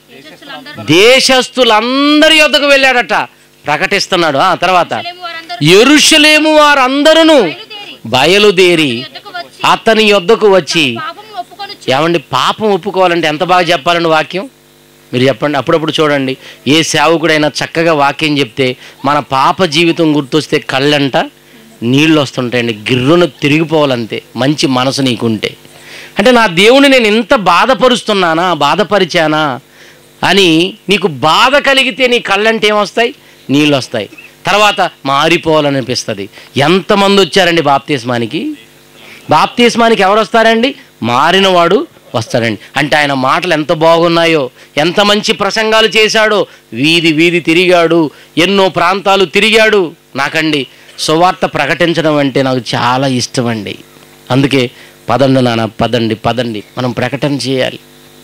దేశస్తులందరి యొద్దకు వెళ్ళాడట ప్రకటిస్తున్నాడు ఆ తర్వాత ఎరుషలేము వారందరూ బయలుదేరి యొద్దకు వచ్చి అతని యొద్దకు వచ్చి పాపం ఒప్పుకొని ఏమండి పాపం ఒప్పుకోవాలంటే ఎంత బాగా చెప్పాలండి వాక్యం మీరు చెప్పండి అప్పుడప్పుడు చూడండి ఏ సేవకుడైనా చక్కగా వాక్యం చెప్తే మన పాప జీవితం గుర్తొస్తే కళ్ళంట నీళ్ళు వస్తుంటాయండి గిర్రున తిరిగిపోవాలంతే మంచి మనసు నీకుంటే అంటే నా దేవుని నేను ఇంత బాధపరుస్తున్నానా బాధపరిచానా అని నీకు బాధ కలిగితే నీ కళ్ళంటే ఏమొస్తాయి నీళ్ళు వస్తాయి తర్వాత మారిపోవాలనిపిస్తుంది ఎంతమంది వచ్చారండి బాప్తిస్మానికి బాప్తిస్మానికి ఎవరు వస్తారండి మారినవాడు వస్తాడండి అంటే ఆయన మాటలు ఎంత బాగున్నాయో ఎంత మంచి ప్రసంగాలు చేశాడో వీధి వీధి తిరిగాడు ఎన్నో ప్రాంతాలు తిరిగాడు నాకండి సువార్త ప్రకటించడం అంటే నాకు చాలా ఇష్టం అండి అందుకే పదండి నాన్న పదండి పదండి మనం ప్రకటన చేయాలి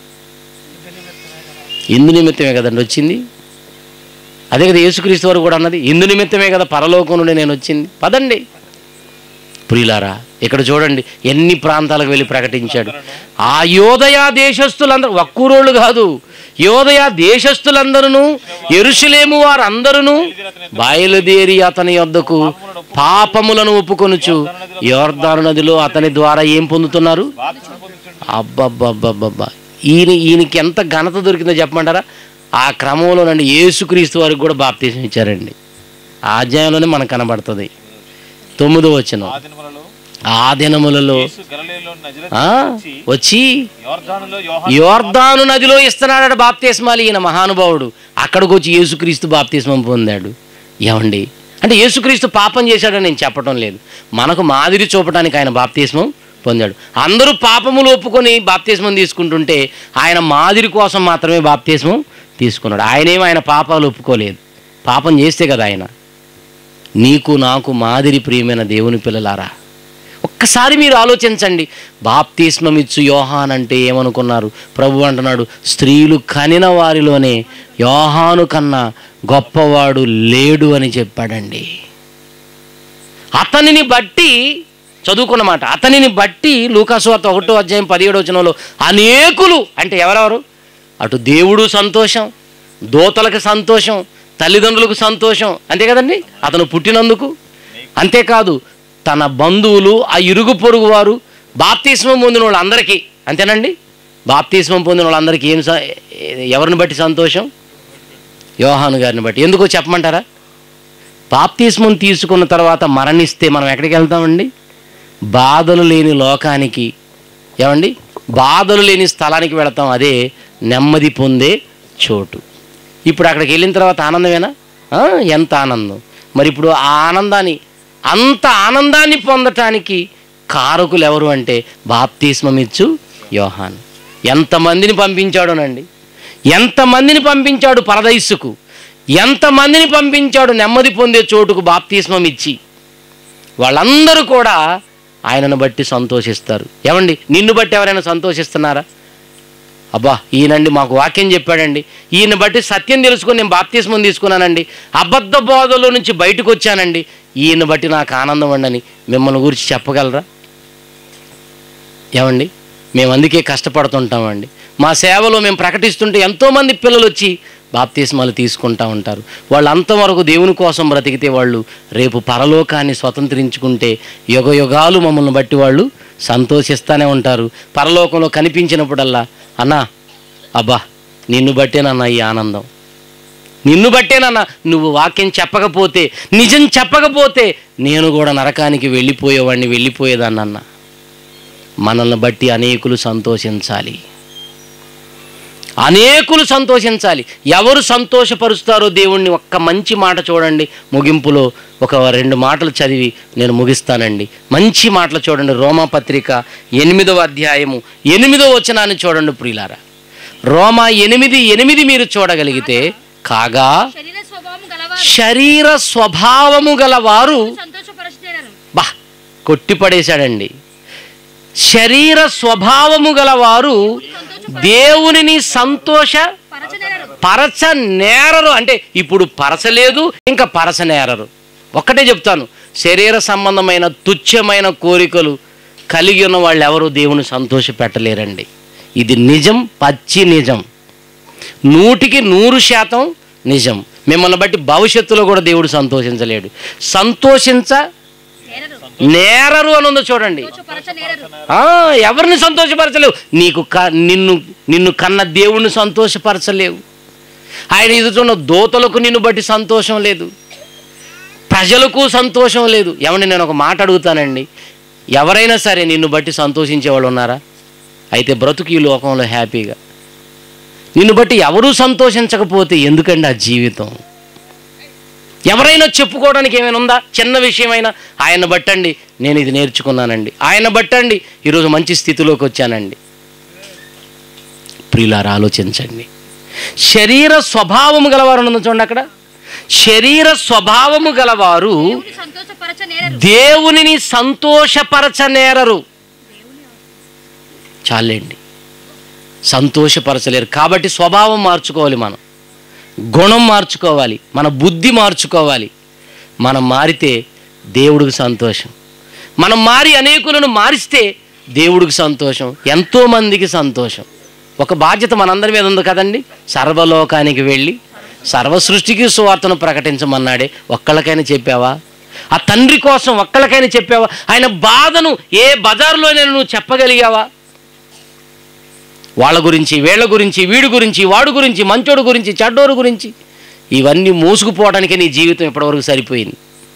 ఇందు నిమిత్తమే కదండి వచ్చింది అదే కదా యేసుక్రీస్తు వారు కూడా అన్నది ఇందు నిమిత్తమే కదా పరలోకం నుండి నేను వచ్చింది పదండి ప్రియులారా ఇక్కడ చూడండి ఎన్ని ప్రాంతాలకు వెళ్ళి ప్రకటించాడు ఆ యోదయ దేశస్తులందరూ ఒక్కూరోళ్ళు కాదు యోదయ దేశస్తులందరూ ఎరుషులేము వారందరూ బయలుదేరి అతని యొద్దకు పాపములను ఒప్పుకొనుచు యోర్దాను నదిలో అతని ద్వారా ఏం పొందుతున్నారు అబ్బబ్బబ్బబ్బబ్బా ఈయన ఈయనకి ఎంత ఘనత దొరికిందో చెప్పమంటారా ఆ క్రమంలో నుండి యేసుక్రీస్తు వారికి కూడా బాప్తీసం ఇచ్చారండి ఆ అధ్యాయంలోనే మనకు కనబడుతుంది తొమ్మిదో వచ్చిన ఆ దినములలో ఆ దినములలో యేసు గలిలయలో నజరేతు ఆ, వచ్చి వచ్చి యోర్దానులో యోహాను యోర్దాను నదిలో ఇస్తున్నాడు బాప్తిస్మాలు ఈయన మహానుభావుడు అక్కడికి వచ్చి యేసుక్రీస్తు బాప్తిస్మం పొందాడు ఏమండి అంటే యేసుక్రీస్తు పాపం చేశాడని నేను చెప్పడం లేదు మనకు మాదిరి చూపడానికి ఆయన బాప్తిస్మం పొందాడు అందరూ పాపములు ఒప్పుకొని బాప్తిస్మం తీసుకుంటుంటే ఆయన మాదిరి కోసం మాత్రమే బాప్తిస్మం తీసుకున్నాడు ఆయనేమో ఆయన పాపాలు ఒప్పుకోలేదు పాపం చేస్తే కదా ఆయన నీకు నాకు మాదిరి ప్రియమైన దేవుని పిల్లలారా ఒక్కసారి మీరు ఆలోచించండి బాప్తిస్మం ఇచ్చు యోహాన్ అంటే ఏమనుకున్నారు ప్రభు అంటున్నాడు స్త్రీలు కనిన వారిలోనే యోహాను కన్నా గొప్పవాడు లేడు అని చెప్పాడండి అతనిని బట్టి చదువుకున్నమాట అతనిని బట్టి లూకాసువార్త ఒకటో అధ్యాయం పదిహేడు వచనంలో అనేకులు అంటే ఎవరెవరు అటు దేవుడు సంతోషం దోతలకు సంతోషం తల్లిదండ్రులకు సంతోషం అంతే కదండి అతను పుట్టినందుకు అంతేకాదు తన బంధువులు ఆ ఇరుగు పొరుగు వారు బాప్తిస్మం పొందిన వాళ్ళందరికీ అంతేనండి బాప్తిస్మం పొందిన వాళ్ళందరికీ ఏం స- ఎవరిని బట్టి సంతోషం యోహాను గారిని బట్టి ఎందుకో చెప్పమంటారా బాప్తిస్మం తీసుకున్న తర్వాత మరణిస్తే మనం ఎక్కడికి వెళ్తామండి బాధలు లేని లోకానికి ఏమండి బాధలు లేని స్థలానికి వెళతాం అదే నెమ్మది పొందే చోటు ఇప్పుడు అక్కడికి వెళ్ళిన తర్వాత ఆనందమేనా ఆ, ఎంత ఆనందం మరి ఇప్పుడు ఆ ఆనందాన్ని అంత ఆనందాన్ని పొందటానికి కారకులు ఎవరు అంటే బాప్తిస్మం ఇచ్చు యోహాన్ ఎంతమందిని పంపించాడోనండి ఎంతమందిని పంపించాడు పరదైస్సుకు ఎంతమందిని పంపించాడు నెమ్మది పొందే చోటుకు బాప్తిస్మం ఇచ్చి వాళ్ళందరూ కూడా ఆయనను బట్టి సంతోషిస్తారు ఏమండి నిన్ను బట్టి ఎవరైనా సంతోషిస్తున్నారా అబ్బా ఈయనండి మాకు వాక్యం చెప్పాడండి ఈయన బట్టి సత్యం తెలుసుకొని నేను బాప్తిస్మం తీసుకున్నానండి అబద్ధ బోధలో నుంచి బయటకు వచ్చానండి ఈయన బట్టి నాకు ఆనందం అండి మిమ్మల్ని గురించి చెప్పగలరా ఏమండి మేము అందుకే కష్టపడుతుంటామండి మా సేవలో మేము ప్రకటిస్తుంటే ఎంతోమంది పిల్లలు వచ్చి బాప్తిస్మాలు తీసుకుంటా ఉంటారు వాళ్ళు అంతవరకు దేవుని కోసం బ్రతికితే వాళ్ళు రేపు పరలోకాన్ని స్వతంత్రించుకుంటే యుగ యుగాలు మమ్మల్ని బట్టి వాళ్ళు సంతోషిస్తూనే ఉంటారు పరలోకంలో కనిపించినప్పుడల్లా అన్నా అబ్బా నిన్ను బట్టేనన్నా ఈ ఆనందం నిన్ను బట్టేనన్నా నువ్వు వాక్యం చెప్పకపోతే నిజం చెప్పకపోతే నేను కూడా నరకానికి వెళ్ళిపోయేవాడిని వెళ్ళిపోయేదాన్నన్నా మనల్ని బట్టి అనేకులు సంతోషించాలి అనేకులు సంతోషించాలి ఎవరు సంతోషపరుస్తారో దేవుణ్ణి ఒక్క మంచి మాట చూడండి ముగింపులో ఒక రెండు మాటలు చదివి నేను ముగిస్తానండి మంచి మాటలు చూడండి రోమా పత్రిక ఎనిమిదవ అధ్యాయము ఎనిమిదవ వచనాన్ని చూడండి ప్రియులారా రోమా ఎనిమిది ఎనిమిది మీరు చూడగలిగితే కాగా శరీర స్వభావం గలవారు శరీర స్వభావము గలవారు సంతోషపరచుతారు బా కొట్టిపడేశాడండి శరీర స్వభావము గలవారు దేవునిని సంతోష పరచనేరరు పరచ నేరరు అంటే ఇప్పుడు పరచలేదు ఇంకా పరచ నేరరు ఒక్కటే చెప్తాను శరీర సంబంధమైన తుచ్చమైన కోరికలు కలిగి ఉన్న వాళ్ళు ఎవరు దేవుని సంతోష పెట్టలేరండి ఇది నిజం పచ్చి నిజం నూటికి నూరు శాతం నిజం మిమ్మల్ని బట్టి భవిష్యత్తులో కూడా దేవుడు సంతోషించలేడు సంతోషించ నేరరు నేరరు అని ఉందో చూడండి పరచనేరరు ఆ, ఎవరిని సంతోషపరచలేవు నీకు క నిన్ను నిన్ను కన్న దేవుణ్ణి సంతోషపరచలేవు ఆయన ఎదుటిన్న దోతలకు నిన్ను బట్టి సంతోషం లేదు ప్రజలకు సంతోషం లేదు ఏమండి నేను ఒక మాట అడుగుతానండి ఎవరైనా సరే నిన్ను బట్టి సంతోషించే వాళ్ళు ఉన్నారా అయితే బ్రతుకు ఈ లోకంలో హ్యాపీగా నిన్ను బట్టి ఎవరూ సంతోషించకపోతే ఎందుకండి ఆ జీవితం ఎవరైనా చెప్పుకోవడానికి ఏమైనా ఉందా చిన్న విషయమైనా ఆయన బట్టండి నేను ఇది నేర్చుకున్నానండి ఆయన బట్టండి ఈరోజు మంచి స్థితిలోకి వచ్చానండి ప్రియులారా ఆలోచించండి శరీర స్వభావము గలవారు ఉన్నది చూడండి అక్కడ శరీర స్వభావము గలవారు దేవుని సంతోషపరచనేరరు దేవునిని సంతోషపరచనేరరు చాలండి సంతోషపరచలేరు కాబట్టి స్వభావం మార్చుకోవాలి మనం గుణం మార్చుకోవాలి మన బుద్ధి మార్చుకోవాలి మనం మారితే దేవుడికి సంతోషం మనం మారి అనేకులను మారిస్తే దేవుడికి సంతోషం ఎంతోమందికి సంతోషం ఒక బాధ్యత మనందరి మీద ఉంది కదండి సర్వలోకానికి వెళ్ళి సర్వ సృష్టికి సువార్తను ప్రకటించమన్నాడే ఒక్కళ్ళకైనా చెప్పావా ఆ తండ్రి కోసం ఒక్కళ్ళకైనా చెప్పావా ఆయన బాధను ఏ బజార్లోనైనా నువ్వు చెప్పగలిగావా వాళ్ళ గురించి వీళ్ళ గురించి వీడి గురించి వాడు గురించి మంచోడు గురించి చెడ్డోడు గురించి ఇవన్నీ మోసుకుపోవడానికే నీ జీవితం ఇప్పటివరకు సరిపోయింది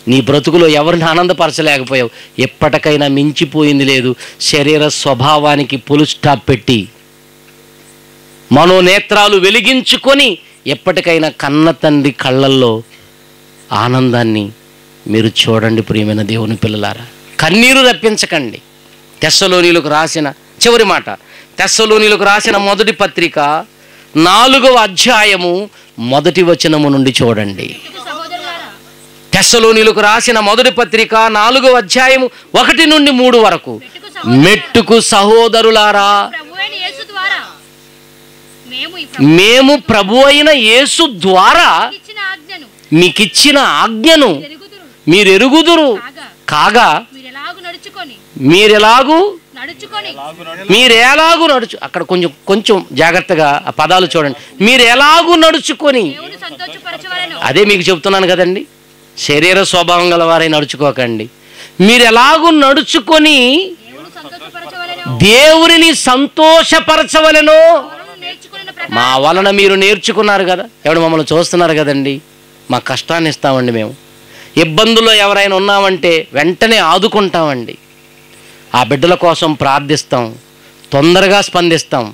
నీ బ్రతుకులో ఎవరిని ఆనందపరచలేకపోయావు ఎప్పటికైనా మించిపోయింది లేదు శరీర స్వభావానికి పులు స్టాప్ పెట్టి మనోనేత్రాలు వెలిగించుకొని ఎప్పటికైనా కన్న తండ్రి కళ్ళల్లో ఆనందాన్ని మీరు చూడండి ప్రియమైన దేవుని పిల్లలారా కన్నీరు రప్పించకండి తెస్సలోనిలకు రాసిన చివరి మాట తెస్సలోనిలకు రాసిన మొదటి పత్రిక నాలుగవ అధ్యాయము మొదటి వచనము నుండి చూడండి సహోదరులారా తెస్సలోనిలకు రాసిన మొదటి పత్రిక నాలుగవ అధ్యాయము ఒకటి నుండి మూడు వరకు మెట్టుకు సహోదరులారా ప్రభు అయిన యేసు ద్వారా మేము ఈ ప్రభు మేము ప్రభు అయిన యేసు ద్వారా ఇచ్చిన ఆజ్ఞను మీకిచ్చిన ఆజ్ఞను ఎరుగుదురు మీరు ఎరుగుదురు కాగా కాగా మీరు ఎలాగు నడుచుకొని మీరెలాగూ నడుచుకొని మీరు ఎలాగూ నడుచు అక్కడ కొంచెం కొంచెం జాగ్రత్తగా ఆ పదాలు చూడండి మీరు ఎలాగూ నడుచుకొని దేవుని సంతోషపరచవలను అదే మీకు చెప్తున్నాను కదండి శరీర స్వభావం గల వారై నడుచుకోకండి మీరు ఎలాగూ నడుచుకొని దేవుని సంతోషపరచవలను దేవుడిని సంతోషపరచవలెనో వలన నేర్చుకున్న ప్రకారం మా వలన మీరు నేర్చుకున్నారు కదా ఎవడు మమ్మల్ని చూస్తున్నారు కదండి మా కష్టాన్ని ఇస్తామండి మేము ఇబ్బందుల్లో ఎవరైనా ఉన్నామంటే వెంటనే ఆదుకుంటామండి ఆ బిడ్డల కోసం ప్రార్థిస్తాం తొందరగా స్పందిస్తాం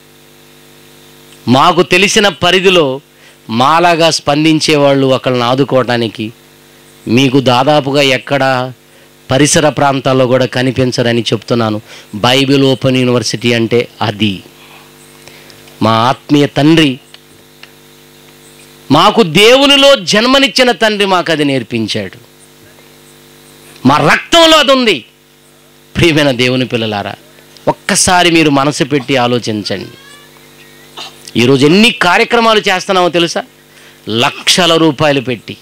మాకు తెలిసిన పరిధిలో మాలాగా స్పందించేవాళ్ళు ఒకళ్ళని ఆదుకోవడానికి మీకు దాదాపుగా ఎక్కడ పరిసర ప్రాంతాల్లో కూడా కనిపించరని చెప్తున్నాను బైబిల్ ఓపెన్ యూనివర్సిటీ అంటే అది మా ఆత్మీయ తండ్రి మాకు దేవునిలో జన్మనిచ్చిన తండ్రి మాకు అది నేర్పించాడు మా రక్తంలో అది ఉంది ప్రియమైన దేవుని పిల్లలారా ఒక్కసారి మీరు మనసు పెట్టి ఆలోచించండి ఈరోజు ఎన్ని కార్యక్రమాలు చేస్తున్నామో తెలుసా లక్షల రూపాయలు పెట్టి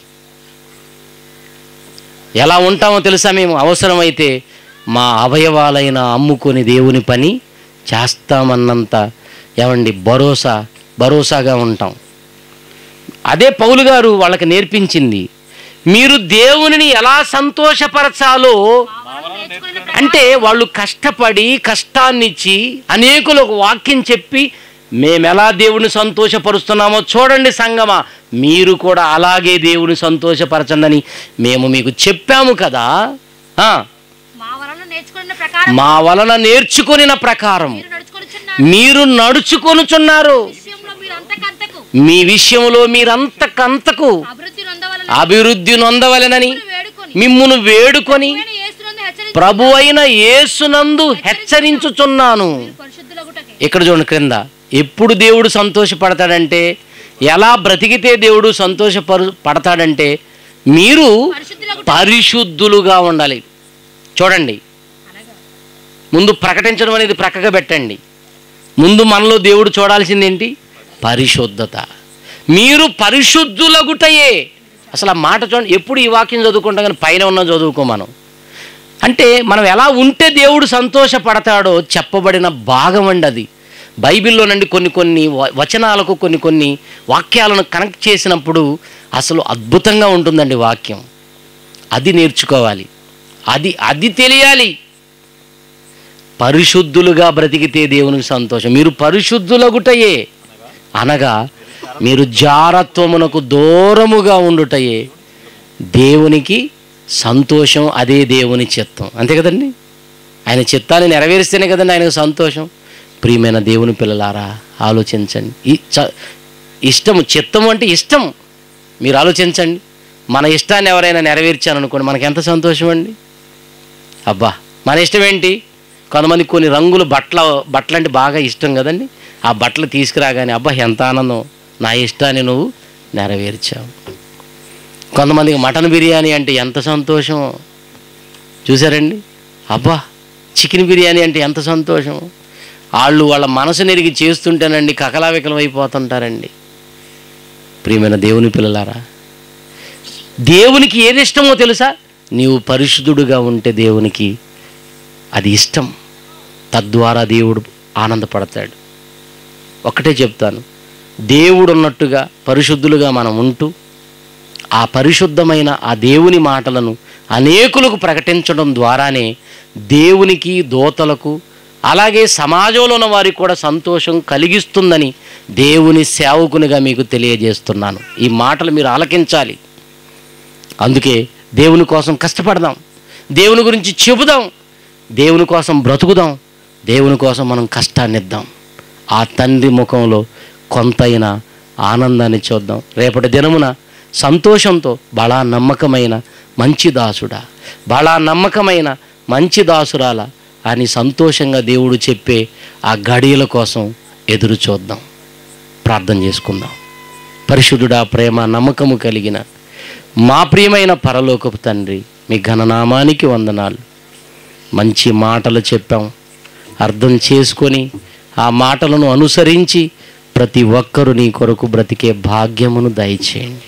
ఎలా ఉంటామో తెలుసా మేము అవసరమైతే మా అవయవాలైన అమ్ముకొని దేవుని పని చేస్తామన్నంత ఏమండి భరోసా భరోసాగా ఉంటాం అదే పౌలు గారు వాళ్ళకి నేర్పించింది మీరు దేవునిని ఎలా సంతోషపరచాలో అంటే వాళ్ళు కష్టపడి కష్టాన్నిచ్చి అనేకులకు వాక్యం చెప్పి మేము ఎలా దేవుని సంతోషపరుస్తున్నామో చూడండి సంగమా మీరు కూడా అలాగే దేవుని సంతోషపరచండి మేము మీకు చెప్పాము కదా ఆ, మా వలన నేర్చుకున్న ప్రకారం మా వలన నేర్చుకొనిన ప్రకారం మీరు నడుచుకొనిచున్నారు మీరు నడుచుకొనుచున్నారు విషయంలో మీరు అంతకంతకు మీ విషయంలో మీరంతకంతకు అభివృద్ధి నొందవలన అభివృద్ధి నొందవలెనని వేడుకొని మిమ్మును వేడుకొని ఆయన యేసునందు హెచ్చరించి ప్రభు అయిన యేసునందు హెచ్చరించుచున్నాను పరిశుద్ధులగుటకే ఇక్కడ చూడండి క్రింద ఎప్పుడు దేవుడు సంతోషపడతాడంటే ఎలా బ్రతికితే దేవుడు సంతోషపరు పడతాడంటే మీరు పరిశుద్ధులగుట పరిశుద్ధులుగా ఉండాలి చూడండి అనగా ముందు ప్రకటించడం అనేది ప్రక్కగా పెట్టండి ముందు మనలో దేవుడు చూడాల్సింది ఏంటి పరిశుద్ధత మీరు పరిశుద్ధులగుటయే అసలు ఆ మాట చూడండి ఎప్పుడు ఈ వాక్యం చదువుకుంటాం కానీ పైన ఉన్న చదువుకో మనం అంటే మనం ఎలా ఉంటే దేవుడు సంతోషపడతాడో చెప్పబడిన భాగం అండి అది బైబిల్లో నుండి కొన్ని కొన్ని వ- వచనాలకు కొన్ని కొన్ని వాక్యాలను కనెక్ట్ చేసినప్పుడు అసలు అద్భుతంగా ఉంటుందండి వాక్యం అది నేర్చుకోవాలి అది అది తెలియాలి పరిశుద్ధులుగా బ్రతికితే దేవునికి సంతోషం మీరు పరిశుద్ధులగుటయే అనగా మీరు జారత్వమునకు దూరముగా ఉండుటయే దేవునికి సంతోషం అదే దేవుని చిత్తం అంతే కదండి ఆయన చిత్తాన్ని నెరవేరిస్తేనే కదండి ఆయనకు సంతోషం ప్రియమైన దేవుని పిల్లలారా ఆలోచించండి ఈ చ- ఇష్టము చిత్తం అంటే ఇష్టం మీరు ఆలోచించండి మన ఇష్టాన్ని ఎవరైనా నెరవేర్చారనుకోండి మనకి ఎంత సంతోషం అండి అబ్బా మన ఇష్టం ఏంటి కొంతమంది కొన్ని రంగులు బట్టల బట్టలు అంటే బాగా ఇష్టం కదండి ఆ బట్టలు తీసుకురాగానే అబ్బా ఎంత ఆనందం నా ఇష్టాన్ని నువ్వు నెరవేర్చావు కొంతమందికి మటన్ బిర్యానీ అంటే ఎంత సంతోషం చూసారండి అబ్బా చికెన్ బిర్యానీ అంటే ఎంత సంతోషం వాళ్ళు వాళ్ళ మనసు నెరిగి చేస్తుంటేనండి కకలావికలం అయిపోతుంటారండి ప్రియమైన దేవుని పిల్లలారా దేవునికి ఏది ఇష్టమో తెలుసా నీవు పరిశుద్ధుడుగా ఉంటే దేవునికి అది ఇష్టం తద్వారా దేవుడు ఆనందపడతాడు ఒకటే చెప్తాను దేవుడు ఉన్నట్టుగా పరిశుద్ధులుగా మనం ఉంటూ ఆ పరిశుద్ధమైన ఆ దేవుని మాటలను అనేకులకు ప్రకటించడం ద్వారానే దేవునికి దోతలకు అలాగే సమాజంలో ఉన్న వారికి కూడా సంతోషం కలిగిస్తుందని దేవుని సేవకునిగా మీకు తెలియజేస్తున్నాను ఈ మాటలు మీరు ఆలకించాలి అందుకే దేవుని కోసం కష్టపడదాం దేవుని గురించి చెబుదాం దేవుని కోసం బ్రతుకుదాం దేవుని కోసం మనం కష్టాన్ని ఇద్దాం ఆ తండ్రి ముఖంలో కొంతైనా ఆనందాన్ని చూద్దాం రేపటి దినమున సంతోషంతో బలా నమ్మకమైన మంచి దాసుడా బలా నమ్మకమైన మంచి దాసురాల అని సంతోషంగా దేవుడు చెప్పే ఆ గడియల కోసం ఎదురు చూద్దాం ప్రార్థన చేసుకుందాం పరిశుద్ధుడా ప్రేమ నమ్మకము కలిగిన మా ప్రియమైన పరలోకపు తండ్రి మీ ఘననామానికి వందనాలు మంచి మాటలు చెప్పాం అర్థం చేసుకొని ఆ మాటలను అనుసరించి ప్రతి ఒక్కరూ నీ కొరకు బ్రతికే భాగ్యమును దయచేయండి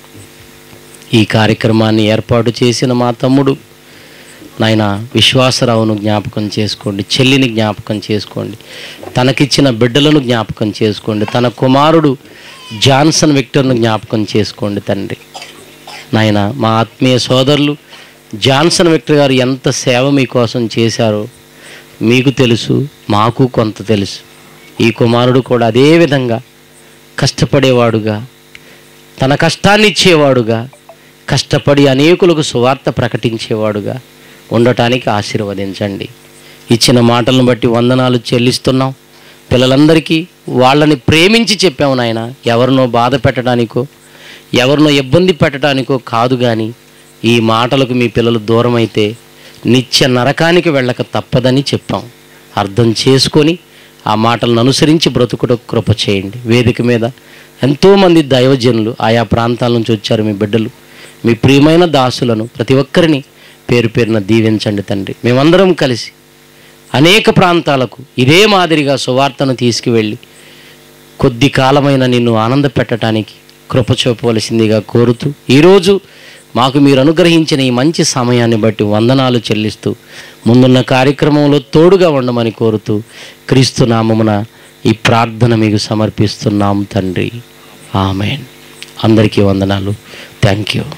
ఈ కార్యక్రమాన్ని ఏర్పాటు చేసిన మా తమ్ముడు నాయన విశ్వాసరావును జ్ఞాపకం చేసుకోండి చెల్లిని జ్ఞాపకం చేసుకోండి తనకిచ్చిన బిడ్డలను జ్ఞాపకం చేసుకోండి తన కుమారుడు జాన్సన్ విక్టర్ను జ్ఞాపకం చేసుకోండి తండ్రి నాయన మా ఆత్మీయ సోదరులు జాన్సన్ విక్టర్ గారు ఎంత సేవ మీకోసం చేశారో మీకు తెలుసు మాకు కొంత తెలుసు ఈ కుమారుడు కూడా అదే విధంగా కష్టపడేవాడుగా తన కష్టాన్ని ఇచ్చేవాడుగా కష్టపడి అనేకులకు సువార్త ప్రకటించేవాడుగా ఉండటానికి ఆశీర్వదించండి ఇచ్చిన మాటలను బట్టి వందనాలు చెల్లిస్తున్నాం పిల్లలందరికీ వాళ్ళని ప్రేమించి చెప్పాము నాయన ఎవరినో బాధ పెట్టడానికో ఎవరినో ఇబ్బంది పెట్టడానికో కాదు కానీ ఈ మాటలకు మీ పిల్లలు దూరం అయితే నిత్య నరకానికి వెళ్ళక తప్పదని చెప్పాం అర్థం చేసుకొని ఆ మాటలను అనుసరించి బ్రతుకుట కృప చేయండి వేదిక మీద ఎంతోమంది దైవజనులు ఆయా ప్రాంతాల నుంచి వచ్చారు మీ బిడ్డలు మీ ప్రియమైన దాసులను ప్రతి ఒక్కరిని పేరు పేరున దీవించండి తండ్రి మేమందరం కలిసి అనేక ప్రాంతాలకు ఇదే మాదిరిగా సువార్తను తీసుకువెళ్ళి కొద్ది కాలమైన నిన్ను ఆనంద పెట్టడానికి కృప చూపవలసిందిగా కోరుతూ ఈరోజు మాకు మీరు అనుగ్రహించిన ఈ మంచి సమయాన్ని బట్టి వందనాలు చెల్లిస్తూ ముందున్న కార్యక్రమంలో తోడుగా ఉండమని కోరుతూ క్రీస్తు నామమున ఈ ప్రార్థన మీకు సమర్పిస్తున్నాం తండ్రి ఆమెన్ అందరికీ వందనాలు థ్యాంక్ యూ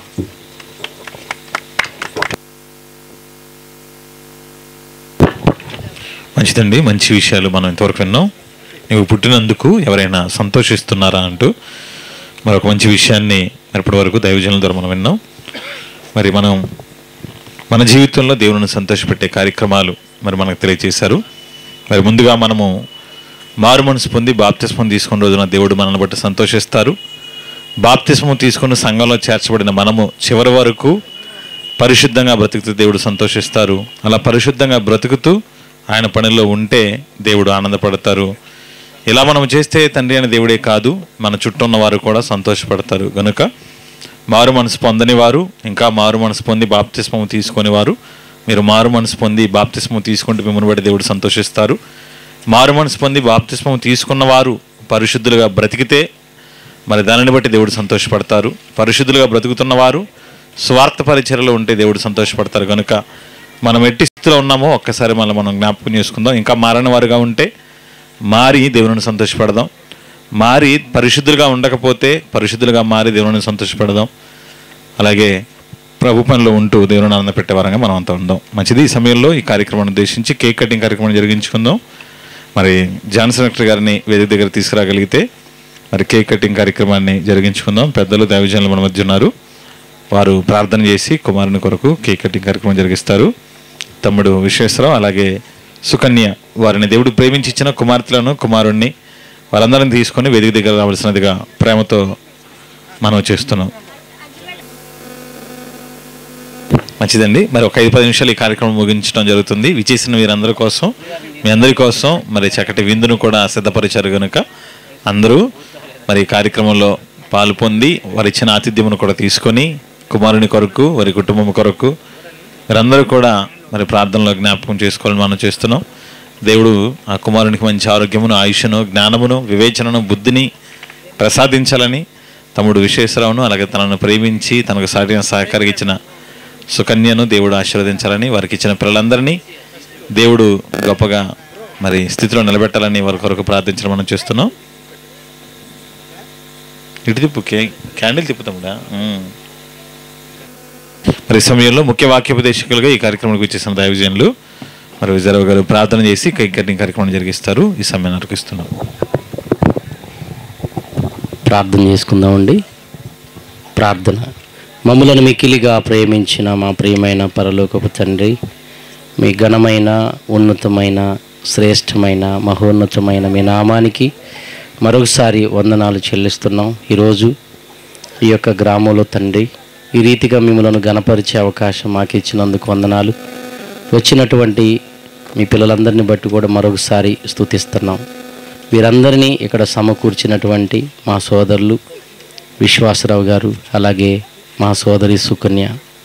మంచిదండి మంచి విషయాలు మనం ఇంతవరకు విన్నాం నువ్వు పుట్టినందుకు ఎవరైనా సంతోషిస్తున్నారా అంటూ మరొక మంచి విషయాన్ని ఇప్పటి వరకు దైవజనుల ద్వారా మనం విన్నాం మరి మనం మన జీవితంలో దేవుని సంతోషపెట్టే కార్యక్రమాలు మరి మనకు తెలియజేశారు మరి ముందుగా మనము మారు మనసు పొంది బాప్తిస్మం తీసుకున్న రోజున దేవుడు మనల్ని బట్టి సంతోషిస్తారు బాప్తిస్మం తీసుకున్న సంఘంలో చేర్చబడిన మనము చివరి వరకు పరిశుద్ధంగా బ్రతుకుతూ దేవుడు సంతోషిస్తారు అలా పరిశుద్ధంగా బ్రతుకుతూ ఆయన పనిలో ఉంటే దేవుడు ఆనందపడతారు ఇలా మనం చేస్తే తండ్రి అనే దేవుడే కాదు మన చుట్టూ ఉన్న వారు కూడా సంతోషపడతారు గనుక మారు మనసు పొందని వారు ఇంకా మారు మనసు పొంది బాప్తిస్మము తీసుకొని వారు మీరు మారు మనసు పొంది బాప్తిస్మము తీసుకుంటే మిమ్మల్ని బట్టి దేవుడు సంతోషిస్తారు మారు మనసు పొంది బాప్తిస్మము తీసుకున్న వారు పరిశుద్ధులుగా బ్రతికితే మరి దానిని బట్టి దేవుడు సంతోషపడతారు పరిశుద్ధులుగా బ్రతుకుతున్న వారు స్వార్థ పరిచర్యలో ఉంటే దేవుడు సంతోషపడతారు కనుక మనం ఎట్టి స్థితిలో ఉన్నామో ఒక్కసారి మళ్ళీ మనం జ్ఞాపకం చేసుకుందాం ఇంకా మారని వారుగా ఉంటే మారి దేవుని సంతోషపడదాం మారి పరిశుద్ధులుగా ఉండకపోతే పరిశుద్ధులుగా మారి దేవుని సంతోషపడదాం అలాగే ప్రభు పనిలో ఉంటూ దేవుని ఆనంద పెట్టే వారంగా మనం అంతా ఉందాం మంచిది ఈ సమయంలో ఈ కార్యక్రమాన్ని ఉద్దేశించి కేక్ కటింగ్ కార్యక్రమం జరిగించుకుందాం మరి జాన్సన్ డాక్టర్ గారిని వేదిక దగ్గర తీసుకురాగలిగితే మరి కేక్ కటింగ్ కార్యక్రమాన్ని జరిగించుకుందాం పెద్దలు దైవజనులు మన మధ్య ఉన్నారు వారు ప్రార్థన చేసి కుమారుని కొరకు కేక్ కటింగ్ కార్యక్రమం జరిగిస్తారు తమ్ముడు విశ్వేశ్వరరావు అలాగే సుకన్య వారిని దేవుడు ప్రేమించి ఇచ్చిన కుమార్తెలను కుమారుణ్ణి వారందరిని తీసుకొని వేదిక దగ్గర రావాల్సినదిగా ప్రేమతో మనం చేస్తున్నాం మంచిదండి మరి ఒక ఐదు పది నిమిషాలు ఈ కార్యక్రమం ముగించడం జరుగుతుంది విచేసిన వీరందరి కోసం మీ అందరి కోసం మరి చక్కటి విందును కూడా సిద్ధపరిచారు కనుక అందరూ మరి ఈ కార్యక్రమంలో పాలు పొంది వారి ఇచ్చిన ఆతిథ్యమును కూడా తీసుకొని కుమారుని కొరకు వారి కుటుంబం కొరకు వీరందరూ కూడా మరి ప్రార్థనలో జ్ఞాపకం చేసుకోవాలని మనం చేస్తున్నాం దేవుడు ఆ కుమారునికి మంచి ఆరోగ్యమును ఆయుష్ను జ్ఞానమును వివేచనను బుద్ధిని ప్రసాదించాలని తమ్ముడు విశ్వేశ్వరరావును అలాగే తనను ప్రేమించి తనకు సాటిన సహకారం ఇచ్చిన సుకన్యను దేవుడు ఆశీర్వదించాలని వారికి ఇచ్చిన పిల్లలందరినీ దేవుడు గొప్పగా మరి స్థితిలో నిలబెట్టాలని వారి కొరకు ప్రార్థించడం మనం చేస్తున్నాం ఇటు తిప్పు కే క్యాండిల్ తిప్పుతాముడా ఉమ్. మరి ఈ సమయంలో ముఖ్య వాక్యోపదేశకులుగా ఈ కార్యక్రమానికి వచ్చేసిన దైవజనులు మరి విజయరావు గారు ప్రార్థన చేసి కేక్ కటింగ్ కార్యక్రమం జరిగిస్తారు ఈ సమయం నరికిస్తున్నాం ప్రార్థన చేసుకుందామండి ప్రార్థన మమ్ములను మికిలిగా ప్రేమించిన మా ప్రియమైన పరలోకపు తండ్రి మీ ఘనమైన ఉన్నతమైన శ్రేష్టమైన మహోన్నతమైన మీ నామానికి మరొకసారి వందనాలు చెల్లిస్తున్నాం ఈరోజు ఈ యొక్క గ్రామంలో తండ్రి ఈ రీతిగా మిమ్మల్ని గణపరిచే అవకాశం మాకు ఇచ్చినందుకు వందనాలు వచ్చినటువంటి మీ పిల్లలందరినీ బట్టి కూడా మరొకసారి స్తుతిస్తున్నాం వీరందరినీ ఇక్కడ సమకూర్చినటువంటి మా సోదరులు విశ్వాసరావు గారు అలాగే మా సోదరి సుకన్య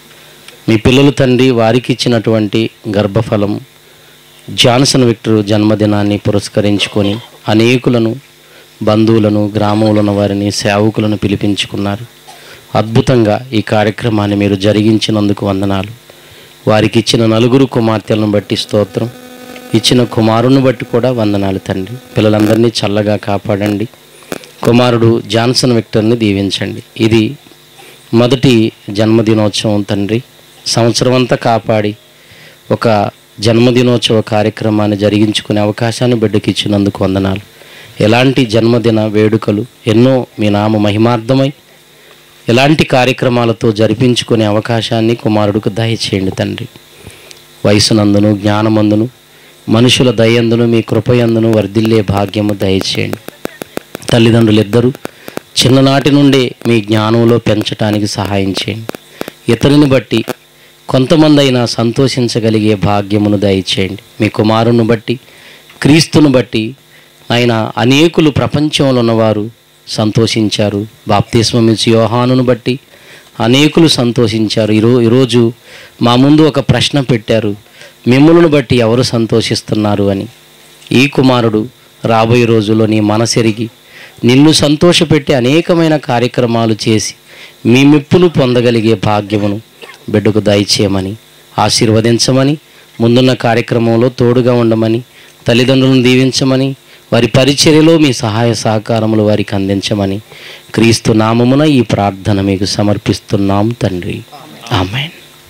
మీ పిల్లలు తండ్రి వారికి ఇచ్చినటువంటి గర్భఫలం జాన్సన్ విక్టర్ జన్మదినాన్ని పురస్కరించుకొని అనేకులను బంధువులను గ్రామంలో ఉన్న వారిని సేవకులను పిలిపించుకున్నారు అద్భుతంగా ఈ కార్యక్రమాన్ని మీరు జరిగించినందుకు వందనాలు వారికి ఇచ్చిన నలుగురు కుమార్తెలను బట్టి స్తోత్రం ఇచ్చిన కుమారుని బట్టి కూడా వందనాలు తండ్రి పిల్లలందరినీ చల్లగా కాపాడండి కుమారుడు జాన్సన్ విక్టర్ని దీవించండి ఇది మొదటి జన్మదినోత్సవం తండ్రి సంవత్సరం అంతా కాపాడి ఒక జన్మదినోత్సవ కార్యక్రమాన్ని జరిగించుకునే అవకాశాన్ని బిడ్డకి ఇచ్చినందుకు వందనాలు ఎలాంటి జన్మదిన వేడుకలు ఎన్నో మీ నామ మహిమార్థమై ఎలాంటి కార్యక్రమాలతో జరిపించుకునే అవకాశాన్ని కుమారుడికి దయచేయండి తండ్రి వయసునందును జ్ఞానమందును మనుషుల దయందును మీ కృపయందును వర్ధిల్లే భాగ్యము దయచేయండి తల్లిదండ్రులు ఇద్దరు చిన్ననాటి నుండే మీ జ్ఞానంలో పెంచటానికి సహాయం చేయండి ఇతరుని బట్టి కొంతమంది అయినా సంతోషించగలిగే భాగ్యమును దయచేయండి మీ కుమారుని బట్టి క్రీస్తును బట్టి ఆయన అనేకులు ప్రపంచంలో ఉన్నవారు సంతోషించారు బాప్తిస్మం ఇచ్చి యోహానును బట్టి అనేకులు సంతోషించారు ఈరో ఈరోజు మా ముందు ఒక ప్రశ్న పెట్టారు మిమ్మల్ని బట్టి ఎవరు సంతోషిస్తున్నారు అని ఈ కుమారుడు రాబోయే రోజుల్లో నీ మనసెరిగి నిన్ను సంతోషపెట్టి అనేకమైన కార్యక్రమాలు చేసి మీ మెప్పును పొందగలిగే భాగ్యమును బిడ్డకు దయచేయమని ఆశీర్వదించమని ముందున్న కార్యక్రమంలో తోడుగా ఉండమని తల్లిదండ్రులను దీవించమని వారి పరిచర్యలో మీ సహాయ సహకారములు వారికి అందించమని క్రీస్తు నామమున ఈ ప్రార్థన మీకు సమర్పిస్తున్నాం తండ్రి ఆమెన్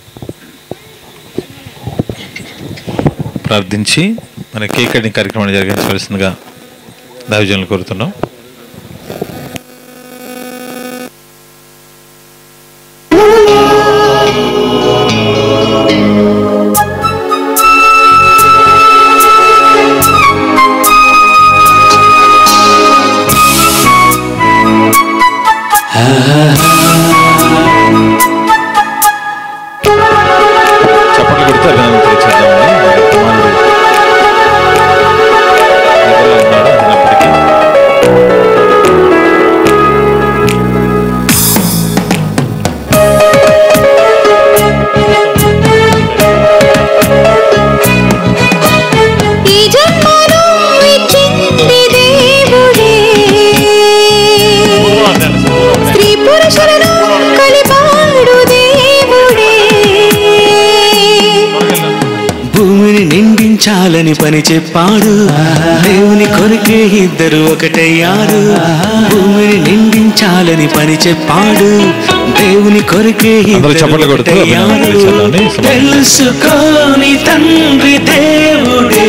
ప్రార్థించి మన కేక్ కటింగ్ కార్యక్రమాన్ని జరిగించవలసిందిగా దైవజనులు కోరుతున్నాం చప్పట్లు కొడితే అభినందన తెలియచేద్దామండి మరి కుమారుడు దగ్గరలో ఉన్నాడు అయినప్పటికీ ఈ జన్మను ఇచ్చింది దేవుడే స్త్రీ పురుషులను కలిపాడు దేవుడే భూమిని నిండించాలని పని చెప్పాడు దేవుని కొరికే ఇద్దరు ఒకటయ్యారు భూమిని నిండించాలని పని చెప్పాడు దేవుని కొరికే అందరూ ఇద్దరు చప్పట్లు కొడుతూ అభినందనలు తెలియచేద్దామండి. ఒకటయ్యారు. తెలుసుకోని తండ్రి దేవుడే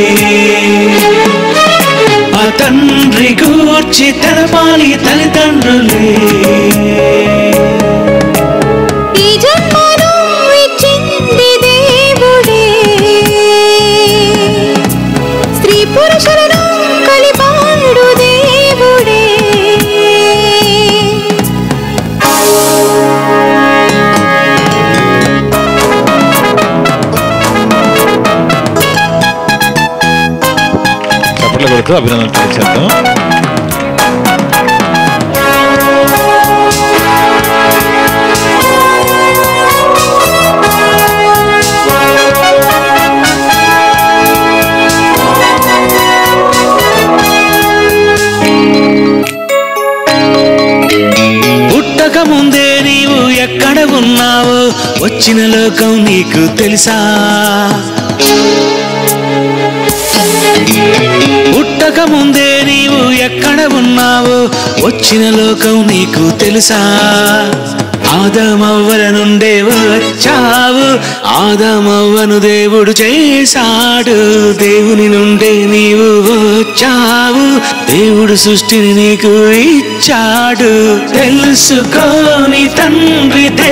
ఆ తండ్రి గూర్చి తెలపాలి తల్లిదండ్రులే ఈ జన్మను ఇచ్చింది దేవుడే స్త్రీ పురుషులను కలిపాడు దేవుడే చప్పట్లు కొడుతూ అభినందన తెలియచేద్దాం పుట్టక ముందే నీవు ఎక్కడ ఉన్నావో వచ్చిన లోకం నీకు తెలుసా పుట్టక ముందే నీవు ఎక్కడ ఉన్నావో వచ్చిన లోకం నీకు తెలుసా ఆదమవ్వల నుండే వచ్చావు ఆదమవ్వను దేవుడు చేశాడు దేవుని నుండే నీవు వచ్చావు దేవుడు సృష్టిని నీకు ఇచ్చాడు తెలుసుకోని తండ్రి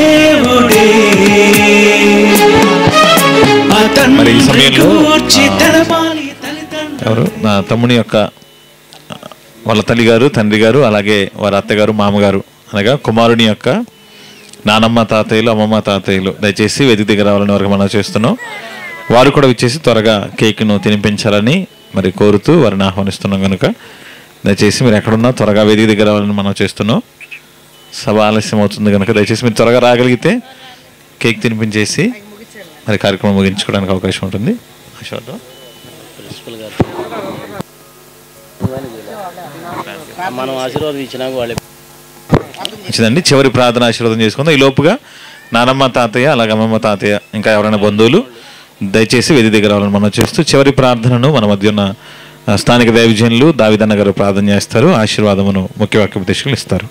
సమయంలో కూర్చి తెలపాలి తల్లిదండ్రులు ఎవరు నా తమ్ముని యొక్క వాళ్ళ తల్లి గారు తండ్రి గారు అలాగే వారి అత్తగారు మామగారు అనగా కుమారుని యొక్క నానమ్మ తాతయ్యలు అమ్మమ్మ తాతయ్యలు దయచేసి వెతికి దగ్గర రావాలని వరకు మనం చేస్తున్నాం వారు కూడా వచ్చేసి త్వరగా కేక్ను తినిపించాలని మరి కోరుతూ వారిని ఆహ్వానిస్తున్నాం కనుక దయచేసి మీరు ఎక్కడున్నా త్వరగా వేదిక దగ్గర రావాలని మనం చేస్తున్నాం సభ ఆలస్యం అవుతుంది కనుక దయచేసి మీరు త్వరగా రాగలిగితే కేక్ తినిపించేసి మరి కార్యక్రమం ముగించుకోవడానికి అవకాశం ఉంటుంది ఆశీర్వాదం ప్రిన్సిపల్ గారు మనం ఆశీర్వాదం ఇచ్చినాక వాళ్ళే మంచిదండి చివరి ప్రార్థన ఆశీర్వాదం చేసుకుందాం ఈ లోపుగా నానమ్మ తాతయ్య అలాగే అమ్మమ్మ తాతయ్య ఇంకా ఎవరైనా బంధువులు దయచేసి వేది దగ్గర రావాలని మనం చేస్తూ చివరి ప్రార్థనను మన మధ్య ఉన్న ఆ, స్థానిక దైవజనులు దావిదన్న గారు ప్రార్థన చేస్తారు ఆశీర్వాదమును ముఖ్య వాక్యోపదేశకులు ఇస్తారు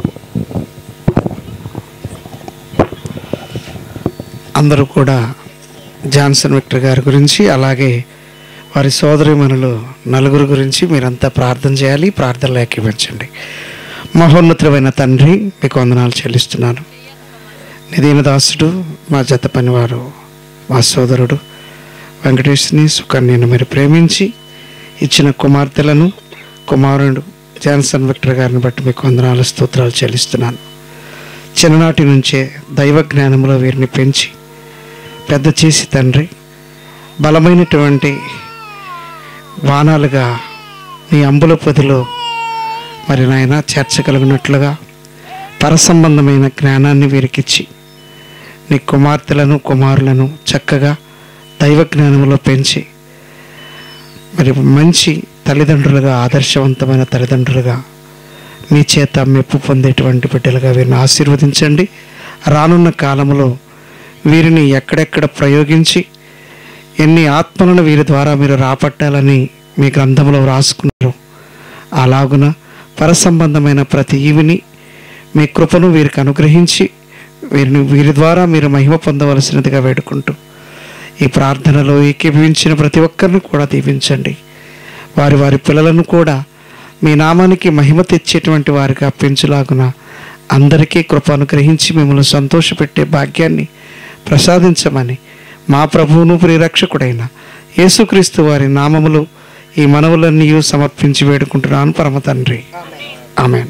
అందరూ కూడా జాన్సన్ విక్టర్ గారి గురించి అలాగే వారి సోదరిమణులు నలుగురు గురించి మీరంతా ప్రార్థన చేయాలి ప్రార్థనలు ఏకీపించండి మహోన్నతులైన తండ్రి మీకు వందనాలు చెల్లిస్తున్నాను నిదీన దాసుడు మా జత పనివారు మా సోదరుడు వెంకటేష్ని సుకన్యను మీరు ప్రేమించి ఇచ్చిన కుమార్తెలను కుమారుడు జాన్సన్ విక్టర్ గారిని బట్టి మీకు వందనాలు స్తోత్రాలు చెల్లిస్తున్నాను చిన్ననాటి నుంచే దైవ జ్ఞానంలో వీరిని పెంచి పెద్ద చేసి తండ్రి బలమైనటువంటి వానాలుగా నీ అంబుల పొదిలో మరి నాయన చేర్చగలిగినట్లుగా పరసంబంధమైన జ్ఞానాన్ని వీరికిచ్చి నీ కుమార్తెలను కుమారులను చక్కగా దైవ జ్ఞానంలో పెంచి మరి మంచి తల్లిదండ్రులుగా ఆదర్శవంతమైన తల్లిదండ్రులుగా మీ చేత మెప్పు పొందేటువంటి బిడ్డలుగా వీరిని ఆశీర్వదించండి రానున్న కాలంలో వీరిని ఎక్కడెక్కడ ప్రయోగించి ఎన్ని ఆత్మలను వీరి ద్వారా మీరు రాపట్టాలని మీ గ్రంథంలో వ్రాసుకున్నారు అలాగున పరసంబంధమైన ప్రతి ఈవిని మీ కృపను వీరికి అనుగ్రహించి వీరిని వీరి ద్వారా మీరు మహిమ పొందవలసినదిగా వేడుకుంటూ ఈ ప్రార్థనలో ఏకీభవించిన ప్రతి ఒక్కరిని కూడా దీవించండి వారి వారి పిల్లలను కూడా మీ నామానికి మహిమ తెచ్చేటువంటి వారిగా పెంచులాగున అందరికీ కృప అనుగ్రహించి మిమ్మల్ని సంతోషపెట్టే భాగ్యాన్ని ప్రసాదించమని మా ప్రభువును ప్రియరక్షకుడైన యేసుక్రీస్తు వారి నామములు ఈ మనవులన్నీ సమర్పించి వేడుకుంటున్నాను పరమ తండ్రి ఆమె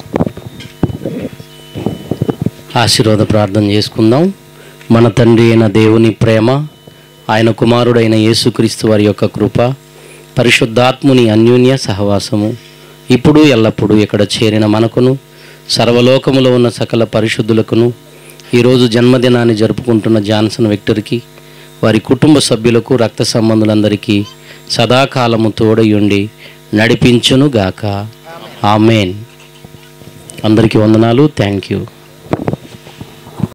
ఆశీర్వాద ప్రార్థన చేసుకుందాం మన తండ్రి అయిన దేవుని ప్రేమ ఆయన కుమారుడైన యేసుక్రీస్తు వారి యొక్క కృప పరిశుద్ధాత్ముని అన్యోన్య సహవాసము ఇప్పుడు ఎల్లప్పుడూ ఇక్కడ చేరిన మనకును సర్వలోకములో ఉన్న సకల పరిశుద్ధులకును ఈరోజు జన్మదినాన్ని జరుపుకుంటున్న జాన్సన్ విక్టర్కి వారి కుటుంబ సభ్యులకు రక్త సంబంధులందరికీ సదాకాలము తోడయుండి నడిపించును గాక ఆమెన్ అందరికీ వందనాలు థ్యాంక్ యూ